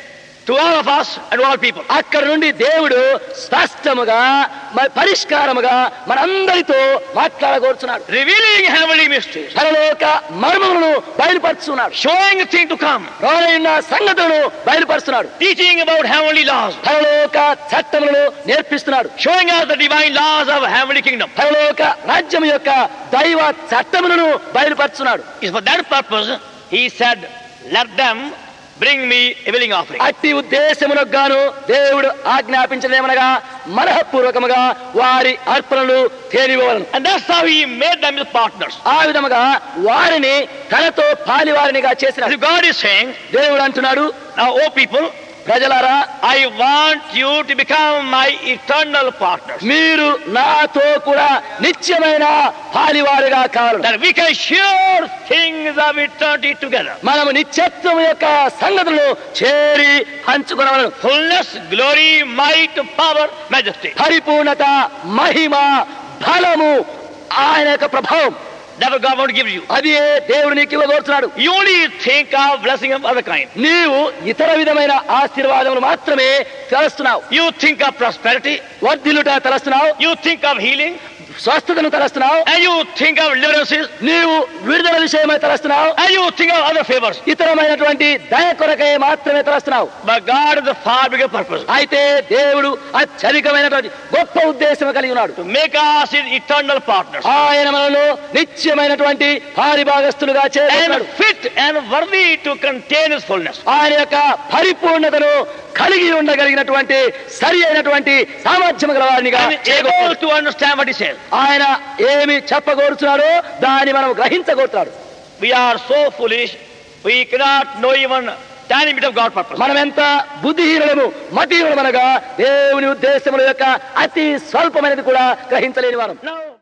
to all of us and all people. అక్కడ నుండి దేవుడు స్పష్టముగా మరి పరిష్కారముగా మనందరితో మాట్లాడగోరుచున్నాడు Revealing heavenly mysteries. పరలోక మర్మములను బయలుపరుచున్నాడు Showing the thing to come. రానున్న సంగతులను బయలుపరుస్తున్నాడు Teaching about heavenly laws. పరలోక చట్టములను నేర్పిస్తున్నాడు Showing us the divine laws of heavenly kingdom. పరలోక రాజ్యం యొక్క దైవ చట్టములను బయలుపరుచున్నాడు It's for that purpose he said, let them bring me a willing offering. అట్టి ఉద్దేశమునకు గాను దేవుడు ఆజ్ఞాపించదేమనగా మనఃపూర్వకముగా వారి అర్పణలు తేలివలను And that's how he made them his partners. ఆ విధముగా వారిని తనతో పాలివారినిగా చేసిన So God is saying, దేవుడు అంటున్నాడు now, O people, ప్రజలారా I want you to become my eternal partners. మీరు నాతో కూడా నిత్యమైన పాలివారిగా కావాలి That we can share things of eternity together. మనము నిత్యత్వం యొక్క సంగతులను చేరి పంచుకునవలను Fullness, glory, might, power, majesty. పరిపూర్ణత మహిమ బలము ఆయన యొక్క ప్రభావం That's what God wants to give you. అది దేవుడు నీకు ఇవ్వగోరుతున్నాడు You only think of blessing of other kind. నీవు ఇతర విధమైన ఆశీర్వాదములు మాత్రమే తలస్తున్నావు You think of prosperity. వర్ధిల్లుట తలస్తున్నావు You think of healing. స్వస్థతను తలస్తున్నావు And you think of deliverances. నీవు విడుదల విషయమై తలస్తున్నావు And you think of other favors. ఇతరమైనటువంటి దయ కొరకై మాత్రమే తలస్తున్నావు But God is a far bigger purpose. అయితే దేవుడు అత్యధికమైనటువంటి గొప్ప ఉద్దేశం కలిగి ఉన్నాడు To make us his eternal partners. ఆయన మనలో నిత్యమైనటువంటి పారిభాగస్తులుగా చేస్తున్నాడు And fit and worthy to contain his fullness. ఆయన యొక్క పరిపూర్ణతను కలిగి ఉండగలిగినటువంటి సరి అయినటువంటి సామర్థ్యం గల వారినిగా And చేయగోరుతున్నాడు. able to understand what he says. ఆయన ఏమి చెప్పగోరుతున్నాడో దాన్ని మనం గ్రహించగోరుతున్నాడు We are so foolish. We cannot know even tiny bit of God's purpose. మనం ఎంత బుద్ధిహీనులము మతీయులమనగా దేవుని ఉద్దేశముల యొక్క అతి స్వల్పమైనది కూడా గ్రహించలేని వారం Now,